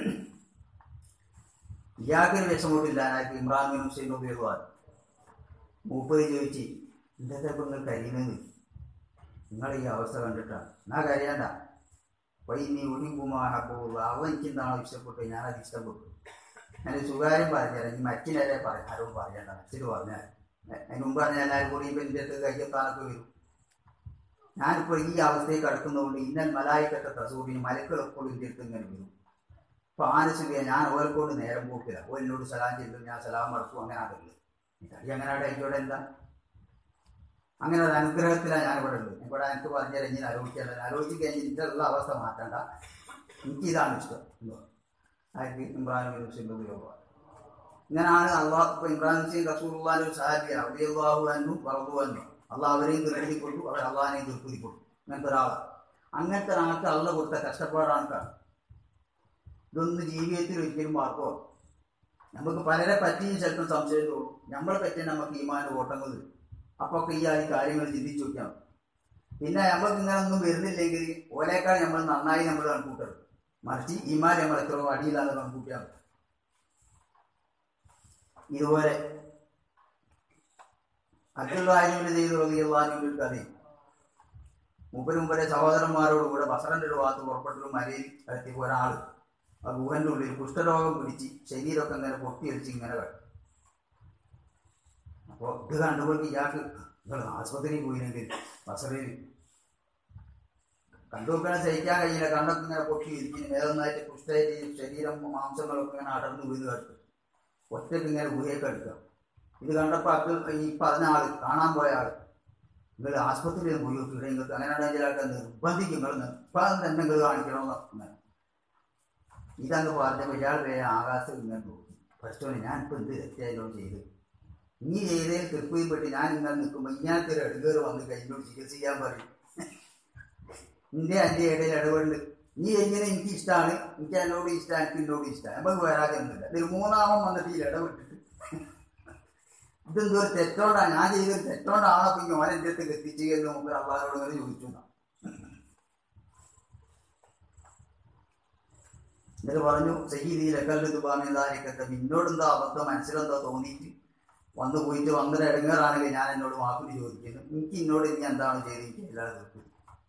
ഇയാൾക്കൊരു വിഷമോട്ടില്ല ആർക്ക് ഇമ്രാൻ ബിൻ ഹുസൈൻ ഉപയോഗമാണ് മൂപ്പത് ചോദിച്ച് ഇന്നത്തെ ഇപ്പം നിങ്ങൾ കരിയുന്നത് നിങ്ങൾ ഈ അവസ്ഥ കണ്ടിട്ടാണ് എന്നാ കരയണ്ട വൈ നീ ഒടിക്കുമാഹപ്പോൾ അവൻ എനിക്കെന്താണോ ഇഷ്ടപ്പെട്ടു ഞാനത് ഇഷ്ടപ്പെട്ടു ഞാൻ സുകാര്യം പറഞ്ഞുതരാം ഈ മറ്റിനെ പറയാം ആരോട് പറയണ്ട മറ്റൊരു പറഞ്ഞാൽ അതിന് മുമ്പ് പറഞ്ഞാൽ എല്ലാവരും കൂടി ഇപ്പം എൻ്റെ അടുത്ത് കയ്യെത്താനൊക്കെ വരും ഞാനിപ്പോൾ ഈ അവസ്ഥയിൽ കിടക്കുന്നതുകൊണ്ട് ഇന്നൽ മലായിക്കത്തെ തസൂറിന് മലക്കൾ എപ്പോഴും എൻ്റെ അടുത്ത് ഇങ്ങനെ വരും അപ്പോൾ ആനസുഖിയ ഞാൻ ഓരോക്കോട് നേരം പോക്കില്ല ഓരോട് സലാം ചെയ്തു ഞാൻ സലാം മടക്കും അങ്ങനെ ആകില്ല ഈ അങ്ങനെ അവിടെ എനിക്കിവിടെ എന്താ അങ്ങനെ ഒരു അനുഗ്രഹത്തിലാണ് ഞാൻ ഇവിടെ ഉള്ളത് ഇവിടെ എനിക്ക് പറഞ്ഞാൽ ഇങ്ങനെ ആലോചിക്കേണ്ടത് ആലോചിച്ച് കഴിഞ്ഞ് ഇതിലുള്ള അവസ്ഥ മാറ്റണ്ട എനിക്ക് ഇതാണ് ഇഷ്ടം എന്ന് പറഞ്ഞു ആർക്ക് ഇമ്രാൻ ഹുസൈൻ ഉപയോഗമാണ് ഇങ്ങനെയാണ് അള്ളാഹ് ഇപ്പോൾ ഇമ്രാൻ ഹുസൈൻ റസൂർവാനും സാഹിബിയ അബ്ദുല്ലാഹു അന്നും വളർന്നു വന്നു അള്ളാഹ് അവരെയും ദുർഗതിക്കൊണ്ടു അവർ അള്ളാഹിനെയും ദുർഗതിക്കൊണ്ടു അങ്ങനത്തെ ഒരാളാണ് അങ്ങനത്തെ ഒരാൾക്ക് അള്ള കൊടുത്ത കഷ്ടപ്പാടാണ് കാണും ഇതൊന്നും ജീവിതത്തിൽ ഒരിക്കലും മാർക്കോ നമുക്ക് പലരെ പറ്റിയും ചിലപ്പോൾ സംശയം തോന്നും നമ്മളെ പറ്റി നമുക്ക് ഈമാന് ഓട്ടങ്ങൾ വരും അപ്പോൾ ഒക്കെ ഈ ആ കാര്യങ്ങൾ ചിന്തിച്ചു നോക്കാം പിന്നെ നമുക്ക് ഇങ്ങനെ ഒന്നും വരുന്നില്ലെങ്കിൽ ഓലേക്കാൾ നമ്മൾ നന്നായി നമ്മൾ കണക്കൂട്ടരുത് മറിച്ച് ഈമാൻ നമ്മൾ എത്രയോ അടിയില്ലാതെ കണക്കൂട്ടിയാൽ മതി. ഇതുപോലെ അബ്ദുല്ലാഹിബിന് ചെയ്ത് റബിയുള്ളാഹിബിന്റെ ഒരു കഥയും മുമ്പര് മുമ്പരെ സഹോദരന്മാരോട് കൂടെ ബസറന്റെ ഒരു ഭാഗത്ത് പുറപ്പെട്ടൊരു മലയിൽ എത്തിയ ഒരാൾ ആ ഗുഹന്റെ ഉള്ളിൽ കുഷ്ഠരോഗം പിടിച്ച് ശരീരമൊക്കെ ഇങ്ങനെ പൊട്ടിയടിച്ച് ഇങ്ങനെ കിടക്കും അപ്പോൾ ഇത് കണ്ടുകൊണ്ട് ഇയാൾക്ക് നിങ്ങൾ ആസ്പത്രിയിൽ പോയില്ലെങ്കിൽ ബസറയിൽ കണ്ടുവെക്കാൻ സഹിക്കാൻ കഴിയില്ല കണ്ണൊക്കെ ഇങ്ങനെ പൊട്ടി ഇരിക്കുന്നു വേദനായിട്ട് കുഷ്ഠമായിട്ട് ശരീരം മാംസങ്ങളൊക്കെ ഇങ്ങനെ അടർന്നു വീണ് കിടക്കും ഒറ്റയ്ക്ക് ഇങ്ങനെ ഗുഹയൊക്കെ എടുക്കുക ഇത് കണ്ടപ്പോൾ അബ്ദുൾ ഈ പറഞ്ഞ ആള് കാണാൻ പോയ ആള് നിങ്ങൾ ആസ്പത്രിയിൽ പോയി നോക്കിയിട്ട് നിങ്ങൾക്ക് അങ്ങനെയാണ് ചില ആൾക്കാർ നിർബന്ധിക്കും നിങ്ങൾ ഇപ്പം തന്നെ നിങ്ങൾ കാണിക്കണമെന്ന് അങ്ങനെ ഇതങ്ങ് പറഞ്ഞപ്പോൾ ഇയാൾ വേറെ ആകാശം ഇങ്ങനെ നോക്കി ഫസ്റ്റോനെ ഞാൻ ഇപ്പം എന്ത് തെറ്റായാലും ചെയ്ത് ഇനി ചെയ്തതിൽ തൃപ്തിപ്പെട്ട് ഞാൻ ഇങ്ങനെ നിൽക്കുമ്പോൾ ഇങ്ങനത്തെ ഒരു എടുക്കേറ് വന്ന് കഴിഞ്ഞോട് ചികിത്സിക്കാൻ പറയും നിന്റെ അന്റെ ഇടയിൽ ഇടപെടൽ നീ എങ്ങനെ എനിക്ക് ഇഷ്ടമാണ് എനിക്ക് എന്നോട് ഇഷ്ടമാണ് എനിക്ക് എന്നോട് ഇഷ്ടമാണ് നമുക്ക് വരാതെ ഒന്നുമില്ല ഇതിൽ മൂന്നാമൻ വന്നിട്ട് ഈ ഇടപെട്ടിട്ട് ഇതെന്തോ ഒരു തെറ്റോണ്ടാണ് ഞാൻ ചെയ്തൊരു തെറ്റോണ്ടാണോ പിന്നെ ഓൻ എൻ്റെ അടുത്ത് എത്തിച്ചു എന്ന് മുമ്പ് അള്ളാഹിനോട് ഇങ്ങനെ ചോദിച്ചു എന്നാ. എന്നിട്ട് പറഞ്ഞു സയ്യിദി ലക്കല്ല് ദുബാമിന്താരിക്കത്തെ നിന്നോടെന്തോ അബദ്ധം മനസ്സിലെന്തോ തോന്നിയിട്ട് വന്ന് പോയിട്ട് വന്നൊരു ഇടങ്ങേറാണെങ്കിൽ ഞാൻ എന്നോട് വാക്കിന് ചോദിക്കുന്നു എനിക്ക് ഇന്നോട് ഇനി എന്താണ് ചെയ്ത് ഇല്ലാതെ തീർക്കും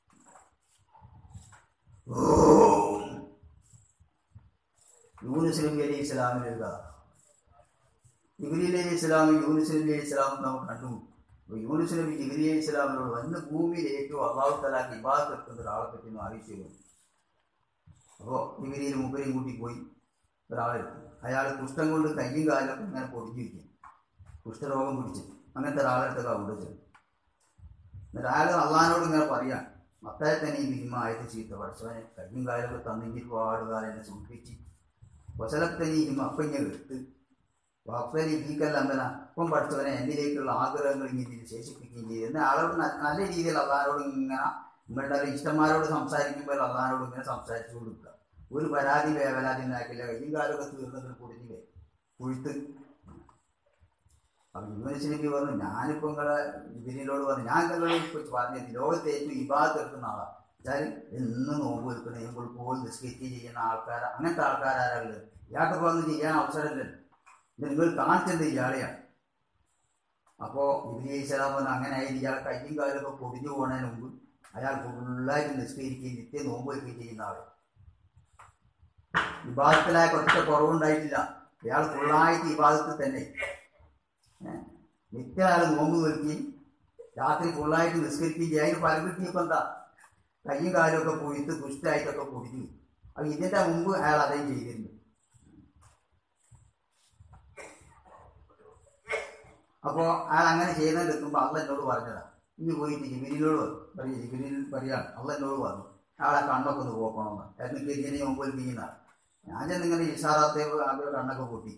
യൂനുസ് നബി അലൈഹി ഇസ്ലാമിൻ്റെ ഒരു കഥ ജിബിലി അലൈഹി ഇസ്ലാമും യൂനുസ് നബി അലൈഹി ഇസ്ലാമും നമ്മൾ കണ്ടു അപ്പോൾ യൂനുസ് നബി ജിബിലി അലൈഹി ഇസ്ലാമിനോട് വന്ന് ഭൂമിയിൽ ഏറ്റവും അള്ളാഹു തലാക്ക് ഇബാദത്ത് എടുക്കുന്ന ഒരാളെ പറ്റി ഒന്ന് അറിയിച്ചു അപ്പോൾ ജിബിലിയിൽ മുപ്പരെയും കൂട്ടി പോയി ഒരാളെടുത്തു അയാൾ കുഷ്ഠം കൊണ്ട് കയ്യും കാലൊക്കെ ഇങ്ങനെ പൊടിഞ്ഞിരിക്കും കുഷ്ഠരോഗം പിടിച്ച് അങ്ങനത്തെ ഒരാളെടുത്തൊക്കെ അവിടെ ചെന്നു എന്നിട്ട് അയാൾ അള്ളഹാനോട് ഇങ്ങനെ പറയാം മത്തായ തന്നെ ഈ ഭീമായത് ചീത്ത പഠിച്ചവനെ കയ്യും കാലൊക്കെ തന്നെങ്കിൽ ഒരുപാട് കാലം എന്നെ സൂക്ഷിച്ച് വസലത്തനി അപ്പഞ്ഞ എടുത്ത് വാപ്പനി ഭീക്കല്ലമ്പന അപ്പം പഠിച്ചവനെ എന്നിലേക്കുള്ള ആഗ്രഹങ്ങൾ ഇങ്ങനെ ശേഷിപ്പിക്കുകയും ചെയ്തു എന്ന ആളോട് ന- നല്ല രീതിയിൽ അള്ളഹാനോട് ഇങ്ങനെ നമ്മളുടെ ഇഷ്ടന്മാരോട് സംസാരിക്കുമ്പോൾ അള്ളഹാനോട് ഇങ്ങനെ സംസാരിച്ചു കൊടുക്കുക ഒരു പരാതി വേവലാതി ഉണ്ടാക്കില്ല കയ്യും കാലൊക്കെ തീർന്നിട്ട് കുടിഞ്ഞില്ലേ കുഴുത്ത് അപ്പൊ യൂണിവേഴ്സിറ്റിക്ക് പറഞ്ഞു ഞാനിപ്പോ നിങ്ങളെ ഇതിനോട് പറഞ്ഞു ഞാൻ നിങ്ങളോട് ഇപ്പൊ പറഞ്ഞത് ലോകത്തെ ഏറ്റവും ഇബാദത്ത് എടുക്കുന്ന ആളാണ് വെച്ചാൽ എന്നും നോമ്പ് വെക്കുന്ന നമ്മൾ പോയി ബിസ്ക്കറ്റ് ചെയ്യുന്ന ആൾക്കാർ അങ്ങനത്തെ ആൾക്കാരാരുള്ളത് ഇയാൾക്ക് ഒന്നും ചെയ്യാൻ അവസരമില്ലല്ലോ ഇത് നിങ്ങൾ കാണിച്ചത് ഇയാളെയാണ് അപ്പോ ഇബിലി ഇസ്ലാം പറഞ്ഞു അങ്ങനെ ആയത് ഇയാൾ കയ്യും കാലൊക്കെ പൊടിഞ്ഞു പോകുന്നതിന് മുമ്പ് അയാൾ ഫുള്ളായിട്ട് നിസ്കരിക്കുകയും നിത്യം നോമ്പ് വയ്ക്കുകയും ചെയ്യുന്ന ആള് വിവാദത്തിലായ ഒറ്റ കുറവുണ്ടായിട്ടില്ല ഇയാൾ ഫുള്ളായിട്ട് വിവാദത്തിൽ തന്നെ ഏഹ് നിത്യം അയാൾ നോമ്പ് വെക്കുകയും രാത്രി ഫുള്ളായിട്ട് നിസ്കരിക്കുകയും ചെയ്യും അതിന് ഫലം കിട്ടിയപ്പോൾ എന്താ കയ്യും കാലമൊക്കെ പൊഴിത്ത് പുഷ്ടായിട്ടൊക്കെ പൊടിഞ്ഞു അപ്പൊ ഇതിന്റെ മുമ്പ് അയാൾ അതേ ചെയ്തിരുന്നു അപ്പോ അയാൾ അങ്ങനെ ചെയ്യുന്നത് നിൽക്കുമ്പോൾ അള്ള എന്നോട് പറഞ്ഞതാ ഇനി പോയിട്ട് ജിബിരിനോട് പറയും ജിബിരിൽ പറയാണ് അള്ള എന്നോട് പറഞ്ഞു അയാളെ കണ്ണൊക്കെ ഒന്ന് പോക്കണമെന്ന് എനിക്ക് ഇങ്ങനെ മുമ്പ് ചെയ്യുന്ന ഞാൻ ചെന്ന് ഇങ്ങനെ ഇഷാറാത്തെ ആളുടെ കണ്ണൊക്കെ പൊട്ടി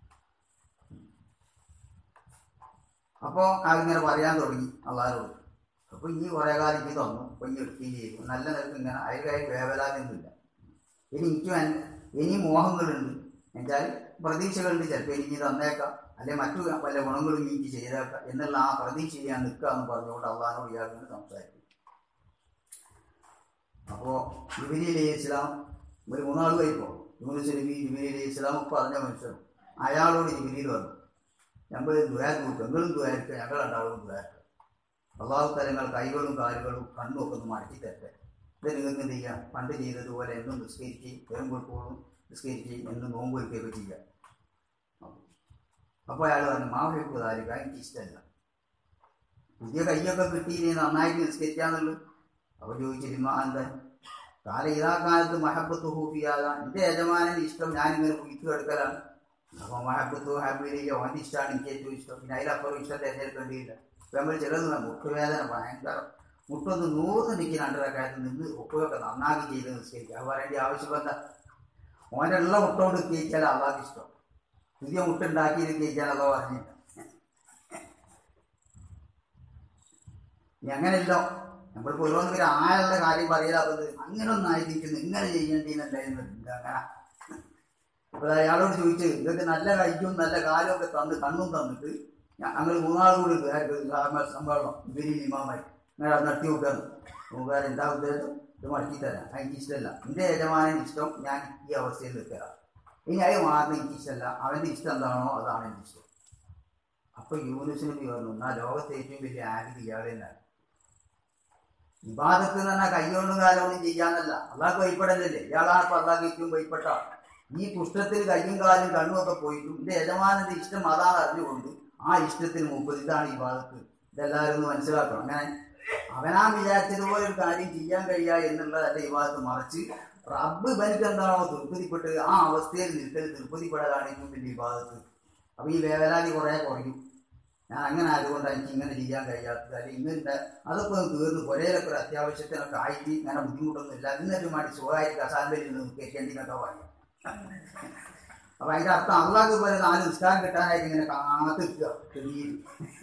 അപ്പോൾ അയാളിങ്ങനെ പറയാൻ തുടങ്ങി അള്ളാരോട് അപ്പൊ ഇനി കുറെ കാലം എനിക്ക് തന്നു അപ്പൊ ഇനി എടുക്കുകയും ചെയ്തു നല്ല നിലക്ക് ഇങ്ങനെ അയൽക്കായി വേവലാതൊന്നുമില്ല ഇനി എനിക്കും എൻ- ഇനി മോഹങ്ങളുണ്ട് എന്നുവെച്ചാൽ പ്രതീക്ഷകളുണ്ട് ചിലപ്പോൾ എനിക്ക് തന്നേക്കാം അല്ലെ മറ്റു വല്ല ഗുണങ്ങളും എനിക്ക് ചെയ്തേക്കാം എന്നുള്ള ആ പ്രതീക്ഷ ഞാൻ നിൽക്കുക എന്ന് പറഞ്ഞുകൊണ്ട് അള്ളഹാനോട് ഇയാൾ സംസാരിക്കും അപ്പോൾ ജിബിലി അലൈഹി ഇസ്ലാം ഒരു മൂന്നാൾ കഴിപ്പോ യൂനിസ് നബി ജിബിലി അലൈഹി ഇസ്ലാം പറഞ്ഞ മനുഷ്യൻ അയാളോട് ജിബിലിയിൽ വന്നു ഞങ്ങൾ ദുരാ നോക്കും ഞങ്ങളും ദുരായിരിക്കുക ഞങ്ങൾ രണ്ടാളും ദുരായിരിക്കുക അള്ളാഹു തലങ്ങൾ കൈകളും കാലുകളും കണ്ണും ഒക്കെ ഒന്ന് മടക്കി തരട്ടെ ഇത് നിങ്ങൾക്ക് എന്ത് ചെയ്യാം പണ്ട് ചെയ്തതുപോലെ എന്നും നിസ്കരിക്കുകയും വേമ്പൊഴുപ്പോഴും നിസ്കരിക്കുകയും എന്നും നോമ്പ് വയ്ക്കുകയൊക്കെ ചെയ്യാം അപ്പോൾ അയാൾ പറഞ്ഞു മാവിലേക്ക് താലിക്ക എനിക്ക് ഇഷ്ടമല്ല പുതിയ കൈയൊക്കെ കിട്ടി ഇനി നന്നായിട്ട് നിസ്കരിക്കാന്നുള്ളു അപ്പോൾ ചോദിച്ചിരുന്നു എന്താ കാലം ഇതാ കാലത്ത് മഹബത്ത് ഹൂഫിയാകാം എൻ്റെ യജമാനൻ്റെ ഇഷ്ടം ഞാനിങ്ങനെ കുയിച്ചു എടുക്കലാണ് അപ്പോൾ മഹബത്ത് ഹാബിലേക്ക് അവൻ്റെ ഇഷ്ടമാണ് എനിക്ക് ഏറ്റവും ഇഷ്ടം പിന്നെ അതിലപ്പുറം ഇഷ്ടം തിരഞ്ഞെടുക്കേണ്ടിയില്ല ഇപ്പം നമ്മൾ ചിലത് മുട്ടുവേദന ഭയങ്കര മുട്ടൊന്ന് നൂറ് നിൽക്കി രണ്ടരക്കാലത്ത് നിന്ന് ഒപ്പുകയൊക്കെ നന്നാക്കി ചെയ്ത് നിസ്കരിക്കുക അത് പറയേണ്ട ആവശ്യം എന്താ ഓൻ്റെ ഉള്ള മുട്ടോണ്ട് കേൾച്ചാൽ അള്ളാഹ് ഇഷ്ടം പുതിയ മുട്ട ഉണ്ടാക്കിയത് കേൾക്കാൻ അള്ളാഹ് പറഞ്ഞില്ല ഇനി അങ്ങനെയല്ലോ നമ്മളിപ്പോൾ ഓരോന്ന് പേര് ആയുള്ള കാര്യം പറയലാത്തത് അങ്ങനെ ഒന്നും ആയിരിക്കുന്നു ഇങ്ങനെ ചെയ്യേണ്ടിന്നുണ്ടായിരുന്നു അങ്ങനെ അപ്പൊ അയാളോട് ചോദിച്ചു ഇതൊക്കെ നല്ല കൈക്കും നല്ല കാലും ഒക്കെ തന്ന് കണ്ണും തന്നിട്ട് ഞങ്ങൾ മൂന്നാളും കൂടി സംഭവം ഇവര് ഇമാമായി അങ്ങനെ അത് നടത്തി നോക്കാന്ന് നോക്കാൻ എന്താ ഉദ്ദേശം ഇത് മടക്കി തരാം എനിക്ക് ഇഷ്ടമല്ല എൻ്റെ യജമാനൻ ഇഷ്ടം ഞാൻ ഈ അവസ്ഥയിൽ നിൽക്കുക ഇനി അത് മാറുന്ന എനിക്ക് ഇഷ്ടമല്ല അവൻ്റെ ഇഷ്ടം എന്താണോ അതാണ് എൻ്റെ ഇഷ്ടം അപ്പൊ യൂനിസ് നബി പറഞ്ഞു എന്നാ ലോകത്തെ ഏറ്റവും വലിയ ആഗ്രഹം ഇയാളെ തന്നെയാണ് ഇബാദത്ത് എന്ന് പറഞ്ഞാൽ കൈകൊണ്ടും കാലമൊന്നും ചെയ്യാന്നല്ല അള്ളാഹ് ഭയപ്പെടലല്ലേ ഇയാളാണ് ഇപ്പൊ അള്ളാഹ് ഏറ്റവും ഭയപ്പെട്ട ഈ കുഷ്ഠത്തിൽ കയ്യും കാലും കണ്ണും ഒക്കെ പോയിട്ടും എന്റെ യജമാനന്റെ ഇഷ്ടം അതാണ് അറിഞ്ഞുകൊണ്ട് ആ ഇഷ്ടത്തിന് മുമ്പ് ഇതാണ് ഈ ഭാഗത്ത് ഇതെല്ലാവരും ഒന്ന് മനസ്സിലാക്കണം അങ്ങനെ അവനാ വിചാരിച്ചതുപോലെ ഒരു കാര്യം ചെയ്യാൻ കഴിയുക എന്നുള്ളതല്ല ഈ ഭാഗത്ത് മറിച്ച് റബ്ബ് ഇവനക്ക് എന്താണോ തൃപ്തിപ്പെട്ട് ആ അവസ്ഥയിൽ നിൽക്കൽ തൃപ്തിപ്പെടലാണ് ഏറ്റവും വലിയ ഈ ഭാഗത്ത് അപ്പൊ ഈ വേവലാതി കുറെ കുറയും ഞാൻ അങ്ങനെ ആയതുകൊണ്ടാണ് എനിക്ക് ഇങ്ങനെ ചെയ്യാൻ കഴിയാത്തത് അല്ലെങ്കിൽ ഇങ്ങനെ അതൊക്കെ ഒന്ന് തീർന്ന് പുരയിലൊക്കെ ഒരു അത്യാവശ്യത്തിനൊക്കെ ആയിട്ട് ഇങ്ങനെ ബുദ്ധിമുട്ടൊന്നും ഇല്ല എന്നിട്ട് മാറ്റി സുഖമായിട്ട് കസാലയിൽ നിന്ന് കേൾക്കേണ്ടിന്നൊക്കെ പറയും അപ്പൊ അതിന്റെ അർത്ഥം അള്ളാഹ് പോലെ നാല് നിസ്കാരം കിട്ടാനായിട്ട് ഇങ്ങനെ കാത്തിക്കുക ചെറിയ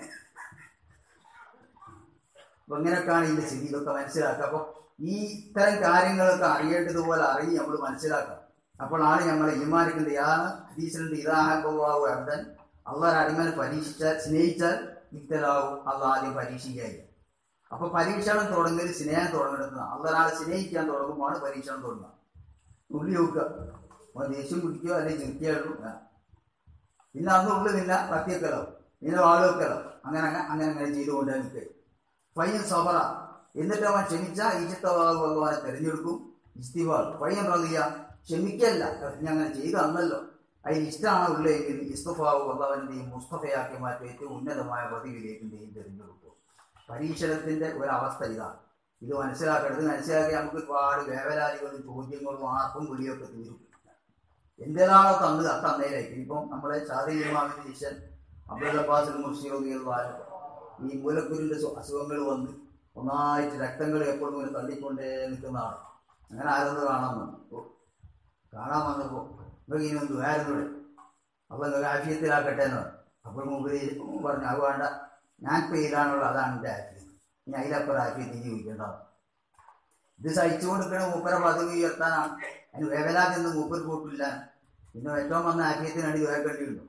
അപ്പൊ ഇങ്ങനെയൊക്കെയാണ് ഇതിന്റെ സ്ഥിതി ഇതൊക്കെ മനസ്സിലാക്കുക അപ്പൊ ഈ ഇത്തരം കാര്യങ്ങളൊക്കെ അറിയേണ്ടതുപോലെ അറിഞ്ഞ് നമ്മൾ മനസ്സിലാക്കണം അപ്പോഴാണ് നമ്മൾ ഈമാനിക്കുന്നത് യാണ് ഹദീസിലുണ്ട് ഇതാഹബാവു അർദ്ധൻ അള്ളാഹ് അടിമനെ പരീക്ഷിച്ചാൽ സ്നേഹിച്ചാൽ ഇത്തലാവും അള്ളാഹ് ആദ്യം പരീക്ഷിക്കുക അപ്പൊ പരീക്ഷണം തുടങ്ങൽ സ്നേഹം തുടങ്ങുന്നത് അള്ളാഹ് സ്നേഹിക്കാൻ തുടങ്ങുമ്പോൾ പരീക്ഷണം തുടങ്ങുക ഉള്ളി നോക്കുക അവൻ ദേഷ്യം പിടിക്കുകയോ അല്ലെങ്കിൽ ചിരിക്കുകയുള്ളൂ പിന്നെ അന്ന് ഉള്ളിലില്ല കത്തിയക്കലോ പിന്നെ വാളുവെക്കലോ അങ്ങനെ അങ്ങനെ അങ്ങനെ അങ്ങനെ ചെയ്തുകൊണ്ട് നിൽക്കുക പയ്യൻ സബറ എന്നിട്ട് അവൻ ക്ഷമിച്ച ഈജിത്തവാഹു ഭഗവാനെ തിരഞ്ഞെടുക്കും ഇസ്തിവാൾ പയ്യൻ പറയുക ക്ഷമിക്കല്ല ഞാൻ അങ്ങനെ ചെയ്തു അന്നല്ലോ അതിന് ഇഷ്ടമാണ് ഉള്ളതെങ്കിൽ ഇസ്തഫാവു ഭഗവാന്റെയും മുസ്തഫയാക്കി മാറ്റി ഏറ്റവും ഉന്നതമായ പദവിയിലേക്കിന്റെയും തിരഞ്ഞെടുക്കും പരീക്ഷണത്തിന്റെ ഒരവസ്ഥ ഇതാണ് ഇത് മനസ്സിലാക്കണം ഇത് മനസ്സിലാക്കി നമുക്ക് ഒരുപാട് വേവലാതികളും ചോദ്യങ്ങളും ആർക്കും വിളിയൊക്കെ തീരും എന്തിനാണോ തന്നത് അത് തന്നേലേക്ക് ഇപ്പം നമ്മളെ ഷാദിമാവിന്റെ ശിഷ്യൻ അബ്ദുൽ അബ്ബാസ് മുർഷിയുള്ള ഈ മൂലക്കുരിന്റെ സു- അസുഖങ്ങൾ വന്ന് ഒന്നായിട്ട് രക്തങ്ങൾ എപ്പോഴും ഇങ്ങനെ തള്ളിക്കൊണ്ടേ നിൽക്കുന്നതാണ് അങ്ങനെ ആരെന്ന് കാണാൻ വന്നു ഓ, കാണാൻ വന്നപ്പോ നിങ്ങൾക്ക് ഇനി ഒന്ന് ആയിരുന്നു അപ്പൊ നിങ്ങൾക്ക് ആഫിയത്തിലാക്കട്ടെ എന്ന് പറഞ്ഞു അപ്പോൾ മുമ്പിൽ പറഞ്ഞു അത് വേണ്ട ഞാൻ പേരാണുള്ള അതാണ് എൻ്റെ ആഫിയത്ത് ഇനി അതിലപ്പുറം ആഫിയത്ത് ജീവിക്കേണ്ടതാണ് ഇത് സഹിച്ചു കൊടുക്കണ മൂപ്പര പദവി ഉയർത്താനാണ് അതിന് വേവലാതൊന്നും മൂപ്പർ കൂട്ടില്ല പിന്നെ ഏറ്റവും വന്ന ആഫിയത്തിനാണ് ഇത് വേക്കേണ്ടിയുള്ളൂ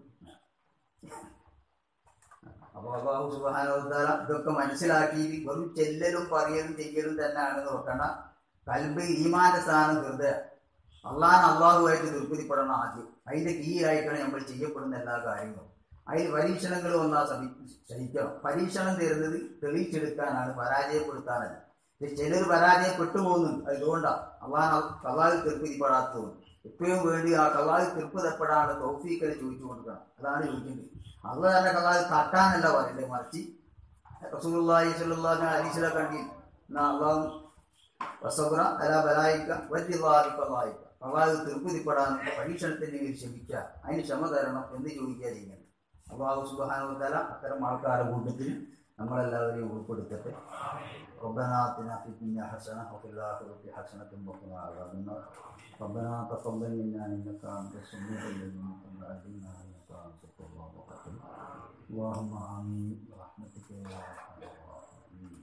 അപ്പൊ അള്ളാഹു സുബാനോദ്ധാര ഇതൊക്കെ മനസ്സിലാക്കി വെറും ചെല്ലലും പറയലും ചെയ്യലും തന്നെയാണ് നോക്കണ്ട കൽബ് ഈമാന്റെ സ്ഥാനം ഹൃദയം അള്ളാൻ അള്ളാഹുമായിട്ട് തൃപ്തിപ്പെടണം ആദ്യം അതിന്റെ കീഴിലായിട്ടാണ് നമ്മൾ ചെയ്യപ്പെടുന്ന എല്ലാ കാര്യങ്ങളും അതിൽ പരീക്ഷണങ്ങൾ വന്നാൽ ശ്രമി സഹിക്കണം പരീക്ഷണം തരുന്നത് തെളിയിച്ചെടുക്കാനാണ് പരാജയപ്പെടുത്താനല്ല പക്ഷെ ചിലർ പരാജയപ്പെട്ടു പോകുന്നുണ്ട് അതുകൊണ്ടാണ് അള്ളാൻ കള്ളാഹിൽ തൃപ്തിപ്പെടാത്തതുകൊണ്ട് എപ്പോഴും വേണ്ടി ആ കള്ളാഹിൽ തൃപ്തിപ്പെടാനുള്ള തോഫീക്കനെ ചോദിച്ചു കൊടുക്കണം അതാണ് ചോദിക്കുന്നത് അള്ള തന്നെ കള്ളാഹിൽ തട്ടാനല്ല പറയുന്നത് മറിച്ച് റസൂലുള്ളാഹി സ്വല്ലല്ലാഹു അലൈഹി ഹദീസിലെ കണ്ടി എന്നാ അള്ളാഹു വസബ്ര അല ബലായിക്ക വല്യല്ലാഹിക്കല്ലായിക്ക അള്ളാഹു തൃപ്തിപ്പെടാൻ പരീക്ഷണത്തിന് മേൽ ക്ഷമിക്കുക അതിന് ക്ഷമ തരണം എന്ന് ചോദിക്കുക ചെയ്യുന്നത് അള്ളാഹു സുബാനുത്തല അത്തരം ആൾക്കാരുടെ കൂട്ടത്തിൽ നമ്മളെല്ലാവരെയും ഉൾപ്പെടുത്തട്ടെ ربنا آتنا في الدنيا حسنة وفي الآخرة حسنة وقنا عذاب النار ربنا تقبل منا إنك أنت السميع العليم وتب علينا إنك أنت التواب الرحيم اللهم آمين برحمتك يا أرحم الراحمين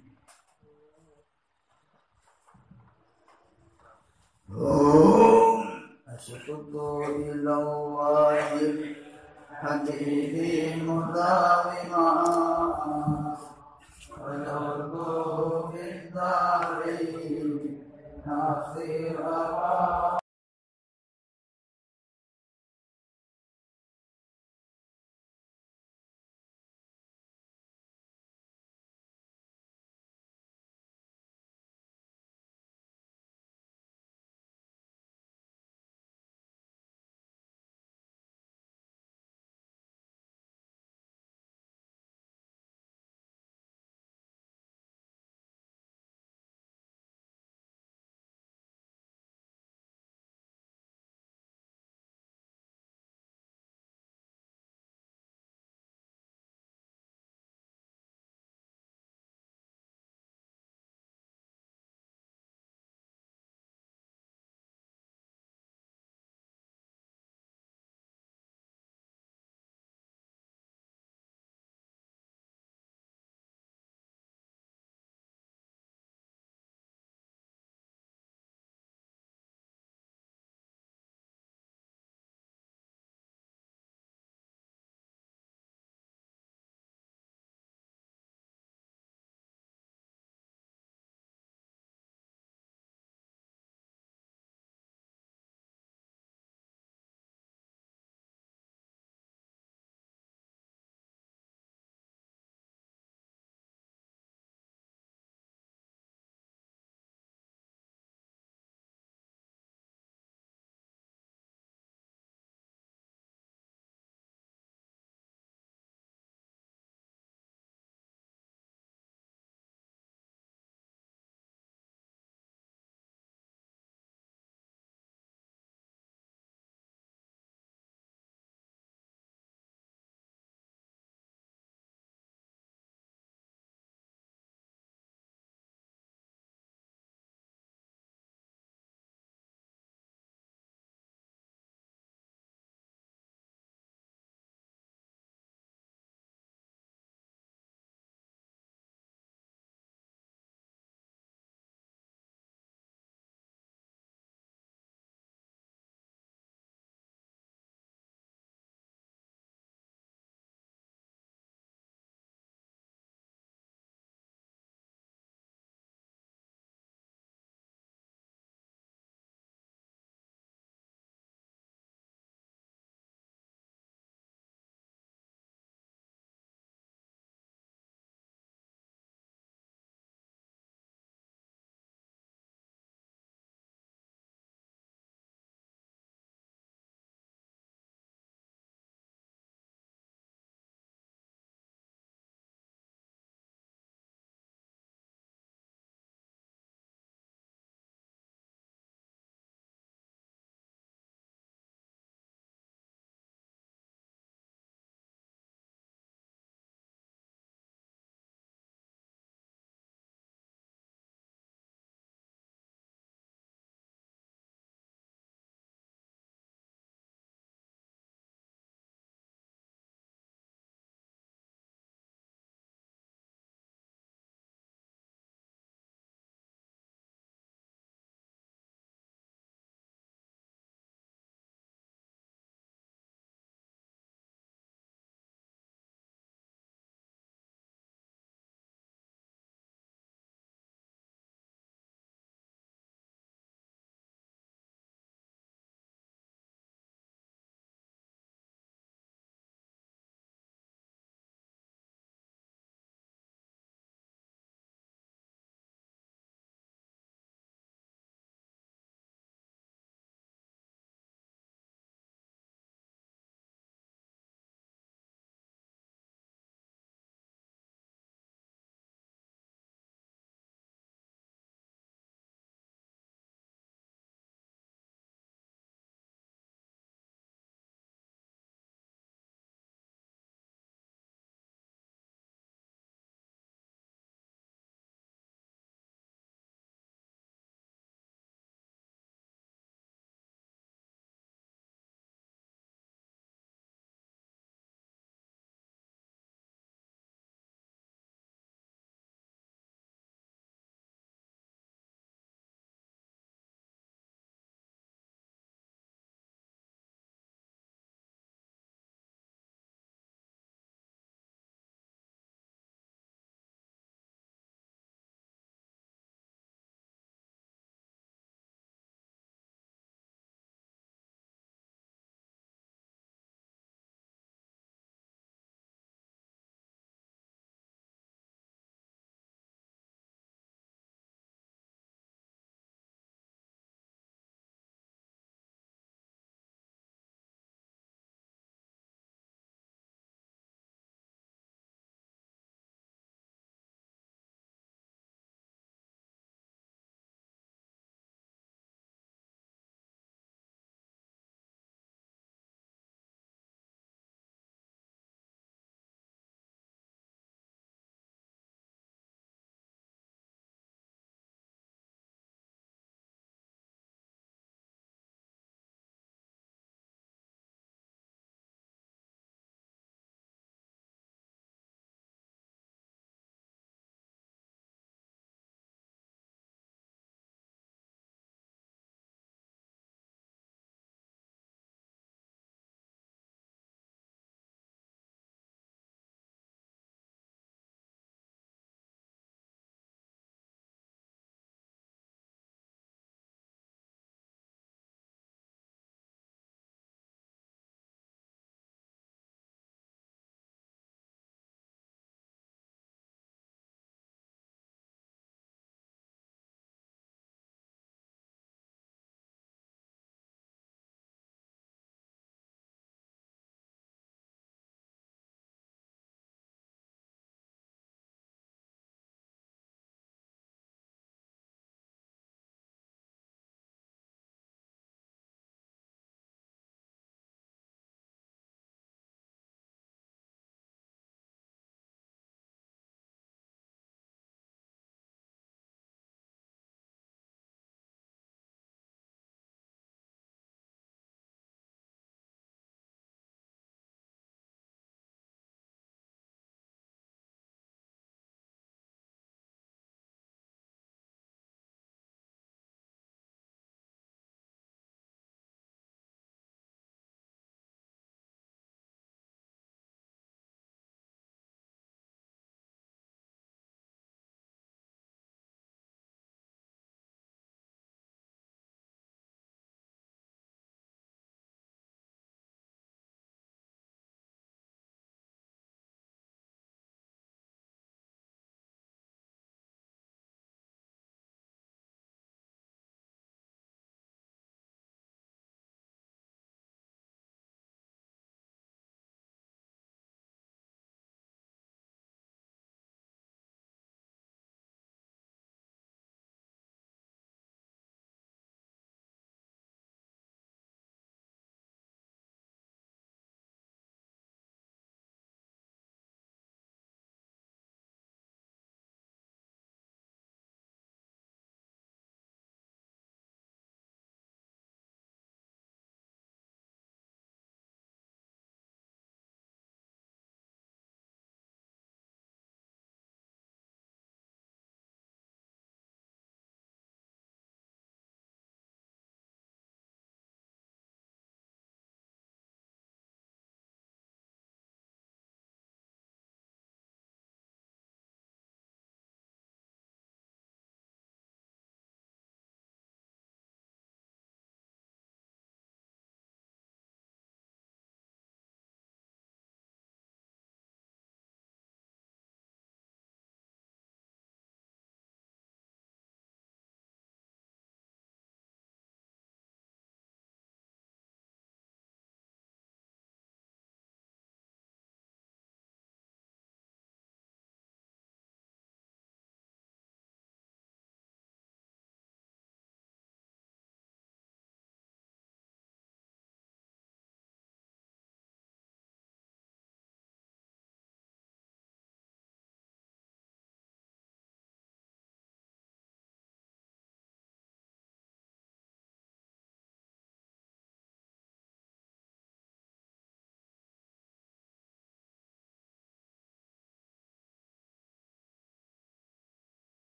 أشهد إلى الله الحبيب مداوما